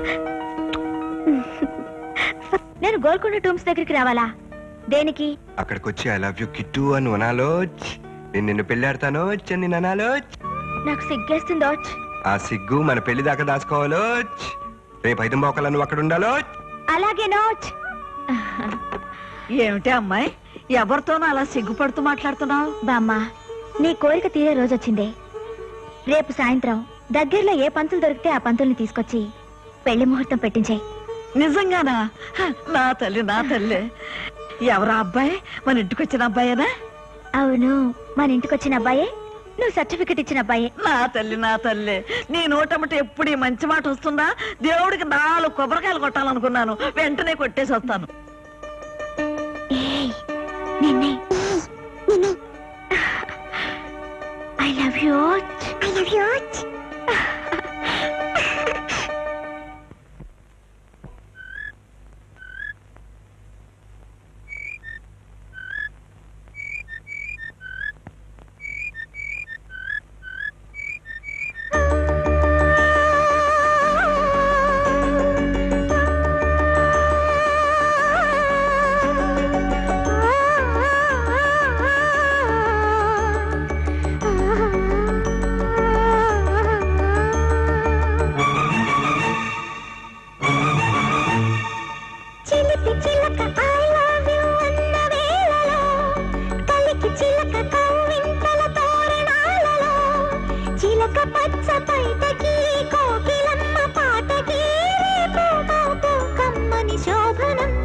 నేను గోల్కొండ టూమ్స్ దగ్గరికి రావాలా దేనికి అక్కడికి వచ్చి ఐ లవ్ యూ కిట్టు అని అనాలో నేను నిన్ను పెళ్ళాడతానో అని నేను అనాలో నాకు సిగ్గేస్తుందో ఆ సిగ్గు మన పెళ్లి దాకా దాచుకోవాలో రేపు ఐదు మోకలు నువ్వు అక్కడ ఉండాలో అలాగే నోచ్ ఏమిటి అమ్మాయి ఎవరితోనో అలా సిగ్గుపడుతూ మాట్లాడుతున్నావు బామ్మ నీ కోరిక తీరే రోజు వచ్చిందే రేపు సాయంత్రం దగ్గరలో ఏ పంతులు దొరికితే ఆ పంతుల్ని తీసుకొచ్చి పెళ్లి ముహూర్తం పెట్టించాయి నిజంగానా హ, నా తల్లి నా తల్లి ఎవరా అబ్బాయి మన ఇంటికి వచ్చిన అబ్బాయేనా అవును మన ఇంటికి వచ్చిన అబ్బాయే నువ్వు సర్టిఫికెట్ ఇచ్చిన అబ్బాయే నా తల్లి నా తల్లి నీ నోటమట ఎప్పుడు ఈ మంచి మాట వస్తుందా దేవుడికి నాలుగు కొబ్బరికాయలు కొట్టాలనుకున్నాను వెంటనే కొట్టేసి వస్తాను నిన్నే I love you I love you చిలిపి చిలక ఐ లవ్ యు అన్న వేళలో కలికి చిలక కవ్వింతల తోరణాలలో చిలక పచ్చ పైటకి కోకిలమ్మ పాటకి రేపు మాపు కమ్మని శోభనం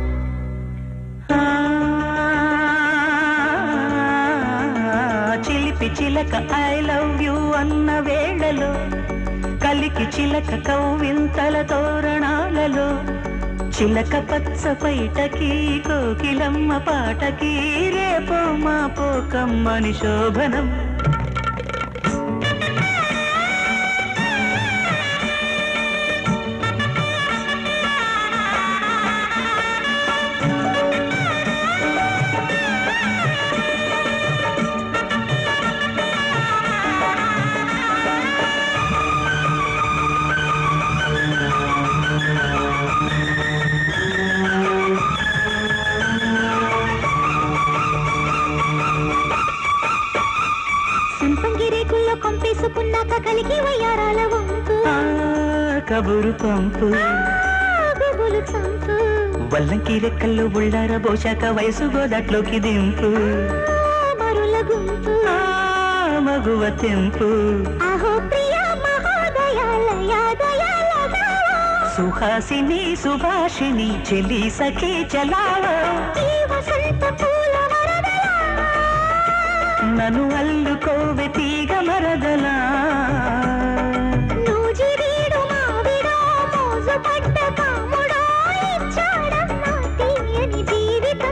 చిలిపి చిలక ఐ లవ్ యు అన్న వేళలో కలికి చిలక కవ్వింతల తోరణాలలో చిలక పచ్చ పైటకి కోకిలమ్మ పాటకి రేపో మాపో కమ్మని శోభనం సంపంగి రేకుల్లో కొంపేసుకున్నాక కలిగి వయ్యారాల వంపు కబురు పంపు గుబులు చంపు వల్లంకి రెక్కల్లో ఉళ్ళార బోశాక వయసు గోదట్లోకి దింపు మరుల గుంపు మగువ తెంపు అహో ప్రియ మహోదయాలయ దయాల సుహాసిని సుభాషిణి చెలి సఖి చలావో ఈ వసంత పూల వరదలా నన్ను అల్లుకోవె తీగ మరదలా నూజివీడు మావిడో మోజు పడ్డ కాముడో ఇచ్చాడమ్మా తీయని జీవితం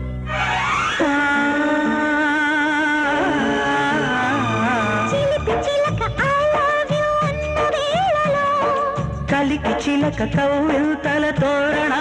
చిలిపి చిలక ఐ లవ్ యు అన్న వేళలో కలికి చిలక కవ్వింతల తోరణా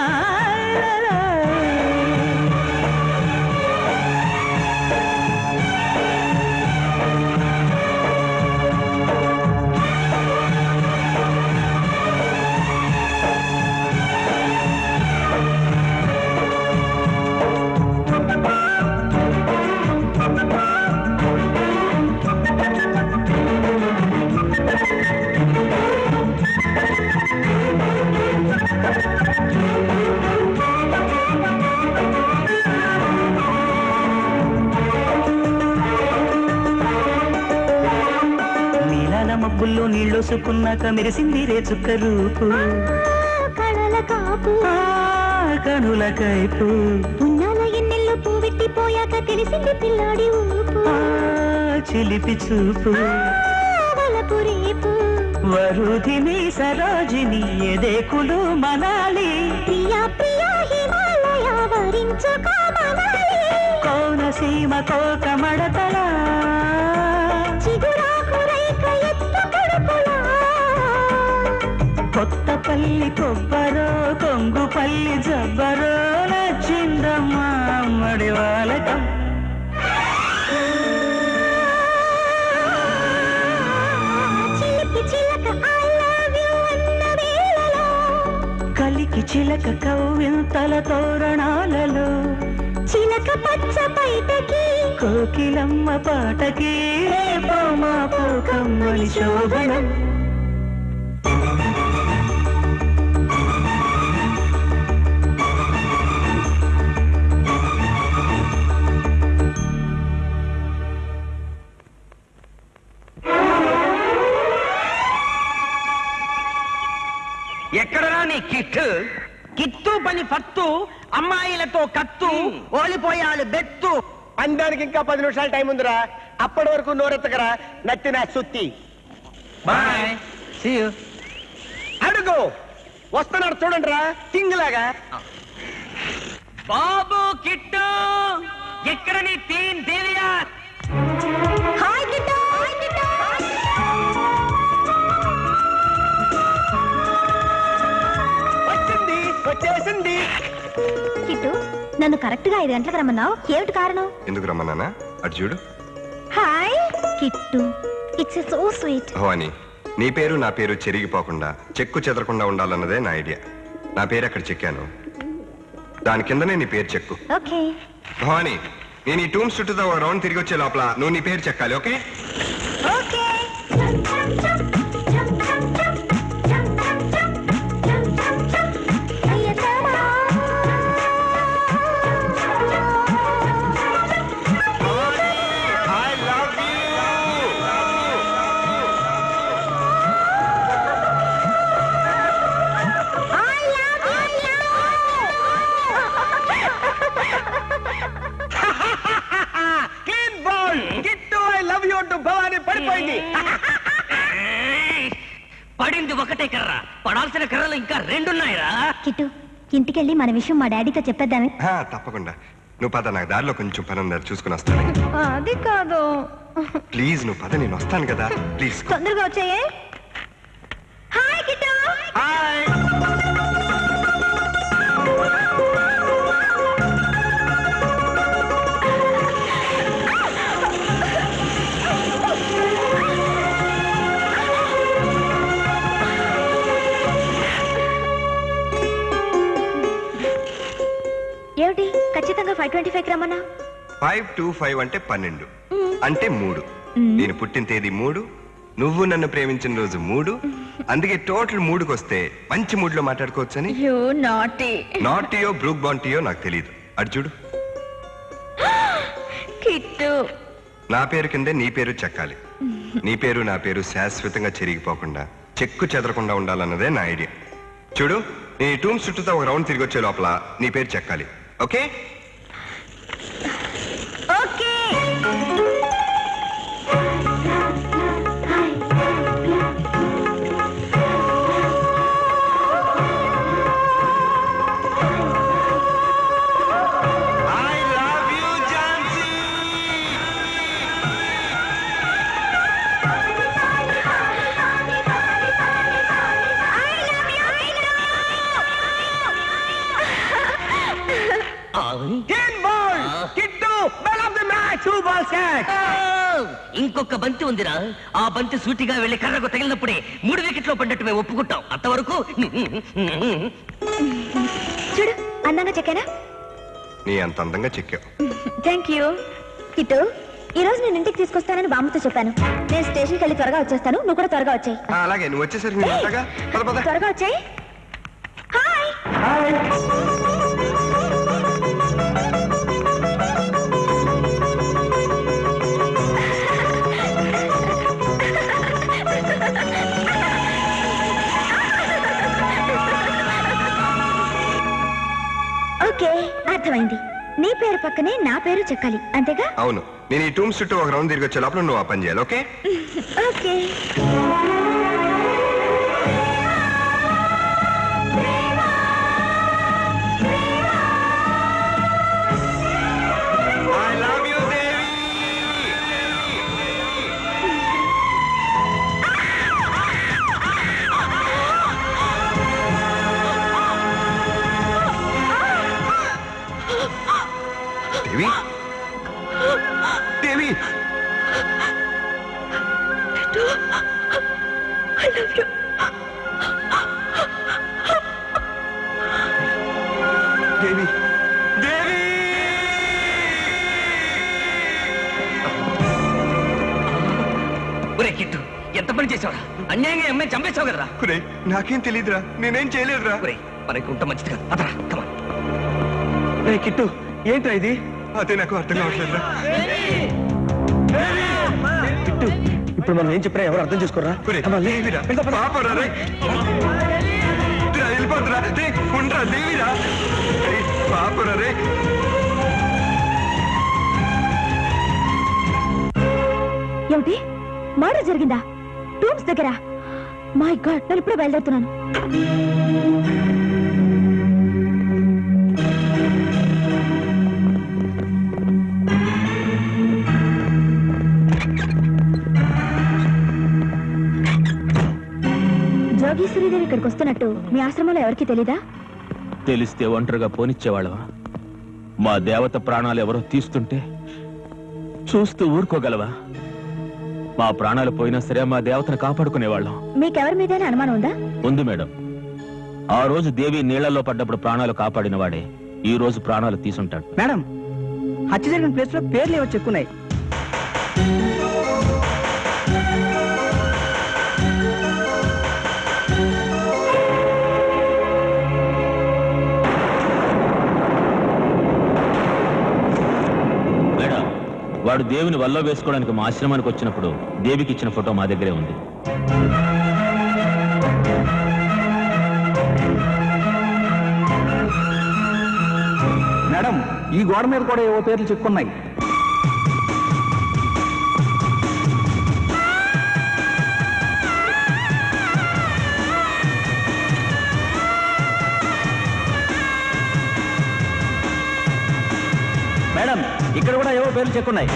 నీలాల మబ్బుల్లో నీళ్ళోసుకున్నాక మెరిసింది రే చుక్క రూపు కళల కాపు కనుల కైపు ఉన్నాల ఎన్నెల్లో పువ్వెట్టి ఓడిపోయాక తెలిసింది పిల్లాడి ఊపు చిలిపి చూపు వలపు రేపు వరుధిని సరోజిని ఎదేకులు మనాలి ప్రియా ప్రియా హిమాలయ వరించుకో మనాలి కోనసీమ కోక మడతల చిగురాకు రైక ఎత్తు కడుపులా కొత్తపల్లి కొబ్బరో కొంగుపల్లి జబ్బరో నచ్చిందమ్మా అమ్మడి వాళ్ళకం చిలిపి చిలక ఐ లవ్ యు అన్న వేళలో కలికి చిలక కవ్వింతల తోరణాలలో చిలక పచ్చ పైటకి కోకిలమ్మ పాటకి రేపో మాపో కమ్మని శోభనం ఎక్కడరా నీ కిట్టు కిత్తు పని పత్తు అమ్మాయిలతో కత్తు ఓలిపోయాలు బెత్తు అందానికి ఇంకా పది నిమిషాలు టైం ఉందిరా అప్పటి వరకు నోరెత్తకరా నత్తిన సుత్తి బాయ్ అడుగు వస్తున్నాడు చూడండి రా కింగ్ లాగా బాబు కిట్టు ఎక్కడ నీ తీన్ దేవియా హాయ్ కిట్టు హాయ్ కిట్టు వచ్చింది వచ్చేసింది కిట్టు నన్ను కరెక్ట్ గా ఐదు గంటలకు రమ్మన్నావు ఏమిటి కారణం ఎందుకు రమ్మన్నానా అటు చూడు hi Kittu it's so sweet Bhavani నీ పేరు నా పేరు చెరిగిపోకుండా చెక్కు చెదరకుండా ఉండాలన్నదే నా ఐడియా నా పేరు అక్కడ చెక్కాను దాని కిందనే నీ పేరు చెక్కు ఓకే భవాని నేను ఈ టూమ్స్ చుట్టూ ఒక రౌండ్ తిరిగి వచ్చే లోపల నువ్వు నీ పేరు చెక్కాలి okay okay clean ball Kittu I love you అంటూ భవాని పడిపోయింది పడింది ఒకటే కర్ర పడాల్సిన కర్రలు ఇంకా రెండున్నాయిరా కిట్టు ఇంటికెళ్ళి మన విషయం మా డాడీతో చెప్పేద్దామే హా, తప్పకుండా నువ్వు పద నాకు దారిలో కొంచెం పని ఉంది అది చూసుకుని వస్తాను అది కాదు ప్లీజ్ నువ్వు పద నేను వస్తాను కదా ప్లీజ్ తొందరగా వచ్చాయే హాయ్ కిట్టు ఏమిటి ఖచ్చితంగా ఫైవ్ ట్వంటీ ఫైవ్ రమ్మన్నా ఫైవ్ టూ ఫైవ్ అంటే పన్నెండు అంటే మూడు నేను పుట్టిన తేదీ మూడు నువ్వు నన్ను ప్రేమించిన రోజు మూడు అందుకే టోటల్ మూడుకి వస్తే మంచి మూడ్ లో మాట్లాడుకోవచ్చని యూ నాటి నాటియో బ్రూక్ బాంటియో నాకు తెలియదు అటు చూడు కిట్టు నా పేరు కిందే నీ పేరు చెక్కాలి నీ పేరు నా పేరు శాశ్వతంగా చెరిగిపోకుండా చెక్కు చెదరకుండా ఉండాలన్నదే నా ఐడియా చూడు నీ టూమ్స్ చుట్టూతో ఒక రౌండ్ తిరిగి వచ్చే లోపల నీ పేరు చెక్కాలి okay okay clean ball Kittu man of the match two balls catch ఇంకొక బంతి ఉందిరా ఆ బంతి సూటిగా వెళ్లి కర్రకు తగిలినప్పుడే మూడు వికెట్లో పడ్డట్టు మేము ఒప్పుకుంటాం అంతవరకు చూడు అందంగా చెక్కానా నీ అంత అందంగా చెక్కావు థ్యాంక్ యూ కిట్టు ఈ రోజు నేను ఇంటికి తీసుకొస్తానని బామ్మతో చెప్పాను నేను స్టేషన్కి వెళ్ళి త్వరగా వచ్చేస్తాను నువ్వు కూడా త్వరగా వచ్చాయి ఆ, అలాగే నువ్వు వచ్చేసరికి నేను ఉంటాగా పద పద త్వరగా వచ్చాయి ఓకే అర్థమైంది నీ పేరు పక్కనే నా పేరు చెక్కాలి అంతేగా అవును నేను ఈ టూమ్స్ చుట్టూ ఒక రౌండ్ తిరిగి వచ్చే లోపల నువ్వు ఆ పని చేయాలి okay okay I love you Devi Devi Devi I love you Devi Devi ఒరే కిట్టు ఎంత పని చేసావురా అన్యాయంగా అమ్మాయి చంపేశావు కదరా కురే నాకేం తెలియదురా నేనేం చేయలేదురా ఒరే మనకి ఉంట మంచిది కాదు అదరా కమా రే కిట్టు ఏంట్రా ఇది అదే నాకు అర్థం కావట్లేదురా కిట్టు ఇప్పుడు మనం ఏం చెప్పినా ఎవరు అర్థం చేసుకోరా దేవిరా పాపరా రే వెళ్ళిపోతురా రే ఉండరా దేవిరా రే, పాపరా రే ఏమిటి మర్డర్ జరిగిందా టూమ్స్ దగ్గర మై గాడ్ నేను ఇప్పుడే బయలుదేరుతున్నాను జోగి శ్రీదేవి ఇక్కడికి వస్తున్నట్టు మీ ఆశ్రమంలో ఎవరికి తెలీదా తెలిస్తే ఒంటరిగా పోనిచ్చేవాళ్ళవా మా దేవత ప్రాణాలు ఎవరో తీస్తుంటే చూస్తూ ఊరుకోగలవా మా ప్రాణాలు పోయినా సరే మా దేవతను కాపాడుకునేవాళ్ళం మీకెవరి మీదైనా అనుమానం ఉందా ఉంది మేడం ఆ రోజు దేవి నీళ్లలో పడ్డప్పుడు ప్రాణాలు కాపాడిన వాడే ఈ రోజు ప్రాణాలు తీసుంటాడు మేడం హత్య జరిగిన ప్లేస్ లో పేర్లు ఏవో చెక్కున్నాయి మేడం వాడు దేవిని వల్ల వేసుకోవడానికి మా ఆశ్రమానికి వచ్చినప్పుడు దేవికి ఇచ్చిన ఫోటో మా దగ్గరే ఉంది మేడం ఈ గోడ మీద కూడా ఏవో పేర్లు చెక్కున్నాయి మేడం ఇక్కడ కూడా ఏవో పేర్లు చెక్కున్నాయి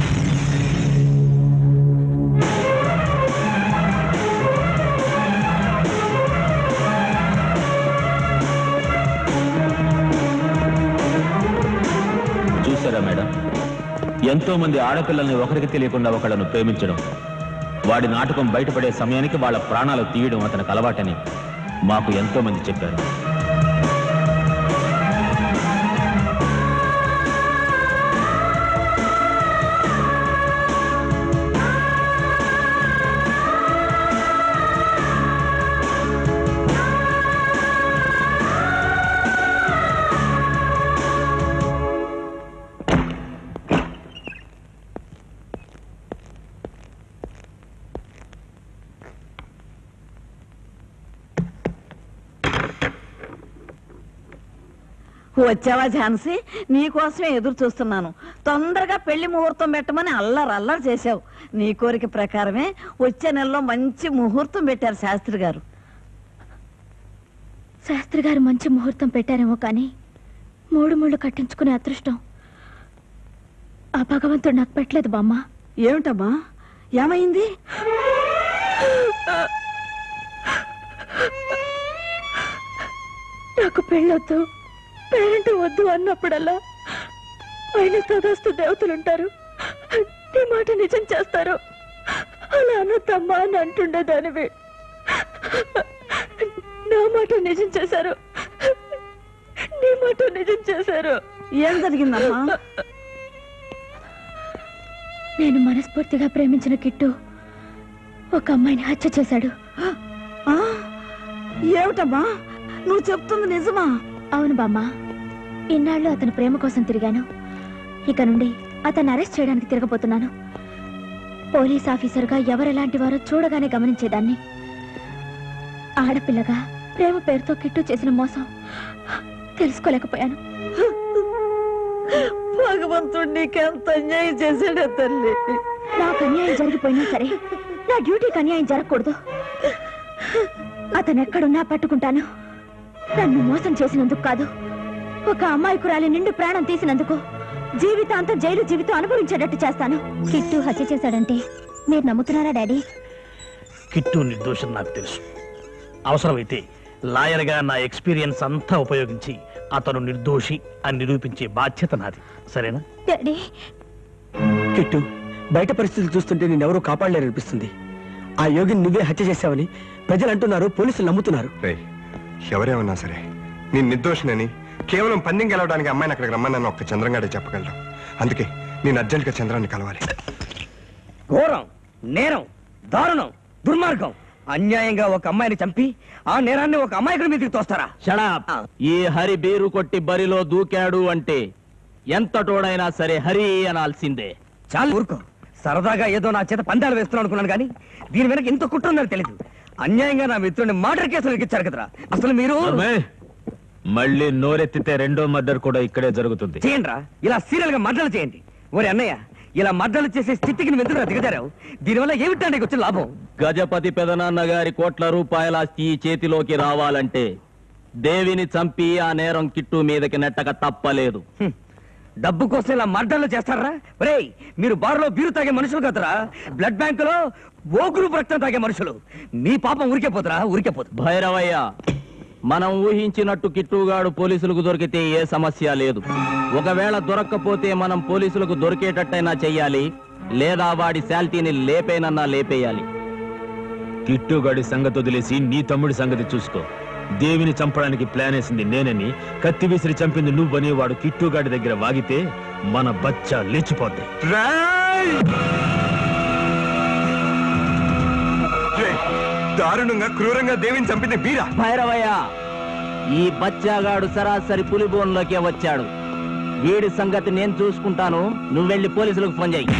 చూసారా మేడం ఎంతో మంది ఆడపిల్లల్ని ఒకరికి తెలియకుండా ఒకళ్ళను ప్రేమించడం వాడి నాటకం బయటపడే సమయానికి వాళ్ళ ప్రాణాలు తీయడం అతనికి అలవాటని మాకు ఎంతో మంది చెప్పారు వచ్చావా ఝాన్సీ నీకోసమే ఎదురు చూస్తున్నాను తొందరగా పెళ్లి ముహూర్తం పెట్టమని అల్లరి అల్లరి చేశావు నీ కోరిక ప్రకారమే వచ్చే నెలలో మంచి ముహూర్తం పెట్టారు శాస్త్రి గారు శాస్త్రి గారు మంచి ముహూర్తం పెట్టారేమో కానీ మూడు ముళ్ళు కట్టించుకునే అదృష్టం ఆ భగవంతుడు నాకు పెట్టలేదు బామ్మ ఏమిటమ్మా ఏమైంది నాకు పెళ్ళొద్దు పేరెంట్ వద్దు అన్నప్పుడల్లా ఆయన తదాస్తు దేవతలుంటారు నీ మాట నిజం చేస్తారు అలా అనొద్దమ్మా అని అంటుండేదానివి నా మాట నిజం చేశారు నీ మాట నిజం చేశారు ఏం జరిగిందమ్మా నేను మనస్ఫూర్తిగా ప్రేమించిన కిట్టు ఒక అమ్మాయిని హత్య చేశాడు ఆ? ఏమిటమ్మా నువ్వు చెప్తుంది నిజమా అవును బామ్మ ఇన్నాళ్ళు అతని ప్రేమ కోసం తిరిగాను ఇక నుండి అతన్ని అరెస్ట్ చేయడానికి తిరగబోతున్నాను పోలీస్ ఆఫీసర్గా ఎవరెలాంటి వారో చూడగానే గమనించేదాన్ని ఆడపిల్లగా ప్రేమ పేరుతో కిట్టు చేసిన మోసం తెలుసుకోలేకపోయాను భగవంతుడు నీకెంత అన్యాయం చేశాడే తల్లి నాకు అన్యాయం జరిగిపోయినా సరే నా డ్యూటీకి అన్యాయం జరగకూడదు అతను ఎక్కడున్నా పట్టుకుంటాను నన్ను మోసం చేసినందుకు కాదు ఒక అమ్మాయికురాలి నిండు ప్రాణం తీసినందుకు జీవితాంతం జైలు జీవితం అనుభవించేటట్టు చేస్తాను కిట్టు హత్య చేశాడంటే మీరు నమ్ముతున్నారా డాడీ కిట్టు నిర్దోషం నాకు తెలుసు అవసరమైతే లాయర్గా నా ఎక్స్పీరియన్స్ అంతా ఉపయోగించి అతను నిర్దోషి అని నిరూపించే బాధ్యత నాది సరేనా డాడీ కిట్టు బయట పరిస్థితులు చూస్తుంటే నిన్నెవరూ కాపాడలేరు అనిపిస్తుంది ఆ యోగిని నువ్వే హత్య చేశావని ప్రజలు అంటున్నారు పోలీసులు నమ్ముతున్నారు రేయ్ ఎవరేమన్నా సరే నేను నిర్దోషినని కేవలం పందెం గెలవడానికి అమ్మాయిని అక్కడికి రమ్మన్నాను ఒక్క చంద్రంగాడే చెప్పగలడు అందుకే నేను అర్జెంట్గా చంద్రాన్ని కలవాలి ఘోరం నేరం దారుణం దుర్మార్గం అన్యాయంగా ఒక అమ్మాయిని చంపి ఆ నేరాన్ని ఒక అమ్మాయికుడి మీదకి తోస్తారా షడాప్ ఈ హరి బీరు కొట్టి బరిలో దూకాడు అంటే ఎంత తోడైనా సరే హరి అనాల్సిందే చాలు ఊరుకో సరదాగా ఏదో నా చేత పందాలు వేస్తున్నాను అనుకున్నాను కానీ దీని వెనక ఇంత కుట్ర ఉందని తెలియదు అన్యాయంగా నా మిత్రుడిని మర్డర్ కేసులు ఇచ్చారు కదరా అసలు మీరు అమ్మే, మళ్ళీ నోరెత్తితే రెండో మర్డర్ కూడా ఇక్కడే జరుగుతుంది చేయండి ఇలా సీరియల్ గా మర్డర్లు చేయండి ఓరే అన్నయ్య ఇలా మర్డర్లు చేసే స్థితికి నువ్వు ఎందుకు దిగజారావు దీనివల్ల ఏమిటా నీకు వచ్చిన లాభం గజపతి పెదనాన్న గారి కోట్ల రూపాయల ఆస్తి ఈ చేతిలోకి రావాలంటే దేవిని చంపి ఆ నేరం కిట్టు మీదకి నెట్టక తప్పలేదు డబ్బు కోసం ఇలా మర్డర్లు చేస్తారా ఒరేయ్ మీరు బార్లో బీరు తాగే మనుషులు కదరా బ్లడ్ బ్యాంకులో ఓ గ్రూప్ రక్తం తాగే మనుషులు మీ పాపం ఊరికే పోతురా ఊరికే పోతు భైరవయ్య మనం ఊహించినట్టు కిట్టుగాడు పోలీసులకు దొరికితే ఏ సమస్య లేదు ఒకవేళ దొరక్కపోతే మనం పోలీసులకు దొరికేటట్టయినా చెయ్యాలి లేదా వాడి శాల్తీని లేపేనన్నా లేపేయాలి కిట్టుగాడి సంగతి వదిలేసి నీ తమ్ముడి సంగతి చూసుకో దేవిని చంపడానికి ప్లాన్ వేసింది నేనని కత్తి విసిరి చంపింది నువ్వని వాడు కిట్టుగాడి దగ్గర వాగితే మన బచ్చ లేచిపోద్ది దారుణంగా క్రూరంగా దేవిని చంపింది బీరా భైరవయ్య ఈ బచ్చాగాడు సరాసరి పులిబోన్లోకే వచ్చాడు వీడి సంగతి నేను చూసుకుంటాను నువ్వు వెళ్ళి పోలీసులకు ఫోన్ చేయి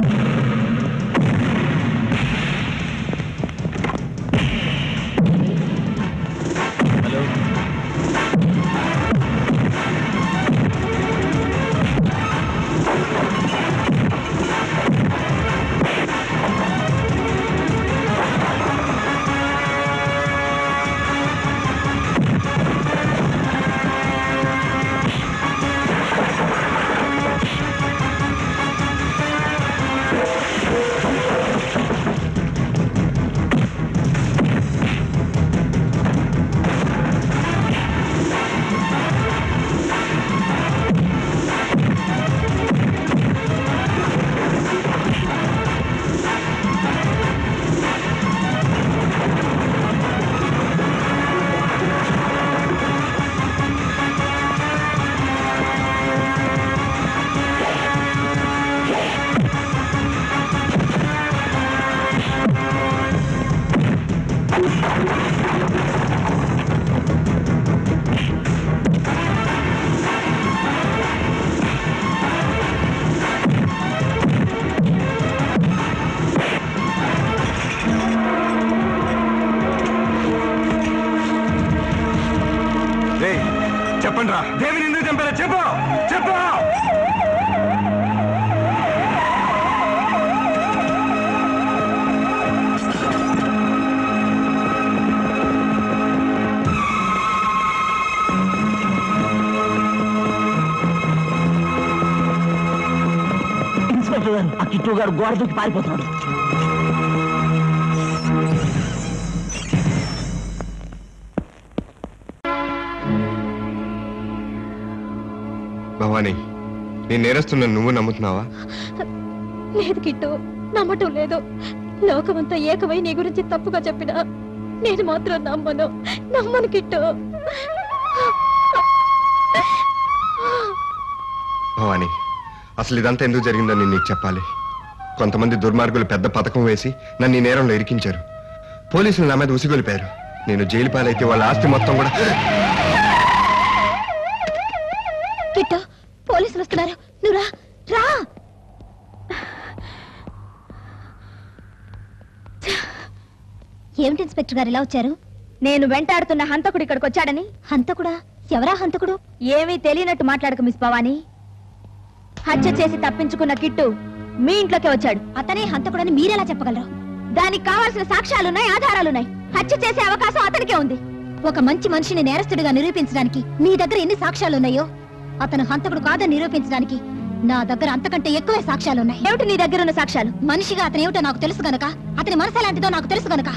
రేయ్ చెప్పండి రా దేవిని ఎందుకు చంపారా చెప్పు చెప్పు ఇన్స్పెక్టర్ గారు ఆ కిట్టు గారు గోడ దూకి పారిపోతున్నాడు భవానీ నేను నేరస్తున్న నువ్వు నమ్ముతున్నావా లేదు కిట్టు నమ్మటం లేదు లోకమంతా ఏకమై నీ గురించి తప్పుగా చెప్పినా నేను మాత్రం నమ్మను నమ్మను కిట్టు భవానీ అసలు ఇదంతా ఎందుకు జరిగిందో నేను నీకు చెప్పాలి కొంతమంది దుర్మార్గులు పెద్ద పథకం వేసి నన్ను ఈ నేరంలో ఇరికించారు పోలీసులు నా మీద ఉసిగొలిపారు నేను జైలు పాలైతే వాళ్ళ ఆస్తి మొత్తం కూడా కిట్టు పోలీసులు వస్తున్నారు నువ్వు రా రా ఏమిటి ఇన్స్పెక్టర్ గారు ఇలా వచ్చారు నేను వెంటాడుతున్న హంతకుడు ఇక్కడికి వచ్చాడని హంతకుడా ఎవరా హంతకుడు ఏమీ తెలియనట్టు మాట్లాడక మిస్ భవాని హత్య చేసి తప్పించుకున్న కిట్టు మీ ఇంట్లోకి వచ్చాడు అతనే హంతకుడని మీరెలా చెప్పగలరు దానికి కావాల్సిన సాక్ష్యాలున్నాయి ఆధారాలున్నాయి హత్య చేసే అవకాశం అతనికే ఉంది ఒక మంచి మనిషిని నేరస్తుడిగా నిరూపించడానికి మీ దగ్గర ఎన్ని సాక్ష్యాలున్నాయో అతను హంతకుడు కాదని నిరూపించడానికి నా దగ్గర అంతకంటే ఎక్కువే సాక్ష్యాలున్నాయి ఏమిటి నీ దగ్గర ఉన్న సాక్ష్యాలు మనిషిగా అతను ఏమిటో నాకు తెలుసు గనక అతని మనసు ఎలాంటిదో నాకు తెలుసు గనక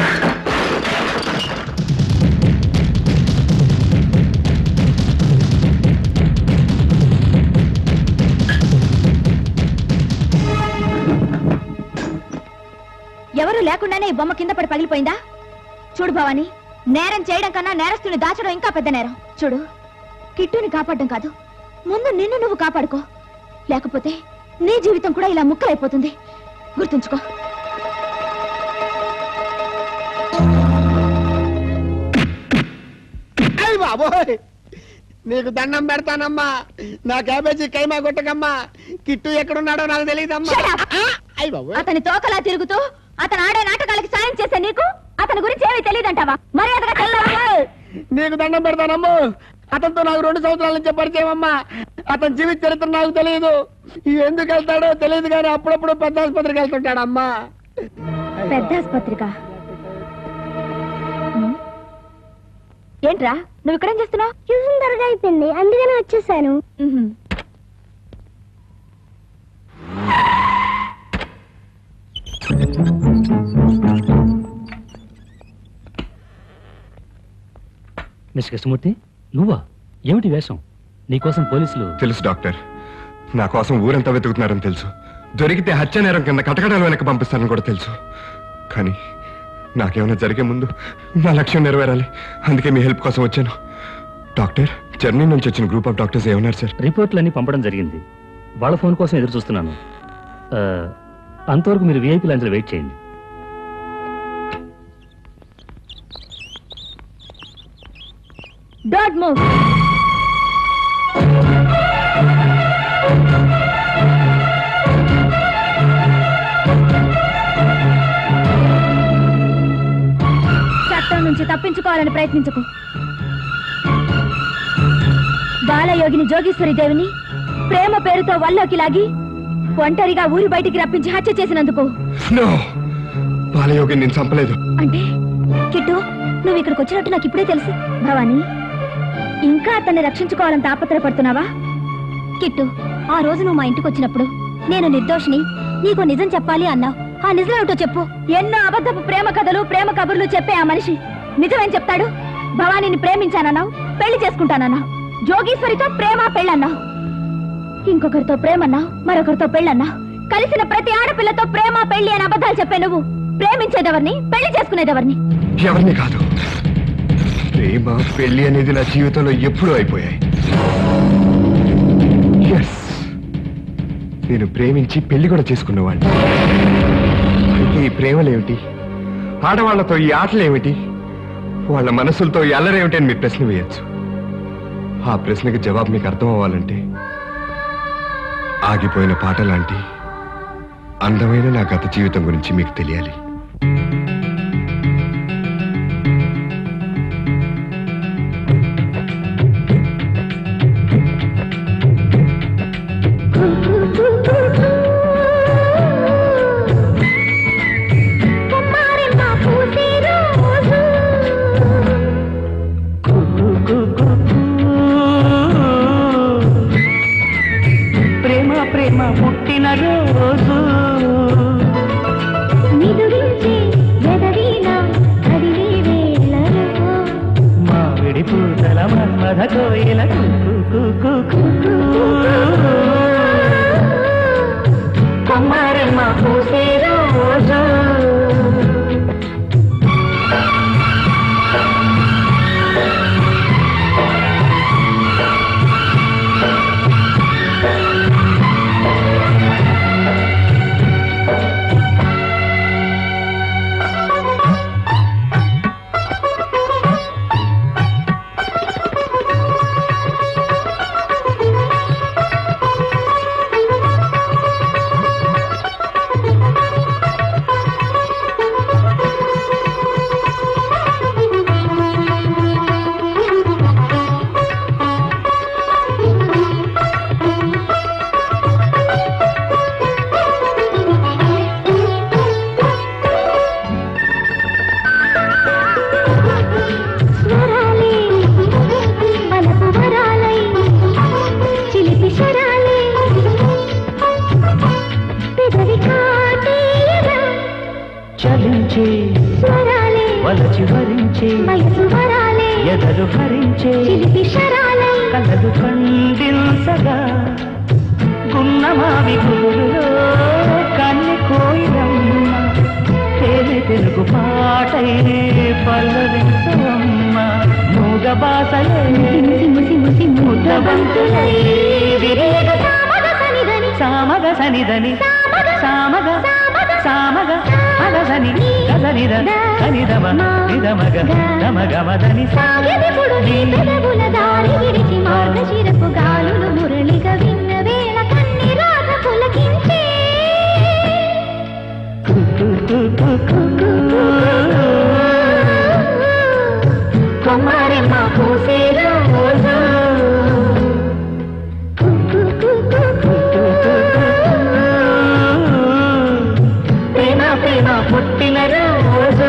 ఎవరు లేకుండానే ఈ బొమ్మ కింద పడి పగిలిపోయిందా చూడు భవాని నేరం చేయడం కన్నా నేరస్తుని దాచడం ఇంకా పెద్ద నేరం చూడు కిట్టుని కాపాడడం కాదు ముందు నిన్ను నువ్వు కాపాడుకో లేకపోతే నీ జీవితం కూడా ఇలా ముక్కలైపోతుంది గుర్తుంచుకో అయ్య బాబోయ్ నీకు దండం పెడతానమ్మా నా క్యాబేజీ కైమా కొట్టకమ్మా కిట్టు ఎక్కడున్నాడో నాకు తెలియదమ్మా అయ్య బాబోయ్ అతని తోకలా తిరుగుతూ అతను ఆడే నాటకాలకి సాయం చేసే నీకు అతని గురించి ఏమీ తెలియదంటావా మర్యాదగా తెల్లారా? నీకు దండం పెడతానమ్మా అతనితో నాకు రెండు సంవత్సరాల నుంచి పరిచయం అమ్మా అతని జీవిత చరిత్ర నాకు తెలియదు ఎందుకు వెళ్తాడో తెలియదు కానీ అప్పుడప్పుడు పెద్ద ఆసుపత్రికి వెళ్తుంటాడమ్మా పెద్ద ఆసుపత్రిక ఏంట్రా నువ్వు ఇక్కడేం చేస్తున్నావు ట్యూషన్ త్వరగా అయిపోయింది అందుకనే వచ్చేసాను మిస్ కృష్ణమూర్తి నువ్వా ఏమిటి వేషం నీకోసం పోలీసులు తెలుసు డాక్టర్ నా కోసం ఊరంతా వెతుకుతున్నారని తెలుసు దొరికితే హత్య నేరం కింద కటకటాల వెనక పంపిస్తారని కూడా తెలుసు కానీ నాకేమైనా జరిగే ముందు నా లక్ష్యం నెరవేరాలి అందుకే మీ హెల్ప్ కోసం వచ్చాను డాక్టర్ జర్నీ నుంచి వచ్చిన గ్రూప్ ఆఫ్ డాక్టర్స్ ఏమన్నారు సార్ రిపోర్ట్లన్నీ పంపడం జరిగింది వాళ్ళ ఫోన్ కోసం ఎదురు చూస్తున్నాను ఆ, అంతవరకు మీరు విఐపీ లాంజ్లో వెయిట్ చేయండి డోంట్ మూవ్ చట్టం నుంచి తప్పించుకోవాలని ప్రయత్నించకు బాలయోగిని జోగీశ్వరి దేవిని ప్రేమ పేరుతో వల్లోకి లాగి ఒంటరిగా ఊరి బయటికి రప్పించి హత్య చేసినందుకు నో బాలయోగి నేను చంపలేదు అంటే కిట్టు నువ్వు ఇక్కడికి వచ్చినట్టు నాకు ఇప్పుడే తెలుసు భవానీ ఇంకా అతన్ని రక్షించుకోవాలని తాపత్రపడుతున్నావా కిట్టు ఆ రోజు నువ్వు మా ఇంటికి వచ్చినప్పుడు నేను నిర్దోషిని నీకు నిజం చెప్పాలి అన్నావు ఆ నిజం ఏమిటో చెప్పు ఎన్నో అబద్ధపు ప్రేమ కథలు ప్రేమ కబుర్లు చెప్పే ఆ మనిషి నిజమేం చెప్తాడు భవానీని ప్రేమించానన్నావు పెళ్లి చేసుకుంటానన్నావు జోగీశ్వరితో ప్రేమ పెళ్ళన్నావు ఇంకొకరితో ప్రేమన్నావు మరొకరితో పెళ్ళన్నావు కలిసిన ప్రతి ఆడపిల్లతో ప్రేమ పెళ్లి అని అబద్ధాలు చెప్పే నువ్వు ప్రేమించేదెవరిని పెళ్లి చేసుకునేదెవరిని ఎవరిని కాదు ప్రేమ పెళ్లి అనేది నా జీవితంలో ఎప్పుడూ అయిపోయాయి Yes. నేను ప్రేమించి పెళ్లి కూడా చేసుకున్నవాడిని అయితే ఈ ప్రేమలేమిటి ఆడవాళ్లతో ఈ ఆటలేమిటి వాళ్ళ మనసులతో ఈ అల్లరేమిటి అని మీరు ప్రశ్న వేయచ్చు ఆ ప్రశ్నకి జవాబు మీకు అర్థం అవ్వాలంటే ఆగిపోయిన పాట లాంటి అందమైన నా గత జీవితం గురించి మీకు తెలియాలి ప్రేమ ప్రేమ పుట్టిన రోజు మామిడి పూతల మన్మథ కోయిల కుక్కు కుక్కు కొమ్మారమ్మ పూసే రోజు వలచి వరించే వయసు వరాలే ఎదలు హరించే చిలిపి శరాలై కలలు కందిల్సగా గున్నమావి గురులో కన్ని కోయిలమ్మ తేనె తెలుగు పాటై పల్లవించమ్మ మూగ బాసలే ముద్ద బంతులై విరేగ సామగ సనిదని సామగ సామగ అగసని గసనిద కనిదమ నిదమగ దమగమదని సాగెదిపుడు నీ పెదవుల దారి విడిచి మార్గశిరపు గాలులు మురళిగా విన్న వేళ కన్ని రాధ పులకించే కొమ్మరెమ్మ పూసే రోజు ప్రేమ ప్రేమ పుట్టిన రోజు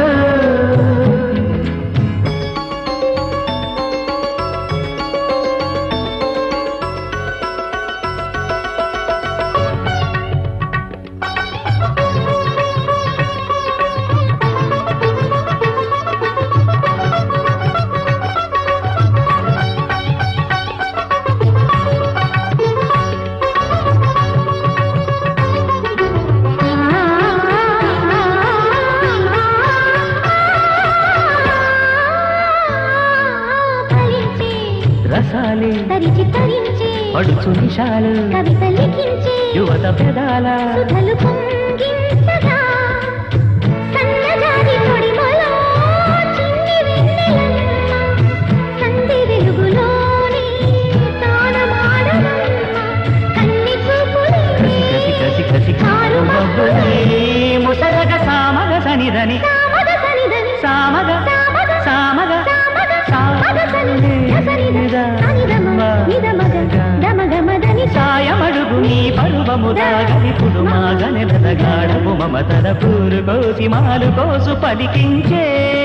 రసాలే తరిచి తరించే పడుచు నిషాలు కవిత లిఖించే యువత పెదాల సుధలు పొంగించగా సన్నజాజి తొడిమలో చిన్ని వెన్నెలమ్మ సంధి వెలుగులోని తానమాడమ్మ కన్ని చూపులే కసి కసి కసి కారు మబ్బులే ముసరగ సామగ సనిదని సామగ సనిదని సామగ సామగ సామగ సని సనిద సనిదమ నిదమగ దమగమదని సాయమడుగు నీ పరువము దాగవిపుడు మాగనెలదగాడము మమతల పూలు కోసి మాలు కోసు పలికించే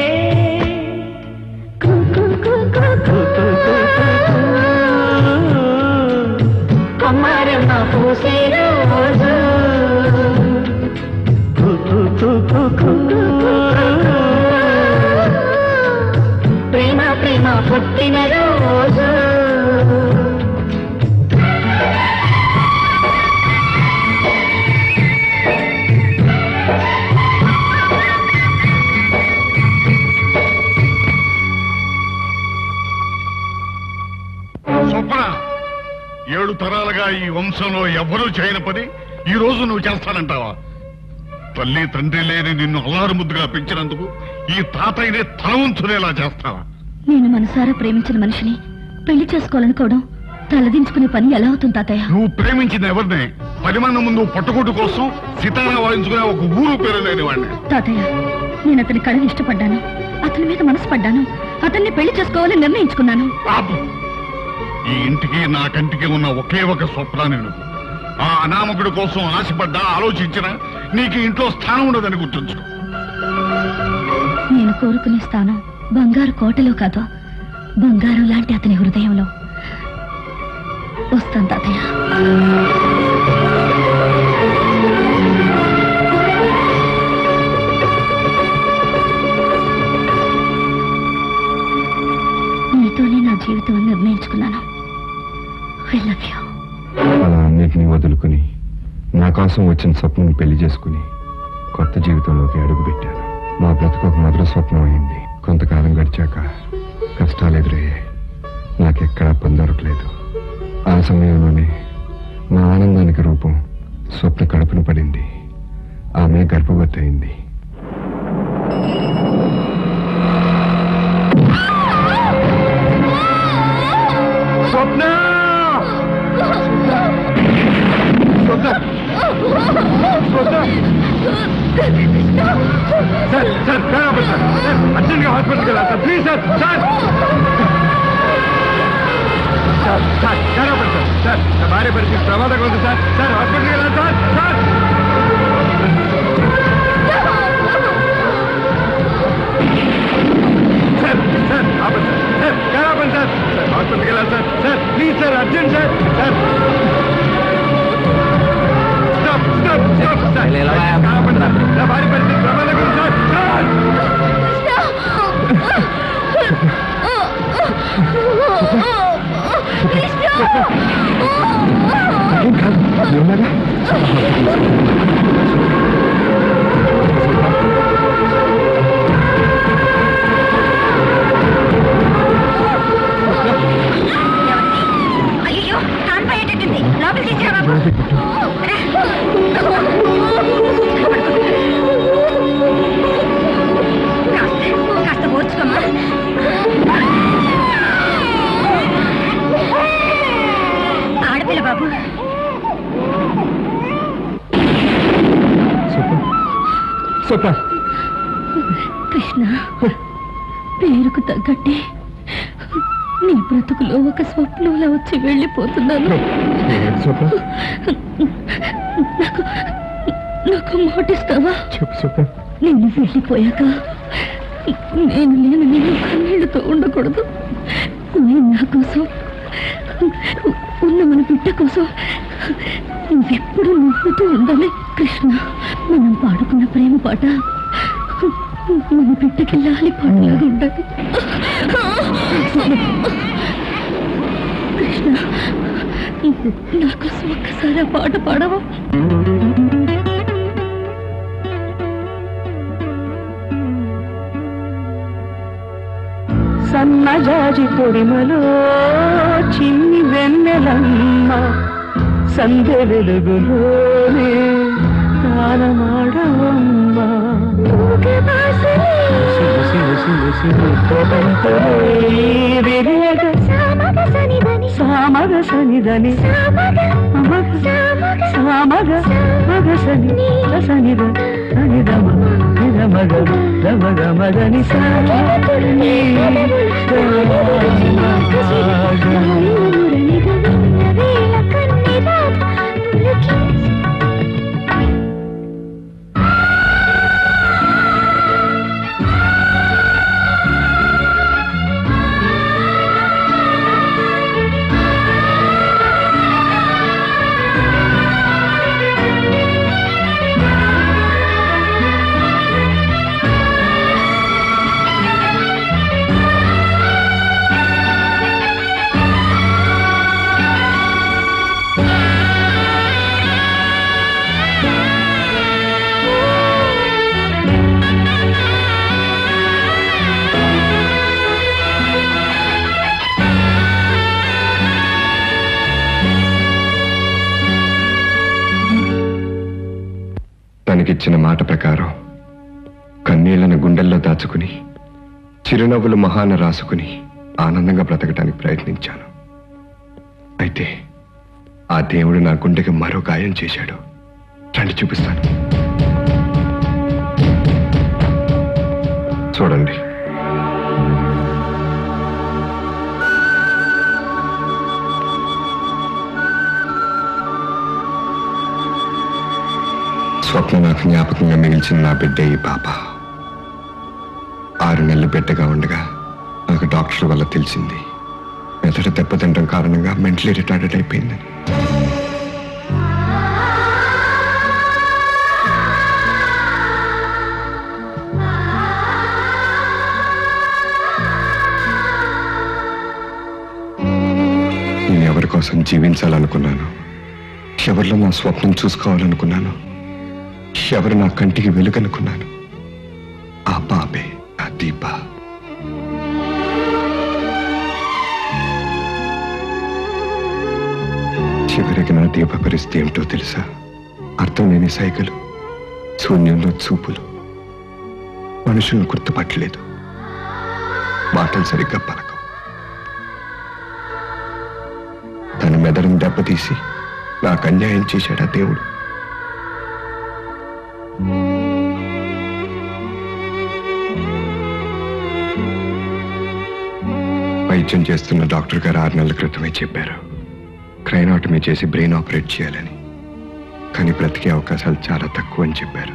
కు, కు, కు, కు, కు. కొమ్మరమ్మ పూసే రోజు కు, కు, కు, కు, కు. ప్రేమ ప్రేమ పుట్టిన రోజు స్వప్న ఏడు తరాలుగా ఈ వంశంలో ఎవ్వరూ చేయని పని ఈ రోజు నువ్వు చేస్తానంటావా తల్లి తండ్రి లేని నిన్ను అల్లారు ముద్దుగా పెంచినందుకు ఈ తాతయ్యనే తల ఉంచునేలా చేస్తావా నేను మనసారా ప్రేమించిన మనిషిని పెళ్లి చేసుకోవాలనుకోవడం తలదించుకునే పని ఎలా అవుతుంది తాతయ్య నువ్వు ప్రేమించిన ఎవరిని పది మంది ముందు పట్టుకోటు కోసం సితారా వాయించుకునే ఒక ఊరు పేరు లేని వాడిని తాతయ్య నేను అతని కళని ఇష్టపడ్డాను అతని మీద మనసు పడ్డాను అతన్ని పెళ్లి చేసుకోవాలని నిర్ణయించుకున్నాను ఆపు. ఈ ఇంటికి నా కంటికి ఉన్న ఒకే ఒక స్వప్నాన్ని నువ్వు ఆ అనామకుడి కోసం ఆశపడ్డా ఆలోచించినా నీకు ఇంట్లో స్థానం ఉండదని గుర్తుంచుకో నేను కోరుకునే స్థానం బంగారు కోటలో కాదు బంగారం లాంటి అతని హృదయంలో వస్తాను తాతయ్య నీతోనే నా జీవితం అని నిర్ణయించుకున్నాను I love you. అలా అన్నిటినీ వదులుకుని నా కోసం వచ్చిన స్వప్నం పెళ్లి చేసుకుని కొత్త జీవితంలోకి అడుగుపెట్టాను మా బ్రతుకు ఒక మధుర స్వప్నం అయింది కొంతకాలం గడిచాక కష్టాలు ఎదురయ్యాయి నాకెక్కడా పని దొరకలేదు ఆ సమయంలోనే నా ఆనందానికి రూపం స్వప్న కడుపున పడింది ఆమె గర్భవతి అయింది Swapna Swapna Swapna sir sir sir sir అర్జెంట్గా హాస్పిటల్కి వెళ్ళాలి sir please sir sir sir sir sir sir sir నా భార్య పరిస్థితి ప్రమాదంగా ఉంది సార్ సార్ హాస్పిటల్కి వెళ్ళాలి సార్ సార్ సార్ సార్ ఆపండి సార్ సార్ కార్ ఆపండి సార్ సార్ హాస్పిటల్కి వెళ్ళాలి sir sir please sir urgent sir sir stop stop stop sir car ఆపండి సార్ నా భార్య పరిస్థితి ప్రమాదంగా ఉంది సార్ సార్ అయ్యో కాన్పోయేటట్టుంది లోపల తీసుకురా బాబు కాస్త- కాస్త ఓర్చుకోమ్మా ఆడపిల్ల బాబు సూపర్ కృష్ణ పేరుకు తగ్గట్టే నీ బ్రతుకులో ఒక స్వప్నంలా వచ్చి వెళ్ళిపోతున్నాను సూపర్ నాకు నాకు మాటిస్తావా చెప్పు సూపర్ నేను వెళ్ళిపోయాక నేను నేను నేను కన్నీళ్లతో ఉండకూడదు నేను నా కోసం ఉన్న మన బిడ్డ కోసం నువ్వెప్పుడు నవ్వుతూ ఉండాలి కృష్ణ మనం పాడుకున్న ప్రేమ పాట మన బిడ్డకి లాలి పాటలాగా ఉండాలి కృష్ణ నా కోసం ఒక్కసారి ఆ పాట పాడవా సన్నజాజి తొడిమలో చిన్ని వెన్నెలమ్మ సంధ్య వెలుగులోనే తానమాడవమ్మ సామగ సనిదని సామగ మగ సని సనిద సనిదమ నిదమగ దమగ మగని తనకిచ్చిన మాట ప్రకారం కన్నీళ్లను గుండెల్లో దాచుకుని చిరునవ్వులు మహాన రాసుకుని ఆనందంగా బ్రతకడానికి ప్రయత్నించాను అయితే ఆ దేవుడు నా గుండెకి మరో గాయం చేశాడు రండి చూపిస్తాను చూడండి స్వప్న నాకు జ్ఞాపకంగా మిగిల్చిన నా బిడ్డ ఈ పాప ఆరు నెలలు బిడ్డగా ఉండగా నాకు డాక్టర్ వల్ల తెలిసింది మెదడు దెబ్బతింటం కారణంగా మెంటలీ రిటార్డెడ్ అయిపోయింది నేను ఎవరి కోసం జీవించాలనుకున్నాను ఎవరిలో నా స్వప్నం చూసుకోవాలనుకున్నాను ఎవరు నా కంటికి వెలుగనుకున్నాను ఆ పాపే ఆ దీప చివరికి నా దీప పరిస్థితి ఏమిటో తెలుసా అర్థం లేని సైకిలు శూన్యంలో చూపులు మనుషులను గుర్తుపట్టలేదు మాటలు సరిగ్గా పలకం తన మెదడును దెబ్బతీసి నాకు అన్యాయం చేశాడు ఆ దేవుడు వైద్యం చేస్తున్న డాక్టర్ గారు ఆరు నెలల క్రితమే చెప్పారు క్రైనాటమీ చేసి బ్రెయిన్ ఆపరేట్ చేయాలని కానీ బ్రతికే అవకాశాలు చాలా తక్కువ అని చెప్పారు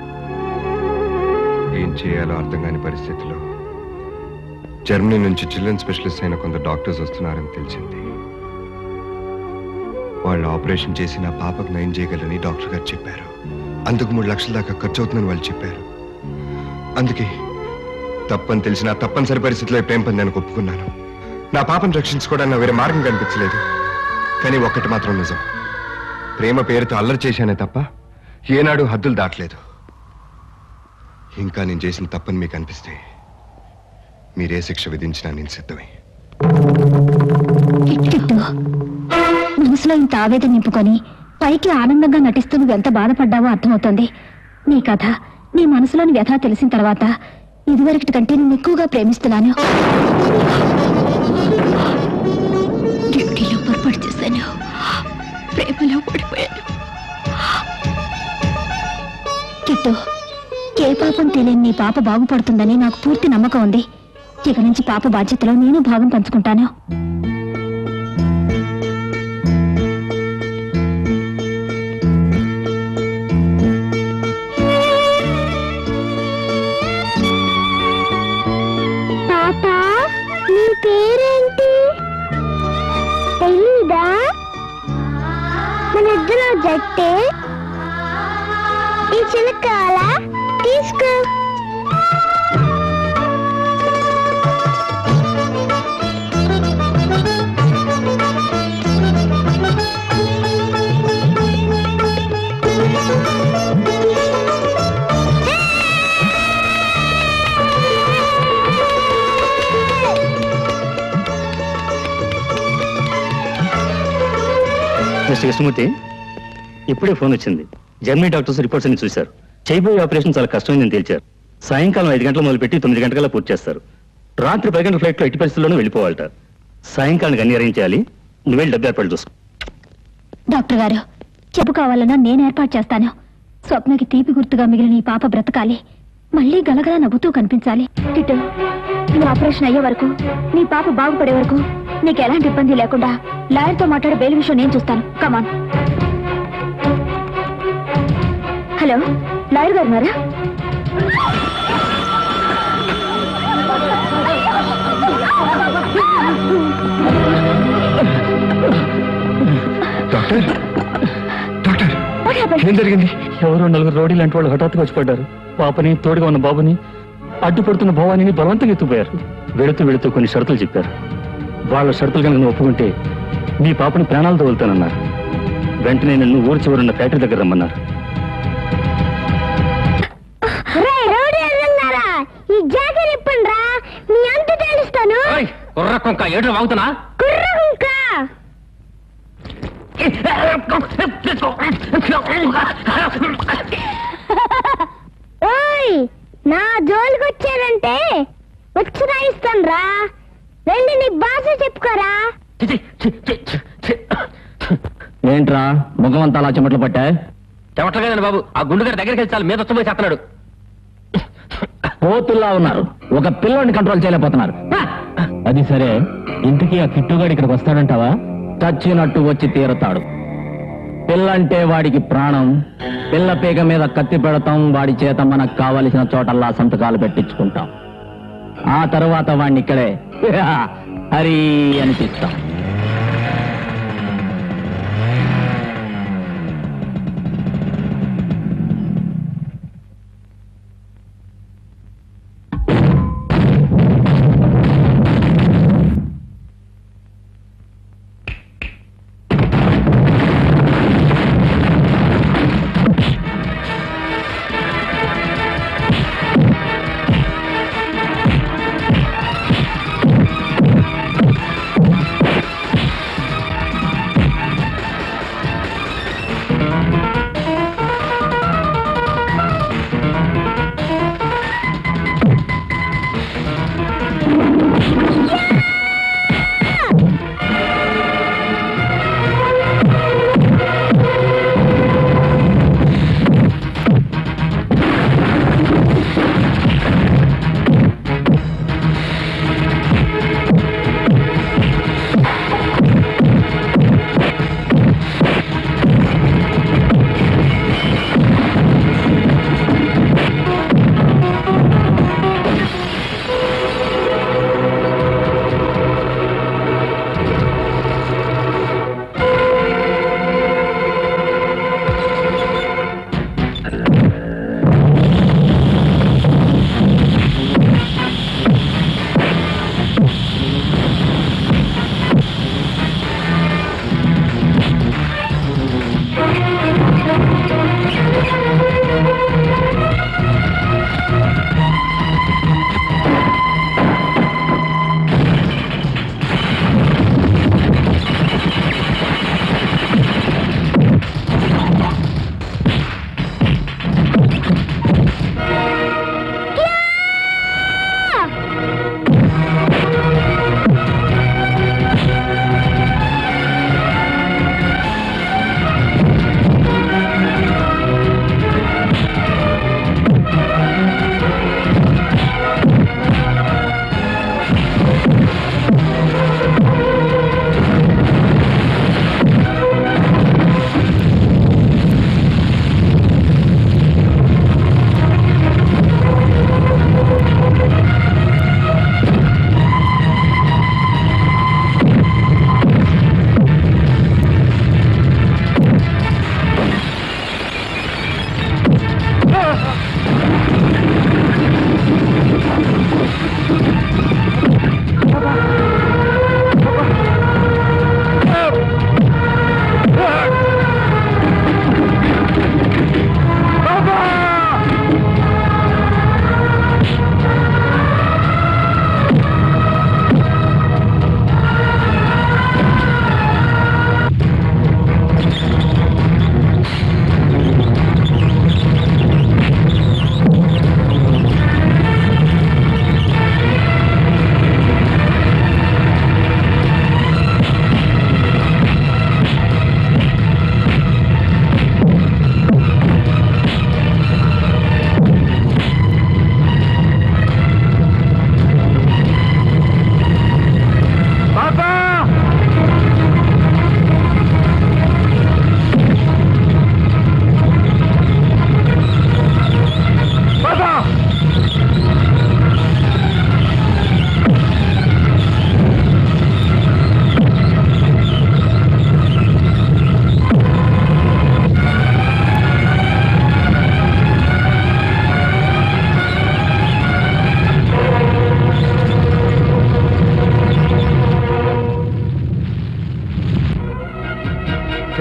ఏం చేయాలో అర్థం కాని పరిస్థితిలో జర్మనీ నుంచి చిల్డ్రన్ స్పెషలిస్ట్ అయిన కొంత డాక్టర్స్ వస్తున్నారని తెలిసింది వాళ్ళు ఆపరేషన్ చేసి నా పాపకు నయం చేయగలని డాక్టర్ గారు చెప్పారు అందుకు మూడు లక్షల దాకా ఖర్చు అవుతుందని వాళ్ళు చెప్పారు అందుకే తప్పని తెలిసిన తప్పనిసరి పరిస్థితిలో ఈ ప్రేమ పొందాను ఒప్పుకున్నాను నా పాపను రక్షించుకోవడానికి నా వేరే మార్గం కనిపించలేదు కానీ ఒక్కటి మాత్రం నిజం ప్రేమ పేరుతో అల్లరి చేశానే తప్ప ఏనాడు హద్దులు దాటలేదు ఇంకా నేను చేసిన తప్పని మీకు అనిపిస్తే మీరే శిక్ష విధించినా నేను సిద్ధమే కిట్టు మనసులో ఇంత ఆవేదన నింపుకొని పైకి ఆనందంగా నటిస్తూ నువ్వు ఎంత బాధపడ్డావో అర్థమవుతోంది నీ కథ నీ మనసులోని వ్యథ తెలిసిన తర్వాత ఇదివరకటి కంటే నేను ఎక్కువగా ప్రేమిస్తున్నాను డ్యూటీలో పొరపాటు చేశాను ప్రేమలో పడిపోయాను కిట్టు ఏ పాపం తెలియని నీ పాప బాగుపడుతుందని నాకు పూర్తి నమ్మకం ఉంది ఇక నుంచి పాప బాధ్యతలో నేను భాగం పంచుకుంటాను తాత నీ పేరేంటి తెలీదా మన ఇద్దరు జట్టే ఈ చిలకాల తీసుకో మిస్టర్ కృష్ణమూర్తి ఇప్పుడే ఫోన్ వచ్చింది జర్మనీ డాక్టర్స్ రిపోర్ట్స్ అన్ని చూశారు చేయబోయే ఆపరేషన్ చాలా కష్టమైందని తేల్చారు సాయంకాలం ఐదు గంటల మొదలుపెట్టి తొమ్మిది గంటల పూర్తి చేస్తారు రాత్రి పది గంటల ఫ్లైట్లో ఎట్టి పరిస్థితుల్లోనూ వెళ్ళిపోవాలట సాయంకాలానికి అన్ని అరేంజ్ చేయాలి నువ్వు వెళ్ళి డబ్బు ఏర్పాటు చూసుకో డాక్టర్ గారు చెప్పు కావాలన్నా నేను ఏర్పాటు చేస్తాను స్వప్నకి తీపి గుర్తుగా మిగిలిన ఈ పాప బ్రతకాలి మళ్ళీ గలగల నవ్వుతూ కనిపించాలి కిట్టు నీ ఆపరేషన్ అయ్యే వరకు నీ పాప బాగుపడే వరకు నీకు ఎలాంటి ఇబ్బంది లేకుండా లాయర్తో మాట్లాడే బెయిల్ విషయం నేను చూస్తాను కమాన్ హలో లాయర్ గారు ఉన్నారా డాక్టర్ ఏం జరిగింది ఎవరో నలుగురు రోడీ లాంటి వాళ్ళు హఠాత్తుగా వచ్చి పడ్డారు పాపని తోడుగా ఉన్న బాబుని అడ్డుపడుతున్న భవానీని బలవంతంగా ఎత్తుపోయారు వెళుతూ వెళుతూ కొన్ని షరతులు చెప్పారు వాళ్ళ షరతులు కనుక నువ్వు ఒప్పుకుంటే మీ పాపని ప్రాణాలతో వెళ్తానన్నారు వెంటనే నన్ను ఊరి చివరున్న ఫ్యాక్టరీ దగ్గర రమ్మన్నారు రేయ్, రౌడీ అన్నారా ఈ జాకెట్ ఇప్పండి రా నీ అంత తెలుస్తాను కుర్ర కొంక ఏడు వాగుతున్నా కుర్ర కుక్క ఓయ్ నా జోలికి వచ్చారంటే వచ్చి రాయిస్తాను రా వెళ్ళి నీ భాష చెప్పుకోరా ఏంట్రా ముఖం అంతా అలా చెమట్లు పట్టా చెమట్లగానండి బాబు ఆ గుండుగారి దగ్గరికి వెళ్ళి చాలా మీద వచ్చబోయి చేస్తున్నాడు పోతుల్లా ఉన్నారు ఒక పిల్లోడిని కంట్రోల్ చేయలేకపోతున్నారు అది సరే ఇంతకీ ఆ కిట్టుగాడు ఇక్కడికి వస్తాడంటావా చచ్చినట్టు వచ్చి తీరతాడు పిల్లంటే వాడికి ప్రాణం పిల్ల పీక మీద కత్తి పెడతాం వాడి చేత మనకు కావలసిన చోటల్లా సంతకాలు పెట్టించుకుంటాం ఆ తర్వాత వాడిని ఇక్కడే హరి అనిపిస్తాం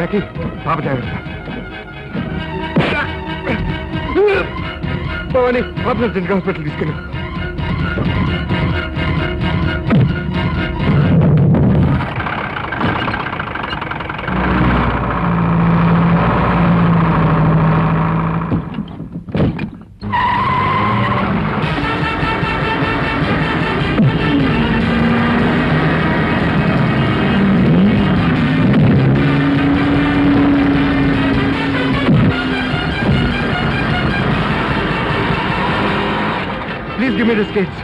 జాకి పాప జాగ్రత్త భవాని పాపను అర్జెంట్ హాస్పిటల్ తీసుకెళ్ళు Please give me the skates.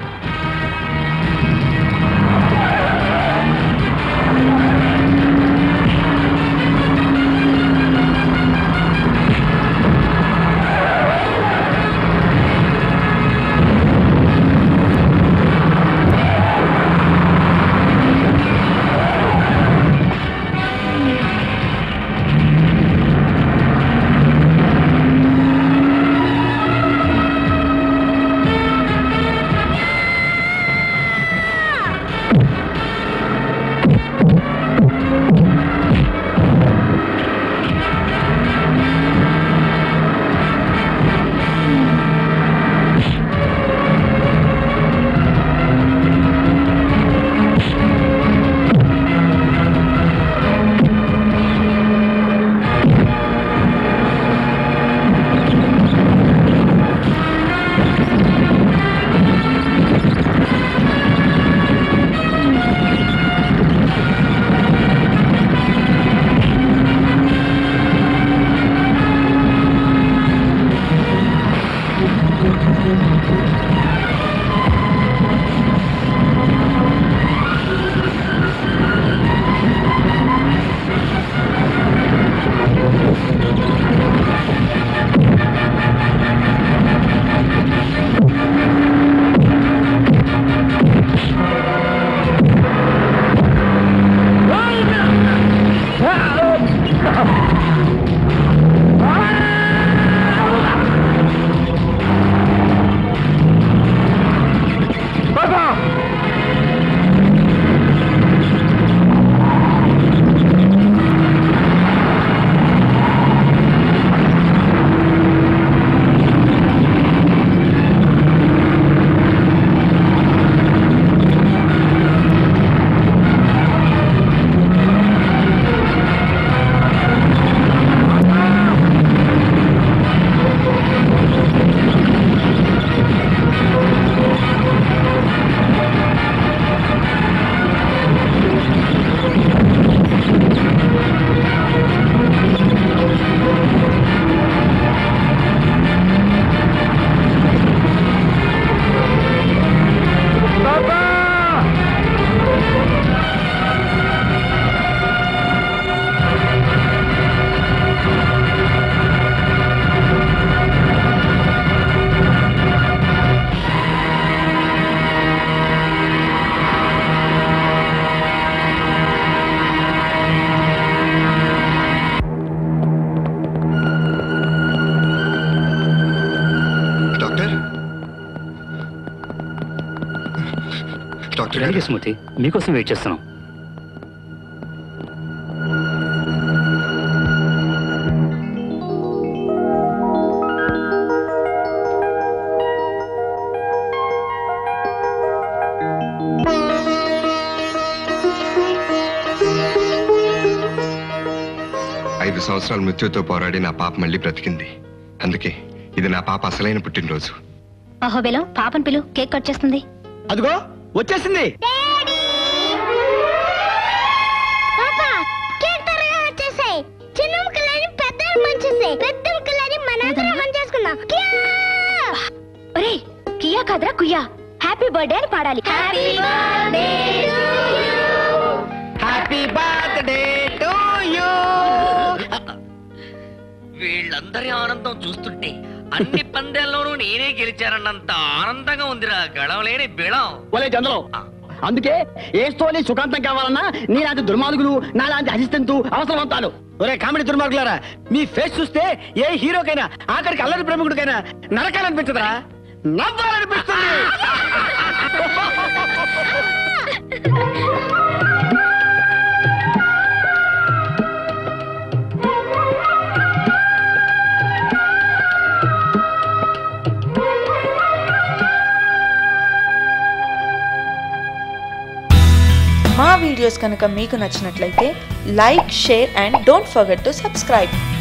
Doctor doctor రండి స్మృతి మీకోసం వెయిట్ చేస్తున్నాం ఐదు సంవత్సరాల మృత్యుతో పోరాడి నా పాప మళ్ళీ బ్రతికింది అందుకే ఇది నా పాప అసలైన పుట్టినరోజు అహోబెలం పాపన్ పిలు కేక్ కట్ చేస్తుంది అదిగో వచ్చేసింది చిన్న ముక్కలని పెద్ద మంచేసాయి పెద్ద ముక్కలని మనందరం మనం చేసుకుందాం ఒరే కియా కాదురా కుయ్యా హ్యాపీ బర్త్డే అని పాడాలి happy birthday happy birthday to you వీళ్ళందరి ఆనందం చూస్తుంటే అన్ని పందాల్లోనూ నేనే గెలిచానన్నంత ఆనందంగా ఉందిరా గడవలేని బిళం ఒలే చంద్రం అందుకే ఏ స్టోరీ సుఖాంతం కావాలన్నా నీలాంటి దుర్మార్గులు నాలాంటి అసిస్టెంట్ అవసరం అంతాను ఒరే కామెడీ దుర్మార్గులారా మీ ఫేస్ చూస్తే ఏ హీరోకైనా ఆఖరికి అల్లరి ప్రముఖుడికైనా నరకాలనిపించదురా నవ్వాలనిపిస్తుంది వీడియోస్ కనుక మీకు నచ్చినట్లయితే like share and don't forget to subscribe